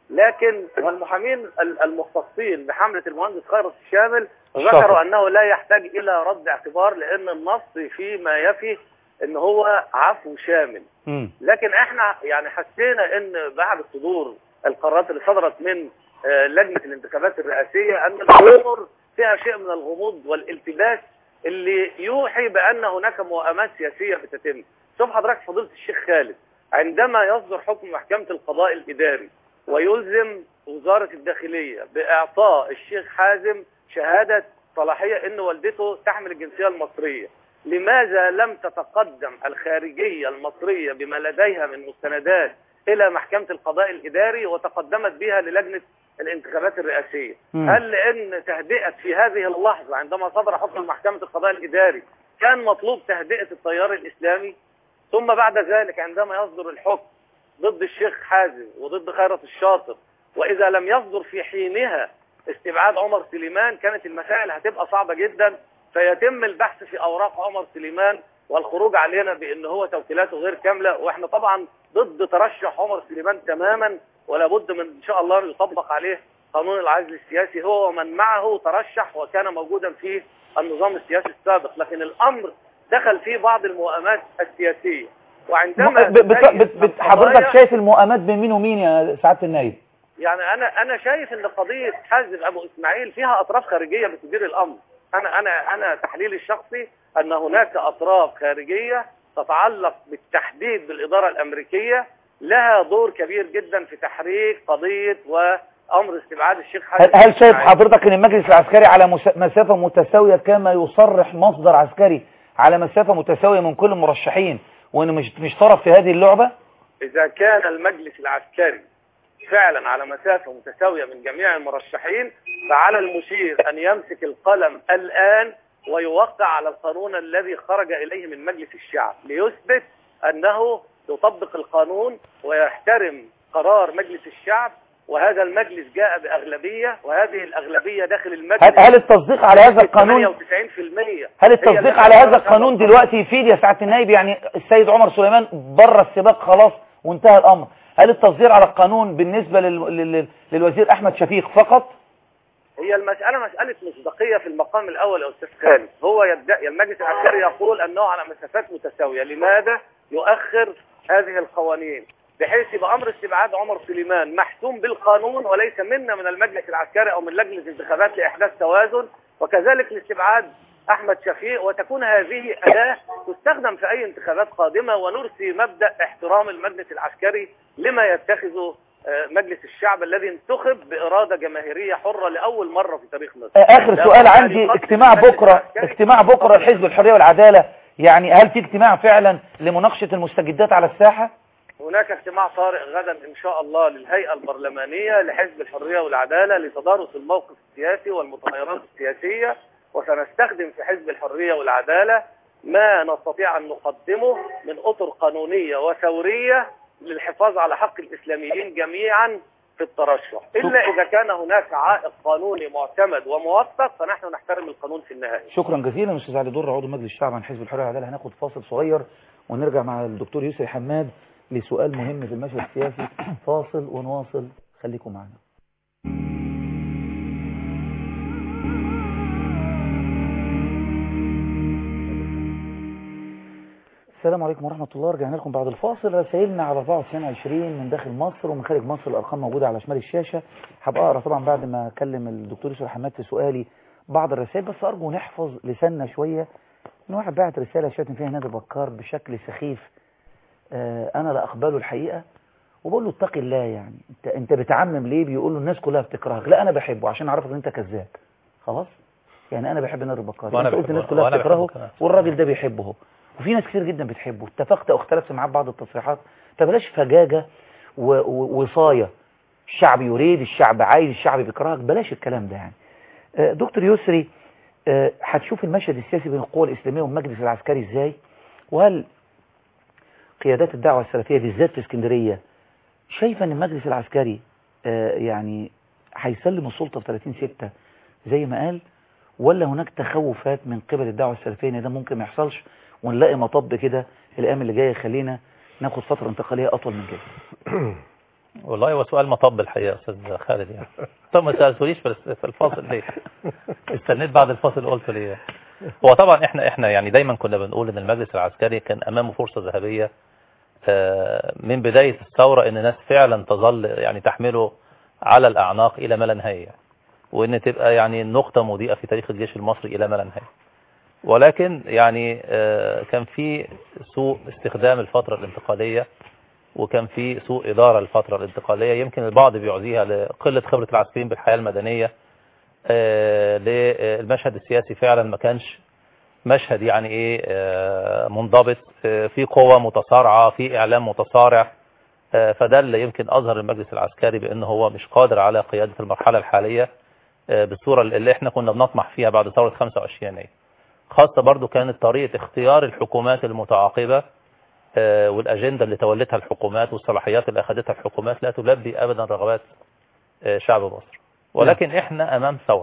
لكن المحامين ال- المختصين بحملة المهندس خيرت الشامل الشاطر. ذكروا انه لا يحتاج الى رد اعتبار لان النص فيما يفي ان هو عفو شامل مم. لكن احنا يعني حسينا ان بعد صدور القرارات اللي صدرت من آه، لجنه الانتخابات الرئاسيه ان الامور فيها شيء من الغموض والالتباس اللي يوحي بان هناك موائمات سياسيه بتتم. شوف حضرتك فضيله الشيخ خالد عندما يصدر حكم محكمه القضاء الاداري ويلزم وزاره الداخليه باعطاء الشيخ حازم شهاده صلاحيه ان والدته تحمل الجنسيه المصريه. لماذا لم تتقدم الخارجيه المصريه بما لديها من مستندات الى محكمه القضاء الاداري وتقدمت بها للجنه الانتخابات الرئاسيه؟ مم. هل لان تهدئه في هذه اللحظه عندما صدر حكم محكمه القضاء الاداري كان مطلوب تهدئه التيار الاسلامي ثم بعد ذلك عندما يصدر الحكم ضد الشيخ حازم وضد خيرت الشاطر واذا لم يصدر في حينها استبعاد عمر سليمان كانت المسائل هتبقى صعبه جدا فيتم البحث في اوراق عمر سليمان والخروج علينا بان هو توكيلاته غير كامله واحنا طبعا ضد ترشح عمر سليمان تماما ولا بد من ان شاء الله أن يطبق عليه قانون العزل السياسي هو ومن معه ترشح وكان موجودا في النظام السياسي السابق لكن الامر دخل فيه بعض الموائمات السياسيه وعندما ب- بت- تبين بت- بت- حضرتك القضايا- شايف المؤامات بين مين ومين يا سعاده النائب يعني انا انا شايف ان قضيه حازم ابو اسماعيل فيها اطراف خارجيه بتدير الامر انا انا انا تحليلي الشخصي ان هناك اطراف خارجيه تتعلق بالتحديد بالاداره الامريكيه لها دور كبير جدا في تحريك قضيه وامر استبعاد الشيخ حازم هل, هل شايف إسماعيل. حضرتك ان المجلس العسكري على مس- مسافة متساوية كما يصرح مصدر عسكري على مسافة متساوية من كل المرشحين وانه مش مش طرف في هذه اللعبة إذا كان المجلس العسكري فعلا على مسافة متساوية من جميع المرشحين فعلى المشير أن يمسك القلم الآن ويوقع على القانون الذي خرج إليه من مجلس الشعب ليثبت أنه يطبق القانون ويحترم قرار مجلس الشعب وهذا المجلس جاء بأغلبية وهذه الأغلبية داخل المجلس هل, هل التصديق على هذا القانون 98% هل هي التصديق التي على هذا خرجت القانون هذا دلوقتي يفيد يا سعاده النائب يعني السيد عمر سليمان بره السباق خلاص وانتهى الامر هل التصديق على القانون بالنسبة لل... لل... للوزير احمد شفيق فقط هي المسألة مسألة مصداقية في المقام الأول يا أستاذ خالد هو يدعي المجلس العسكري يقول أنه على مسافات متساوية لماذا يؤخر هذه القوانين بحيث يبقى أمر استبعاد عمر سليمان محسوم بالقانون وليس منا من المجلس العسكري أو من لجنة الانتخابات لإحداث توازن وكذلك لاستبعاد أحمد شفيق وتكون هذه أداة تستخدم في أي انتخابات قادمة ونرسي مبدأ احترام المجلس العسكري لما يتخذه آه، مجلس الشعب الذي انتخب بإرادة جماهيرية حرة لأول مرة في تاريخ مصر اخر لا سؤال بد أن عندي يقدم اجتماع المجلس بكرة العسكري اجتماع بكرة الحزب الحرية والعدالة يعني هل في اجتماع فعلا لمناقشة المستجدات على الساحة هناك اجتماع طارئ غدا إن شاء الله للهيئة البرلمانية لحزب الحرية والعدالة لتدارس الموقف السياسي والمتغيرات السياسية وسنستخدم في حزب الحرية والعدالة ما نستطيع أن نقدمه من أطر قانونية وثورية للحفاظ على حق الإسلاميين جميعا في الترشح إلا إذا كان هناك عائق قانوني معتمد وموثق فنحن نحترم القانون في النهاية شكرا جزيلا استاذ علي در عضو مجلس الشعب عن حزب الحرية والعدالة هناخد فاصل صغير ونرجع مع الدكتور يسري حماد لسؤال مهم في المشهد السياسي فاصل ونواصل خليكم معنا السلام عليكم ورحمة الله رجعنا لكم بعد الفاصل رسائلنا على 9420 من داخل مصر ومن خارج مصر الأرقام موجودة على شمال الشاشة هبقى أقرأ طبعا بعد ما أكلم الدكتور يسر حماد في سؤالي بعض الرسائل بس أرجو نحفظ لساننا شوية إن واحد بعت رسالة شاتم فيها نادي بكار بشكل سخيف آه أنا لا أقبله الحقيقة وبقول له اتقي الله يعني انت انت بتعمم ليه بيقول له الناس كلها بتكرهك لا انا بحبه عشان اعرفك ان انت كذاب خلاص يعني انا بحب نادي بكار وأنا انت قلت بحبه. الناس كلها وأنا بتكرهه بحبه كمان. والراجل ده بيحبه هو وفي ناس كتير جدا بتحبه اتفقت او اختلفت معاه في بعض التصريحات فبلاش فجاجه و- و- وصايه الشعب يريد الشعب عايز الشعب بيكرهك بلاش الكلام ده يعني آه، دكتور يسري آه، هتشوف المشهد السياسي بين القوى الاسلاميه والمجلس العسكري ازاي وهل قيادات الدعوه السلفيه بالذات في اسكندريه شايفه ان المجلس العسكري آه، يعني هيسلم السلطه في 30 6 زي ما قال ولا هناك تخوفات من قبل الدعوه السلفيه ان ده ممكن ما يحصلش ونلاقي مطب كده الايام اللي جايه يخلينا ناخد فتره انتقاليه اطول من كده والله هو سؤال مطب الحقيقة يا أستاذ خالد يعني طب ما سألتوليش في في الفاصل ليه استنيت بعد الفاصل قلت ليه هو طبعا احنا احنا يعني دايما كنا بنقول ان المجلس العسكري كان امامه فرصة ذهبية آه، من بداية الثورة ان الناس فعلا تظل يعني تحمله على الاعناق الى ما لا نهاية وان تبقى يعني نقطة مضيئة في تاريخ الجيش المصري الى ما لا نهاية ولكن يعني آه، كان في سوء استخدام الفترة الانتقالية وكان في سوء إدارة الفترة الانتقالية يمكن البعض بيعزيها لقلة خبرة العسكريين بالحياة المدنية آه، للمشهد السياسي فعلا ما كانش مشهد يعني ايه آه، منضبط آه، في قوة متصارعة في إعلام متصارع آه، فده اللي يمكن أظهر المجلس العسكري بأنه هو مش قادر على قيادة المرحلة الحالية آه، بالصورة اللي احنا كنا بنطمح فيها بعد ثورة 25 يناير خاصة برضو كانت طريقة اختيار الحكومات المتعاقبة آه، والأجندة اللي تولتها الحكومات والصلاحيات اللي أخذتها الحكومات لا تلبي أبدا رغبات آه، شعب مصر ولكن احنا أمام ثورة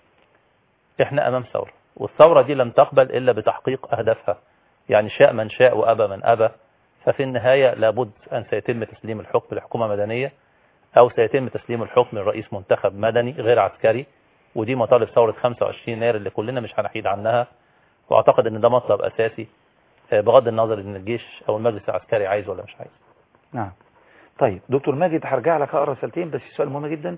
احنا أمام ثورة والثورة دي لم تقبل إلا بتحقيق أهدافها يعني شاء من شاء وأبى من أبى ففي النهاية لابد أن سيتم تسليم الحكم لحكومة مدنية أو سيتم تسليم الحكم لرئيس منتخب مدني غير عسكري ودي مطالب ثورة 25 يناير اللي كلنا مش هنحيد عنها واعتقد ان ده مطلب اساسي آه، بغض النظر ان الجيش او المجلس العسكري عايز ولا مش عايز نعم طيب دكتور ماجد هرجع لك اقرا رسالتين بس سؤال مهم جدا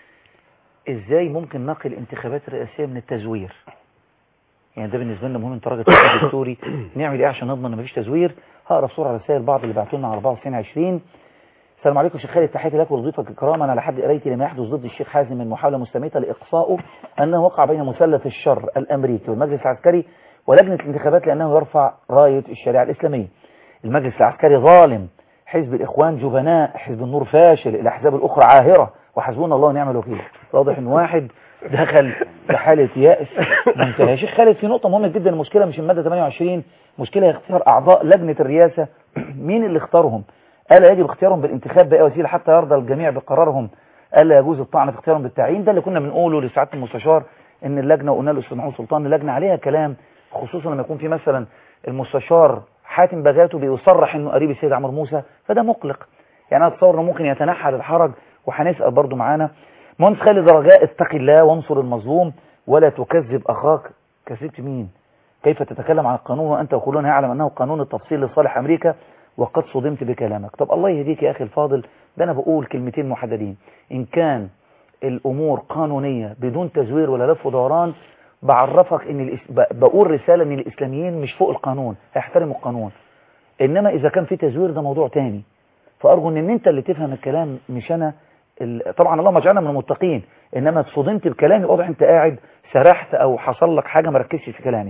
ازاي ممكن نقي الانتخابات الرئاسيه من التزوير يعني ده بالنسبه لنا مهم انت راجل طبيب دكتوري نعمل ايه عشان نضمن ان مفيش تزوير هقرا بسرعه رسائل بعض اللي بعتوا لنا على 24 20 السلام عليكم شيخ خالد تحياتي لك ولضيفك الكرام انا على حد قرايتي لما يحدث ضد الشيخ حازم من محاوله مستميته لاقصائه انه وقع بين مثلث الشر الامريكي والمجلس العسكري ولجنه الانتخابات لانه يرفع رايه الشريعه الاسلاميه المجلس العسكري ظالم حزب الاخوان جبناء حزب النور فاشل الاحزاب الاخرى عاهره وحسبنا الله ونعم الوكيل واضح ان واحد دخل في حاله يأس منتهى يا شيخ خالد في نقطه مهمه جدا المشكله مش الماده 28 مشكله اختيار اعضاء لجنه الرئاسه مين اللي اختارهم الا يجب اختيارهم بالانتخاب باي وسيله حتى يرضى الجميع بقرارهم الا يجوز الطعن في اختيارهم بالتعيين ده اللي كنا بنقوله لسعاده المستشار ان اللجنه وقلنا له الاستاذ محمود سلطان اللجنه عليها كلام خصوصا لما يكون في مثلا المستشار حاتم بغاتو بيصرح انه قريب السيد عمرو موسى فده مقلق يعني انا اتصور انه ممكن يتنحى للحرج وهنسال برضو معانا مهندس خالد رجاء اتق الله وانصر المظلوم ولا تكذب اخاك كذبت مين كيف تتكلم عن القانون وانت وكلنا يعلم انه قانون التفصيل لصالح امريكا وقد صدمت بكلامك طب الله يهديك يا اخي الفاضل ده انا بقول كلمتين محددين ان كان الامور قانونيه بدون تزوير ولا لف ودوران بعرفك ان الإس... ب- بقول رساله ان الاسلاميين مش فوق القانون هيحترموا القانون انما اذا كان في تزوير ده موضوع تاني فارجو ان انت اللي تفهم الكلام مش انا ال... طبعا اللهم اجعلنا من المتقين انما صدمت بكلامي واضح انت قاعد سرحت او حصل لك حاجه ما ركزتش في كلامي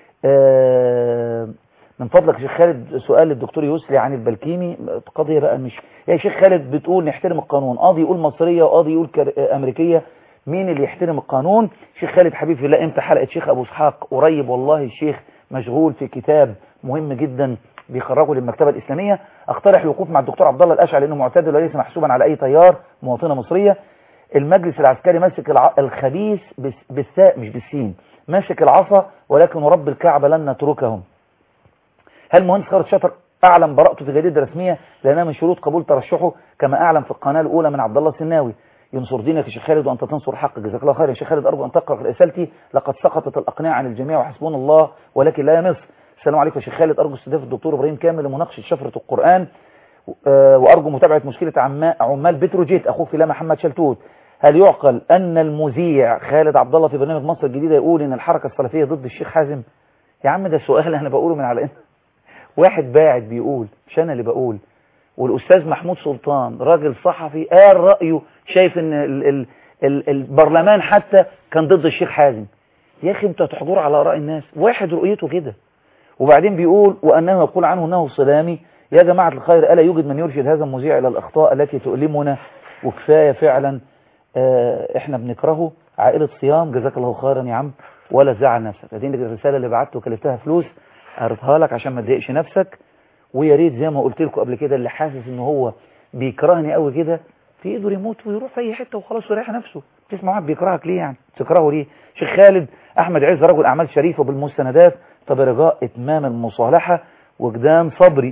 آه، من فضلك يا شيخ خالد سؤال للدكتور يسري عن البلكيمي قضية بقى مش يا شيخ خالد بتقول نحترم القانون قاضي يقول مصرية وقاضي يقول كر... أمريكية مين اللي يحترم القانون شيخ خالد حبيبي في الله امتى حلقة شيخ أبو اسحاق قريب والله الشيخ مشغول في كتاب مهم جدا بيخرجه للمكتبة الإسلامية اقترح الوقوف مع الدكتور عبد الله الأشعري لأنه معتدل وليس محسوبا على أي تيار مواطنة مصرية المجلس العسكري ماسك الع... الخبيث بس... بالساء مش بالسين ماسك العصا ولكن رب الكعبة لن نتركهم هل مهندس خالد شاطر أعلم براءته في جريدة رسمية لأنها من شروط قبول ترشحه كما أعلم في القناة الأولى من عبد الله السناوي ينصر دينك يا شيخ خالد وأنت تنصر حقك جزاك الله خير يا شيخ خالد أرجو أن تقرأ في رسالتي لقد سقطت الأقنعة عن الجميع وحسبنا الله ولكن لا يمس السلام عليكم يا شيخ خالد ارجو استضافه الدكتور ابراهيم كامل لمناقشه شفره القران آه، وارجو متابعه مشكله عما- عمال بتروجيت اخوك في محمد شلتوت هل يعقل ان المذيع خالد عبد الله في برنامج مصر الجديده يقول ان الحركه السلفيه ضد الشيخ حازم يا عم ده سؤال انا بقوله من على واحد باعت بيقول مش انا اللي بقول والاستاذ محمود سلطان راجل صحفي قال رايه شايف ان ال ال ال البرلمان حتى كان ضد الشيخ حازم يا اخي انتوا هتحضروا على اراء الناس واحد رؤيته كده وبعدين بيقول وانه يقول عنه انه صلامي يا جماعه الخير الا يوجد من يرشد هذا المذيع الى الاخطاء التي تؤلمنا وكفايه فعلا آه، احنا بنكرهه عائله صيام جزاك الله خيرا يا عم ولا تزعل نفسك اديني الرساله اللي بعته وكلفتها فلوس قريتها لك عشان ما تضايقش نفسك ويا ريت زي ما قلت لكم قبل كده اللي حاسس ان هو بيكرهني قوي كده في ايده ريموت ويروح في اي حته وخلاص ويريح نفسه تسمع واحد بيكرهك ليه يعني تكرهه ليه شيخ خالد احمد عز رجل اعمال شريفه بالمستندات فبرجاء اتمام المصالحه وجدان صبري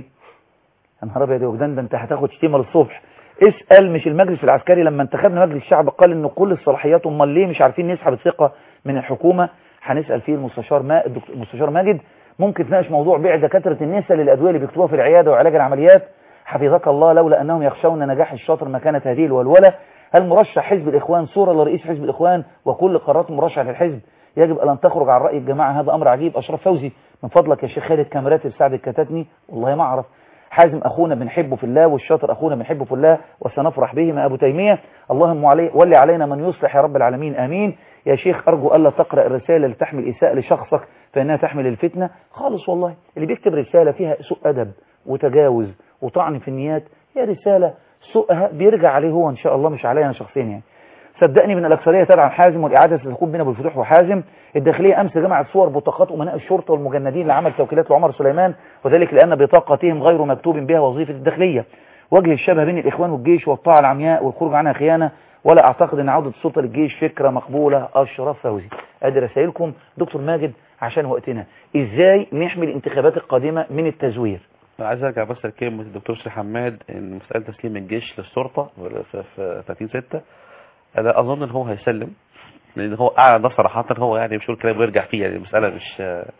يا نهار ابيض يا وجدان ده انت هتاخد شتيمه للصبح اسال مش المجلس العسكري لما انتخبنا مجلس الشعب قال ان كل الصلاحيات امال ليه مش عارفين نسحب الثقه من الحكومه هنسال فيه المستشار ما الدكتور المستشار ماجد ممكن تناقش موضوع بيع دكاتره النساء للادويه اللي بيكتبوها في العياده وعلاج العمليات حفظك الله لولا انهم يخشون نجاح الشاطر ما كانت هذه الولوله هل مرشح حزب الاخوان صوره لرئيس حزب الاخوان وكل قرارات مرشح للحزب يجب ان تخرج عن راي الجماعه هذا امر عجيب اشرف فوزي من فضلك يا شيخ خالد كاميرات سعد الكتاتني والله ما اعرف حازم اخونا بنحبه في الله والشاطر اخونا بنحبه في الله وسنفرح به ما ابو تيميه اللهم علي ولي علينا من يصلح يا رب العالمين امين يا شيخ ارجو الا تقرا الرساله اللي تحمل اساءه لشخصك فانها تحمل الفتنه خالص والله اللي بيكتب رساله فيها سوء ادب وتجاوز وطعن في النيات هي رساله سوءها بيرجع عليه هو ان شاء الله مش عليا انا شخصيا يعني صدقني من الاكثريه تدعم حازم والاعاده ستكون بين ابو الفتوح وحازم الداخليه امس جمعت صور بطاقات امناء الشرطه والمجندين لعمل توكيلات لعمر سليمان وذلك لان بطاقتهم غير مكتوب بها وظيفه الداخليه وجه الشبه بين الاخوان والجيش والطاعه العمياء والخروج عنها خيانه ولا اعتقد ان عوده السلطه للجيش فكره مقبوله اشرف فوزي ادي رسائلكم دكتور ماجد عشان وقتنا ازاي نحمي الانتخابات القادمه من التزوير انا عايز ارجع بس لكلمه الدكتور شيخ حماد ان مساله تسليم الجيش للشرطه في في 30 6 انا اظن ان هو هيسلم لان هو اعلن ده صراحه هو يعني مش هيقول كلام ويرجع فيه يعني المساله مش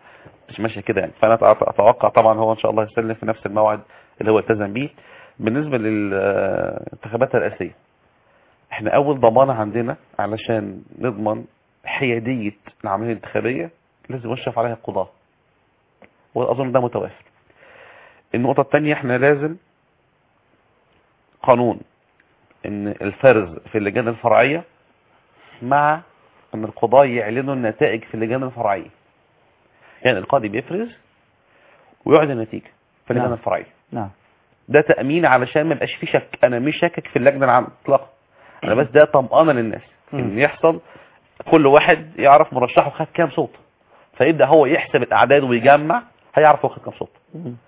مش ماشيه كده يعني فانا اتوقع طبعا هو ان شاء الله هيسلم في نفس الموعد اللي هو التزم بيه بالنسبه للانتخابات الرئاسيه احنا اول ضمانه عندنا علشان نضمن حياديه العمليه الانتخابيه لازم يشرف عليها القضاه واظن ده متوافر النقطه الثانيه احنا لازم قانون ان الفرز في اللجان الفرعيه مع ان القضاة يعلنوا النتائج في اللجان الفرعيه يعني القاضي بيفرز ويعلن النتيجه في اللجان نعم. الفرعيه نعم ده تامين علشان ما يبقاش في شك انا مش شاكك في اللجنه العامه اطلاقا انا بس ده طمانه للناس ان يحصل كل واحد يعرف مرشحه خد كام صوت فيبدا هو يحسب الاعداد ويجمع هيعرف هو خد كام صوت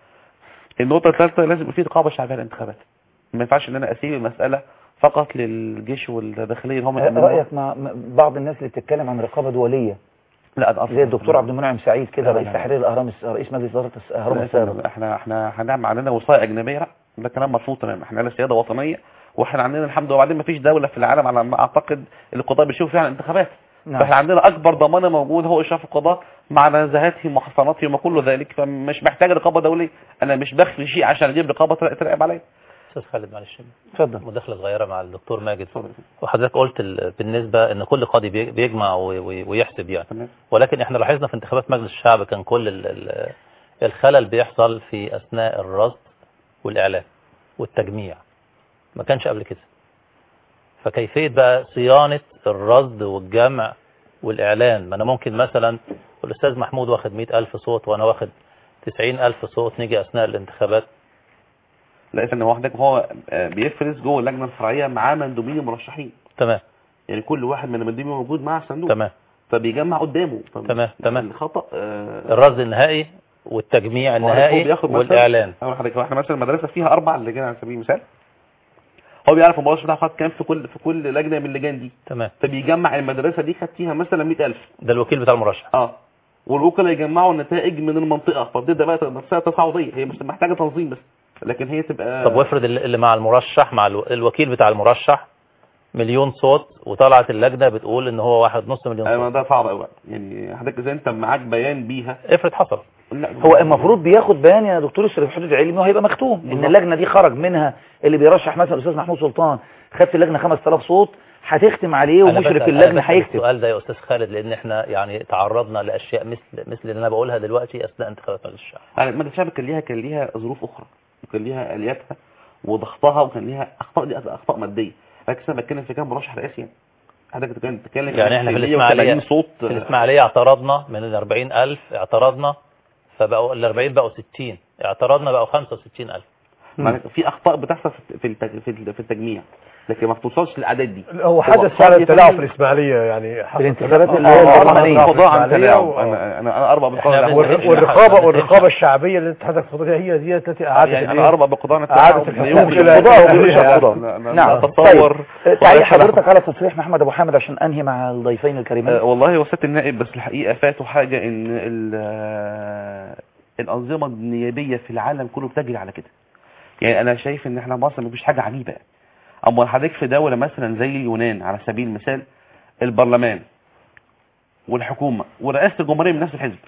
النقطه الثالثه لازم يبقى في رقابه شعبيه على الانتخابات ما ينفعش ان انا اسيب المساله فقط للجيش والداخليه اللي هم يأمنوها. رايك مع مع بعض الناس اللي بتتكلم عن رقابه دوليه لا ده زي الدكتور عبد المنعم سعيد كده لا، لا، رئيس لا. تحرير الاهرام الس- رئيس مجلس اداره الاهرام لا، السابق احنا احنا هنعمل عندنا وصايه اجنبيه لا ده كلام مرفوض تماما احنا لنا سياده وطنيه واحنا عندنا الحمد لله وبعدين ما فيش دوله في العالم على ما اعتقد اللي القضاء بيشوفوا فيها الانتخابات نعم. فاحنا عندنا اكبر ضمانه موجود هو اشراف القضاء مع نزاهاتهم وحصاناتهم وكل ذلك فمش محتاج رقابه دوليه انا مش بخفي شيء عشان اجيب رقابه تراقب عليا استاذ خالد معلش اتفضل مداخله صغيره مع الدكتور ماجد وحضرتك قلت ال- بالنسبه ان كل قاضي بي- بيجمع وي- وي- ويحسب يعني تمام ولكن احنا لاحظنا في انتخابات مجلس الشعب كان كل ال- ال- الخلل بيحصل في اثناء الرصد والاعلام والتجميع ما كانش قبل كده فكيفيه بقى صيانه الرصد والجمع والاعلان ما انا ممكن مثلا الاستاذ محمود واخد 100000 صوت وانا واخد 90000 صوت نيجي اثناء الانتخابات لا اذا هو حضرتك هو آه، بيفرز جوه اللجنه الفرعيه معاه مندوبين مرشحين تمام يعني كل واحد من المندوبين موجود معاه صندوق تمام فبيجمع قدامه تمام تمام الخطا آه، الرصد النهائي والتجميع هو النهائي بياخد مثلا- والاعلان اقول لحضرتك هو احنا مثلا مدرسه فيها اربع لجان على سبيل المثال هو بيعرف المرشح بتاعه خد كام في كل في كل لجنه من اللجان دي تمام فبيجمع المدرسه دي خد فيها مثلا 100000 ده الوكيل بتاع المرشح اه والوكلاء يجمعوا النتائج من المنطقه فبتبدا بقى نفسها تصاعديه هي مش محتاجه تنظيم بس لكن هي تبقى طب وافرض اللي اللي مع المرشح مع الو- الوكيل بتاع المرشح مليون صوت وطلعت اللجنة بتقول ان هو واحد نص مليون ايوه صوت ده صعب قوي يعني حضرتك اذا انت معاك بيان بيها افرض حصل لا هو المفروض بياخد بيان يا دكتور يسري حدود علمي وهيبقى مختوم ان بالظبط. اللجنه دي خرج منها اللي بيرشح مثلا الاستاذ محمود سلطان خد في اللجنه 5000 صوت هتختم عليه أنا ومشرف بسأل- اللجنه أنا بسأل هيكتب السؤال ده يا استاذ خالد لان احنا يعني تعرضنا لاشياء مثل مثل اللي انا بقولها دلوقتي اثناء انتخابات مجلس الشعب يعني مجلس الشعب كان ليها كان ليها ظروف اخرى وكان ليها الياتها وضغطها وكان ليها اخطاء دي اخطاء ماديه لكن انا بتكلم في كام مرشح رئاسي يعني حضرتك بتتكلم بتتكلم يعني احنا في 180 الاسماعيليه صوت في الاسماعيليه اعترضنا من ال 40000 اعترضنا فبقوا ال 40 بقوا 60 اعترضنا بقوا 65000 يعني في اخطاء بتحصل في في التج- في ال- في التجميع لكن ما بتوصلش للاعداد دي هو حدث خاص فعلا يا تلاعب فندم. في الإسماعيلية يعني حصل الانتخابات تلاعب. اللي هي آه، البرلمانية. آه، قضاء عن الإسماعيلية تلاعب و- انا انا انا اربع إحنا بقضاء بن- والر- والرقابة والرقابة الشعبية اللي انت حضرتك تفضلها هي دي التي أعادت يعني الإيه؟ انا اربع بقضاء عن أعادت التلاعب الحقوق لا إلى يمكن- القضاء إلى ومش أهلها. القضاء. لا- لا- نعم لا اتصور طيب تعليق حضرتك على تصريح محمد ابو حامد عشان انهي مع الضيفين الكريمين آه، والله هو سياده النائب بس الحقيقه فاتوا حاجه ان ال- آه، الانظمه النيابيه في العالم كله بتجري على كده يعني انا شايف ان احنا مصر مفيش حاجه عجيبه اما حضرتك في دوله مثلا زي اليونان على سبيل المثال البرلمان والحكومه ورئاسه الجمهوريه من نفس الحزب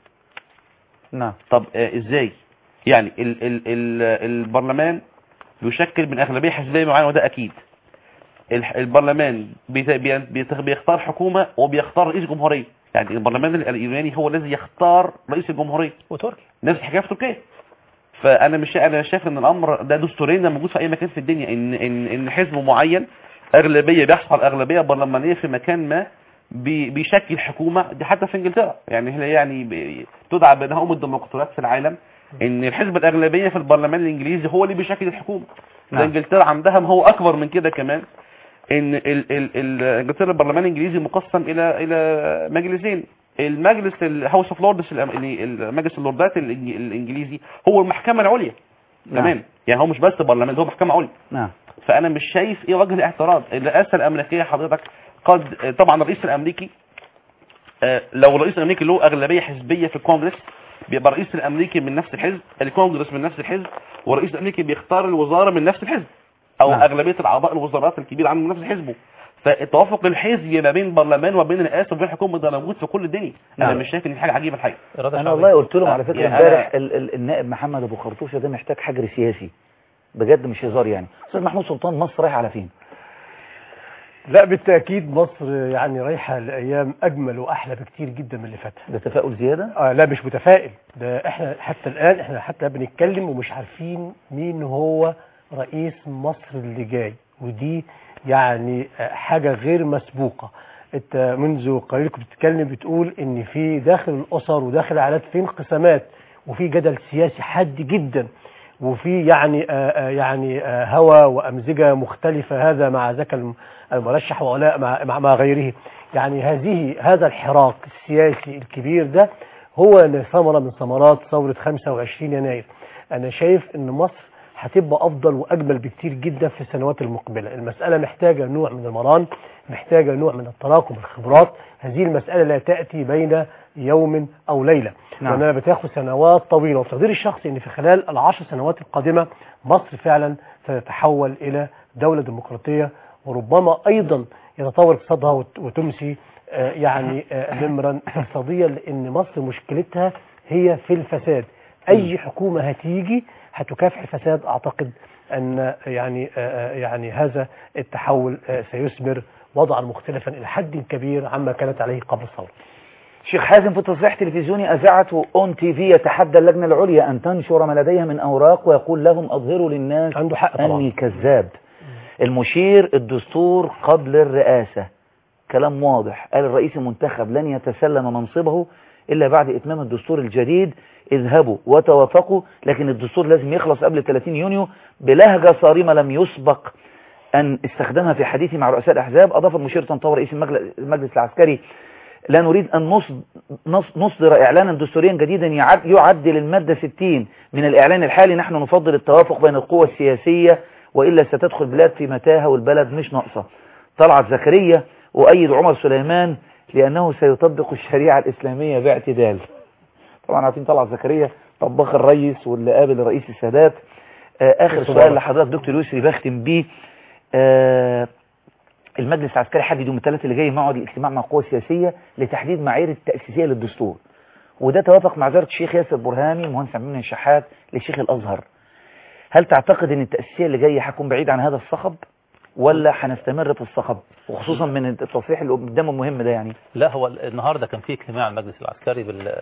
نعم طب آه، ازاي يعني ال ال ال البرلمان بيشكل من اغلبيه حزبيه معينه وده اكيد الح- البرلمان بيت- بي- بيت- بيختار حكومه وبيختار رئيس جمهوريه يعني البرلمان ال- اليوناني هو الذي يختار رئيس الجمهوريه وتركيا نفس الحكايه في تركيا فانا مش انا شايف ان الامر ده دستوريا ده موجود في اي مكان في الدنيا ان ان ان حزب معين اغلبيه بيحصل على اغلبيه برلمانيه في مكان ما بي- بيشكل حكومه دي حتى في انجلترا يعني هي يعني ب- تدعى بانها ام الديمقراطيات في العالم ان الحزب الاغلبيه في البرلمان الانجليزي هو اللي بيشكل الحكومه نعم. ده انجلترا عندها ما هو اكبر من كده كمان ان ال ال ال انجلترا البرلمان الانجليزي مقسم الى الى مجلسين المجلس الهاوس اوف لوردز المجلس اللوردات الإنج- الانجليزي هو المحكمه العليا نعم. تمام يعني هو مش بس برلمان ده هو محكمه عليا نعم فانا مش شايف ايه وجه الاعتراض الرئاسه الامريكيه حضرتك قد طبعا الرئيس الامريكي آه، لو الرئيس الامريكي له اغلبيه حزبيه في الكونجرس بيبقى الرئيس الامريكي من نفس الحزب الكونجرس من نفس الحزب والرئيس الامريكي بيختار الوزاره من نفس الحزب او نعم. اغلبيه الاعضاء الوزارات الكبيره عنه من نفس حزبه فالتوافق الحزبي ما بين البرلمان وبين الرئاسه وبين الحكومه ده موجود في كل الدنيا انا نعم. مش شايف ان دي حاجه عجيبه الحقيقه إرادة انا شعبية. والله قلت لهم على فكره يعني امبارح أنا- ال- ال- النائب محمد ابو خرطوشه ده محتاج حجر سياسي بجد مش هزار يعني استاذ محمود سلطان مصر رايح على فين لا بالتأكيد مصر يعني رايحة لأيام أجمل وأحلى بكتير جدا من اللي فاتها ده تفاؤل زياده آه لا مش متفائل ده احنا حتى الآن احنا حتى بنتكلم ومش عارفين مين هو رئيس مصر اللي جاي ودي يعني آه، حاجة غير مسبوقة انت منذ قليل كنت بتتكلم بتقول ان في داخل الأسر وداخل العائلات في انقسامات وفي جدل سياسي حاد جدا وفي يعني آه آه يعني آه هوى وأمزجة مختلفة هذا مع ذاك الم- المرشح وهؤلاء مع, مع, مع غيره يعني هذه هذا الحراك السياسي الكبير ده هو ثمرة من ثمرات ثورة 25 يناير أنا شايف أن مصر هتبقى أفضل وأجمل بكتير جدا في السنوات المقبلة المسألة محتاجة نوع من المران محتاجة نوع من التراكم الخبرات هذه المسألة لا تأتي بين يوم أو ليلة نعم. وأنها بتاخد سنوات طويلة وتقدير الشخصي أن في خلال العشر سنوات القادمة مصر فعلا ستتحول إلى دولة ديمقراطية وربما أيضا يتطور اقتصادها وت- وتمسي آه، يعني آه، نمرا اقتصاديا لأن مصر مشكلتها هي في الفساد أي حكومة هتيجي هتكافح الفساد أعتقد أن يعني آه، آه، يعني هذا التحول آه، سيثمر وضعا مختلفا إلى حد كبير عما كانت عليه قبل الثورة شيخ حازم في تصريح تلفزيوني أذاعته أون تي في يتحدى اللجنة العليا أن تنشر ما لديها من أوراق ويقول لهم أظهروا للناس عنده حق طبعا أني كذاب المشير الدستور قبل الرئاسة كلام واضح قال الرئيس المنتخب لن يتسلم منصبه إلا بعد إتمام الدستور الجديد اذهبوا وتوافقوا لكن الدستور لازم يخلص قبل 30 يونيو بلهجة صارمة لم يسبق أن استخدمها في حديثي مع رؤساء الأحزاب أضاف المشير طنطاوي رئيس المجل- المجلس العسكري لا نريد أن نصد- نص- نصدر إعلانا دستوريا جديدا يعد- يعدل المادة 60 من الإعلان الحالي نحن نفضل التوافق بين القوى السياسية وإلا ستدخل البلاد في متاهة والبلد مش ناقصة طلعت زكريا وأيد عمر سليمان لأنه سيطبق الشريعة الإسلامية باعتدال طبعا عارفين طلعت زكريا طباخ الرئيس واللي قابل الرئيس السادات آه آخر طبعا. سؤال لحضرتك دكتور يسري بختم بيه آه المجلس العسكري حدد يوم الثلاث اللي جاي موعد الاجتماع مع القوى السياسيه لتحديد معايير التاسيسيه للدستور وده توافق مع زياره الشيخ ياسر برهامي المهندس عبد المنعم الشحات لشيخ الازهر هل تعتقد ان التاسيسيه اللي جايه هتكون بعيد عن هذا الصخب ولا هنستمر في الصخب وخصوصا من التصريح اللي قدامه المهم ده يعني لا هو النهارده كان في اجتماع المجلس العسكري بال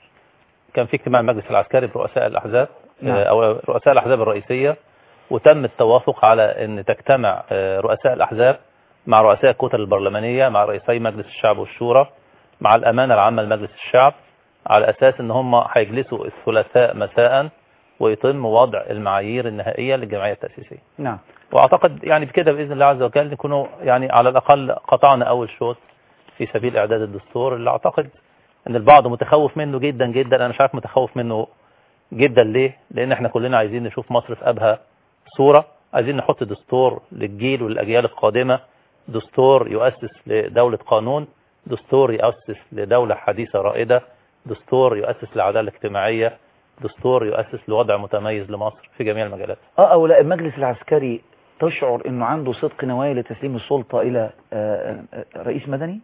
كان في اجتماع المجلس العسكري برؤساء الاحزاب نعم. آه، او رؤساء الاحزاب الرئيسيه وتم التوافق على ان تجتمع آه، رؤساء الاحزاب مع رؤساء الكتل البرلمانيه مع رئيسي مجلس الشعب والشورى مع الامانه العامه لمجلس الشعب على اساس ان هم هيجلسوا الثلاثاء مساء ويتم وضع المعايير النهائيه للجمعيه التاسيسيه نعم واعتقد يعني بكده باذن الله عز وجل نكونوا يعني على الاقل قطعنا اول شوط في سبيل اعداد الدستور اللي اعتقد ان البعض متخوف منه جدا جدا انا مش عارف متخوف منه جدا ليه لان احنا كلنا عايزين نشوف مصر في ابهى صوره عايزين نحط دستور للجيل والاجيال القادمه دستور يؤسس لدوله قانون دستور يؤسس لدوله حديثه رائده دستور يؤسس لعداله اجتماعيه دستور يؤسس لوضع متميز لمصر في جميع المجالات اه او لا المجلس العسكري تشعر انه عنده صدق نوايا لتسليم السلطه الى آه، آه، رئيس مدني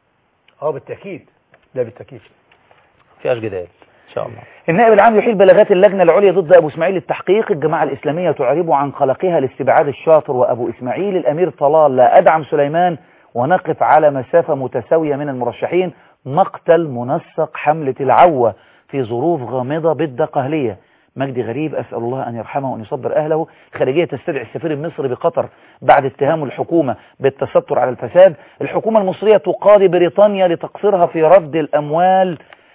اه بالتاكيد لا بالتاكيد فيهاش جدال ان شاء الله النائب العام يحيل بلاغات اللجنة العليا ضد أبو إسماعيل التحقيق الجماعة الإسلامية تعرب عن قلقها لاستبعاد الشاطر وأبو إسماعيل الأمير طلال لا أدعم سليمان ونقف على مسافة متساوية من المرشحين مقتل منسق حملة العوة في ظروف غامضة بالدقة أهلية مجدي غريب أسأل الله أن يرحمه وأن يصبر أهله خارجية تستدعي السفير المصري بقطر بعد اتهام الحكومة بالتستر على الفساد الحكومة المصرية تقاضي بريطانيا لتقصيرها في رد الأموال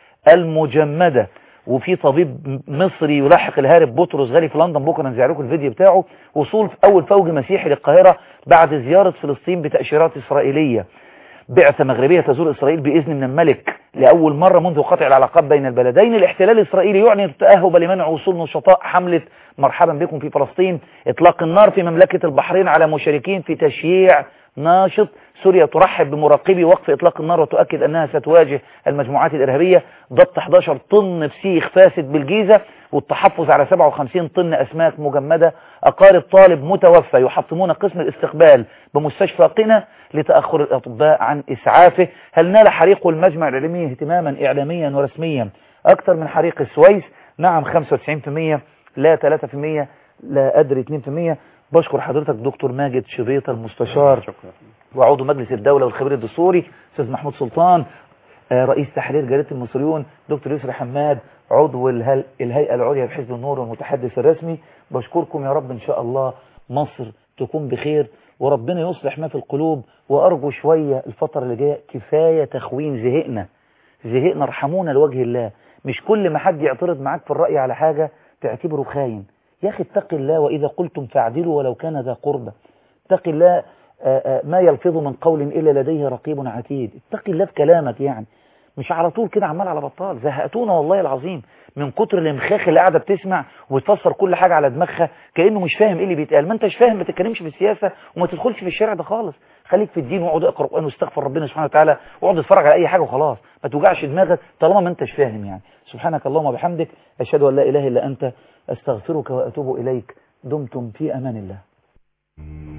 المجمدة وفي طبيب مصري يلاحق الهارب بطرس غالي في لندن بكره نزع لكم الفيديو بتاعه وصول في اول فوج مسيحي للقاهره بعد زياره فلسطين بتاشيرات اسرائيليه بعثه مغربيه تزور اسرائيل باذن من الملك لاول مره منذ قطع العلاقات بين البلدين الاحتلال الاسرائيلي يعلن التاهب لمنع وصول نشطاء حمله مرحبا بكم في فلسطين اطلاق النار في مملكه البحرين على مشاركين في تشييع ناشط سوريا ترحب بمراقبي وقف إطلاق النار وتؤكد أنها ستواجه المجموعات الإرهابية ضبط 11 طن فسيخ فاسد بالجيزة والتحفظ على 57 طن أسماك مجمدة أقارب طالب متوفى يحطمون قسم الاستقبال بمستشفى قنا لتأخر الأطباء عن إسعافه هل نال حريق المجمع العلمي اهتماما إعلاميا ورسميا أكثر من حريق السويس نعم 95% لا 3% لا أدري 2% بشكر حضرتك دكتور ماجد شبيطة المستشار شكرا وعضو مجلس الدولة والخبير الدستوري أستاذ محمود سلطان آه، رئيس تحرير جريدة المصريون دكتور يسري حماد عضو الهل- الهيئة العليا بحزب النور والمتحدث الرسمي بشكركم يا رب إن شاء الله مصر تكون بخير وربنا يصلح ما في القلوب وأرجو شوية الفترة اللي جاية كفاية تخوين زهقنا زهقنا ارحمونا لوجه الله مش كل ما حد يعترض معاك في الرأي على حاجة تعتبره خاين يا أخي اتق الله وإذا قلتم فاعدلوا ولو كان ذا قربة اتق الله آه، آه، ما يلفظ من قول إلا لديه رقيب عتيد اتق الله في كلامك يعني مش على طول كده عمال على بطال زهقتونا والله العظيم من كتر الامخاخ اللي قاعده بتسمع وتفسر كل حاجه على دماغها كانه مش فاهم ايه اللي بيتقال ما انتش فاهم ما تتكلمش في السياسه وما تدخلش في الشارع ده خالص خليك في الدين واقعد اقرا قران واستغفر ربنا سبحانه وتعالى واقعد اتفرج على اي حاجه وخلاص ما توجعش دماغك طالما ما انتش فاهم يعني سبحانك اللهم وبحمدك اشهد ان لا اله الا انت استغفرك واتوب اليك دمتم في امان الله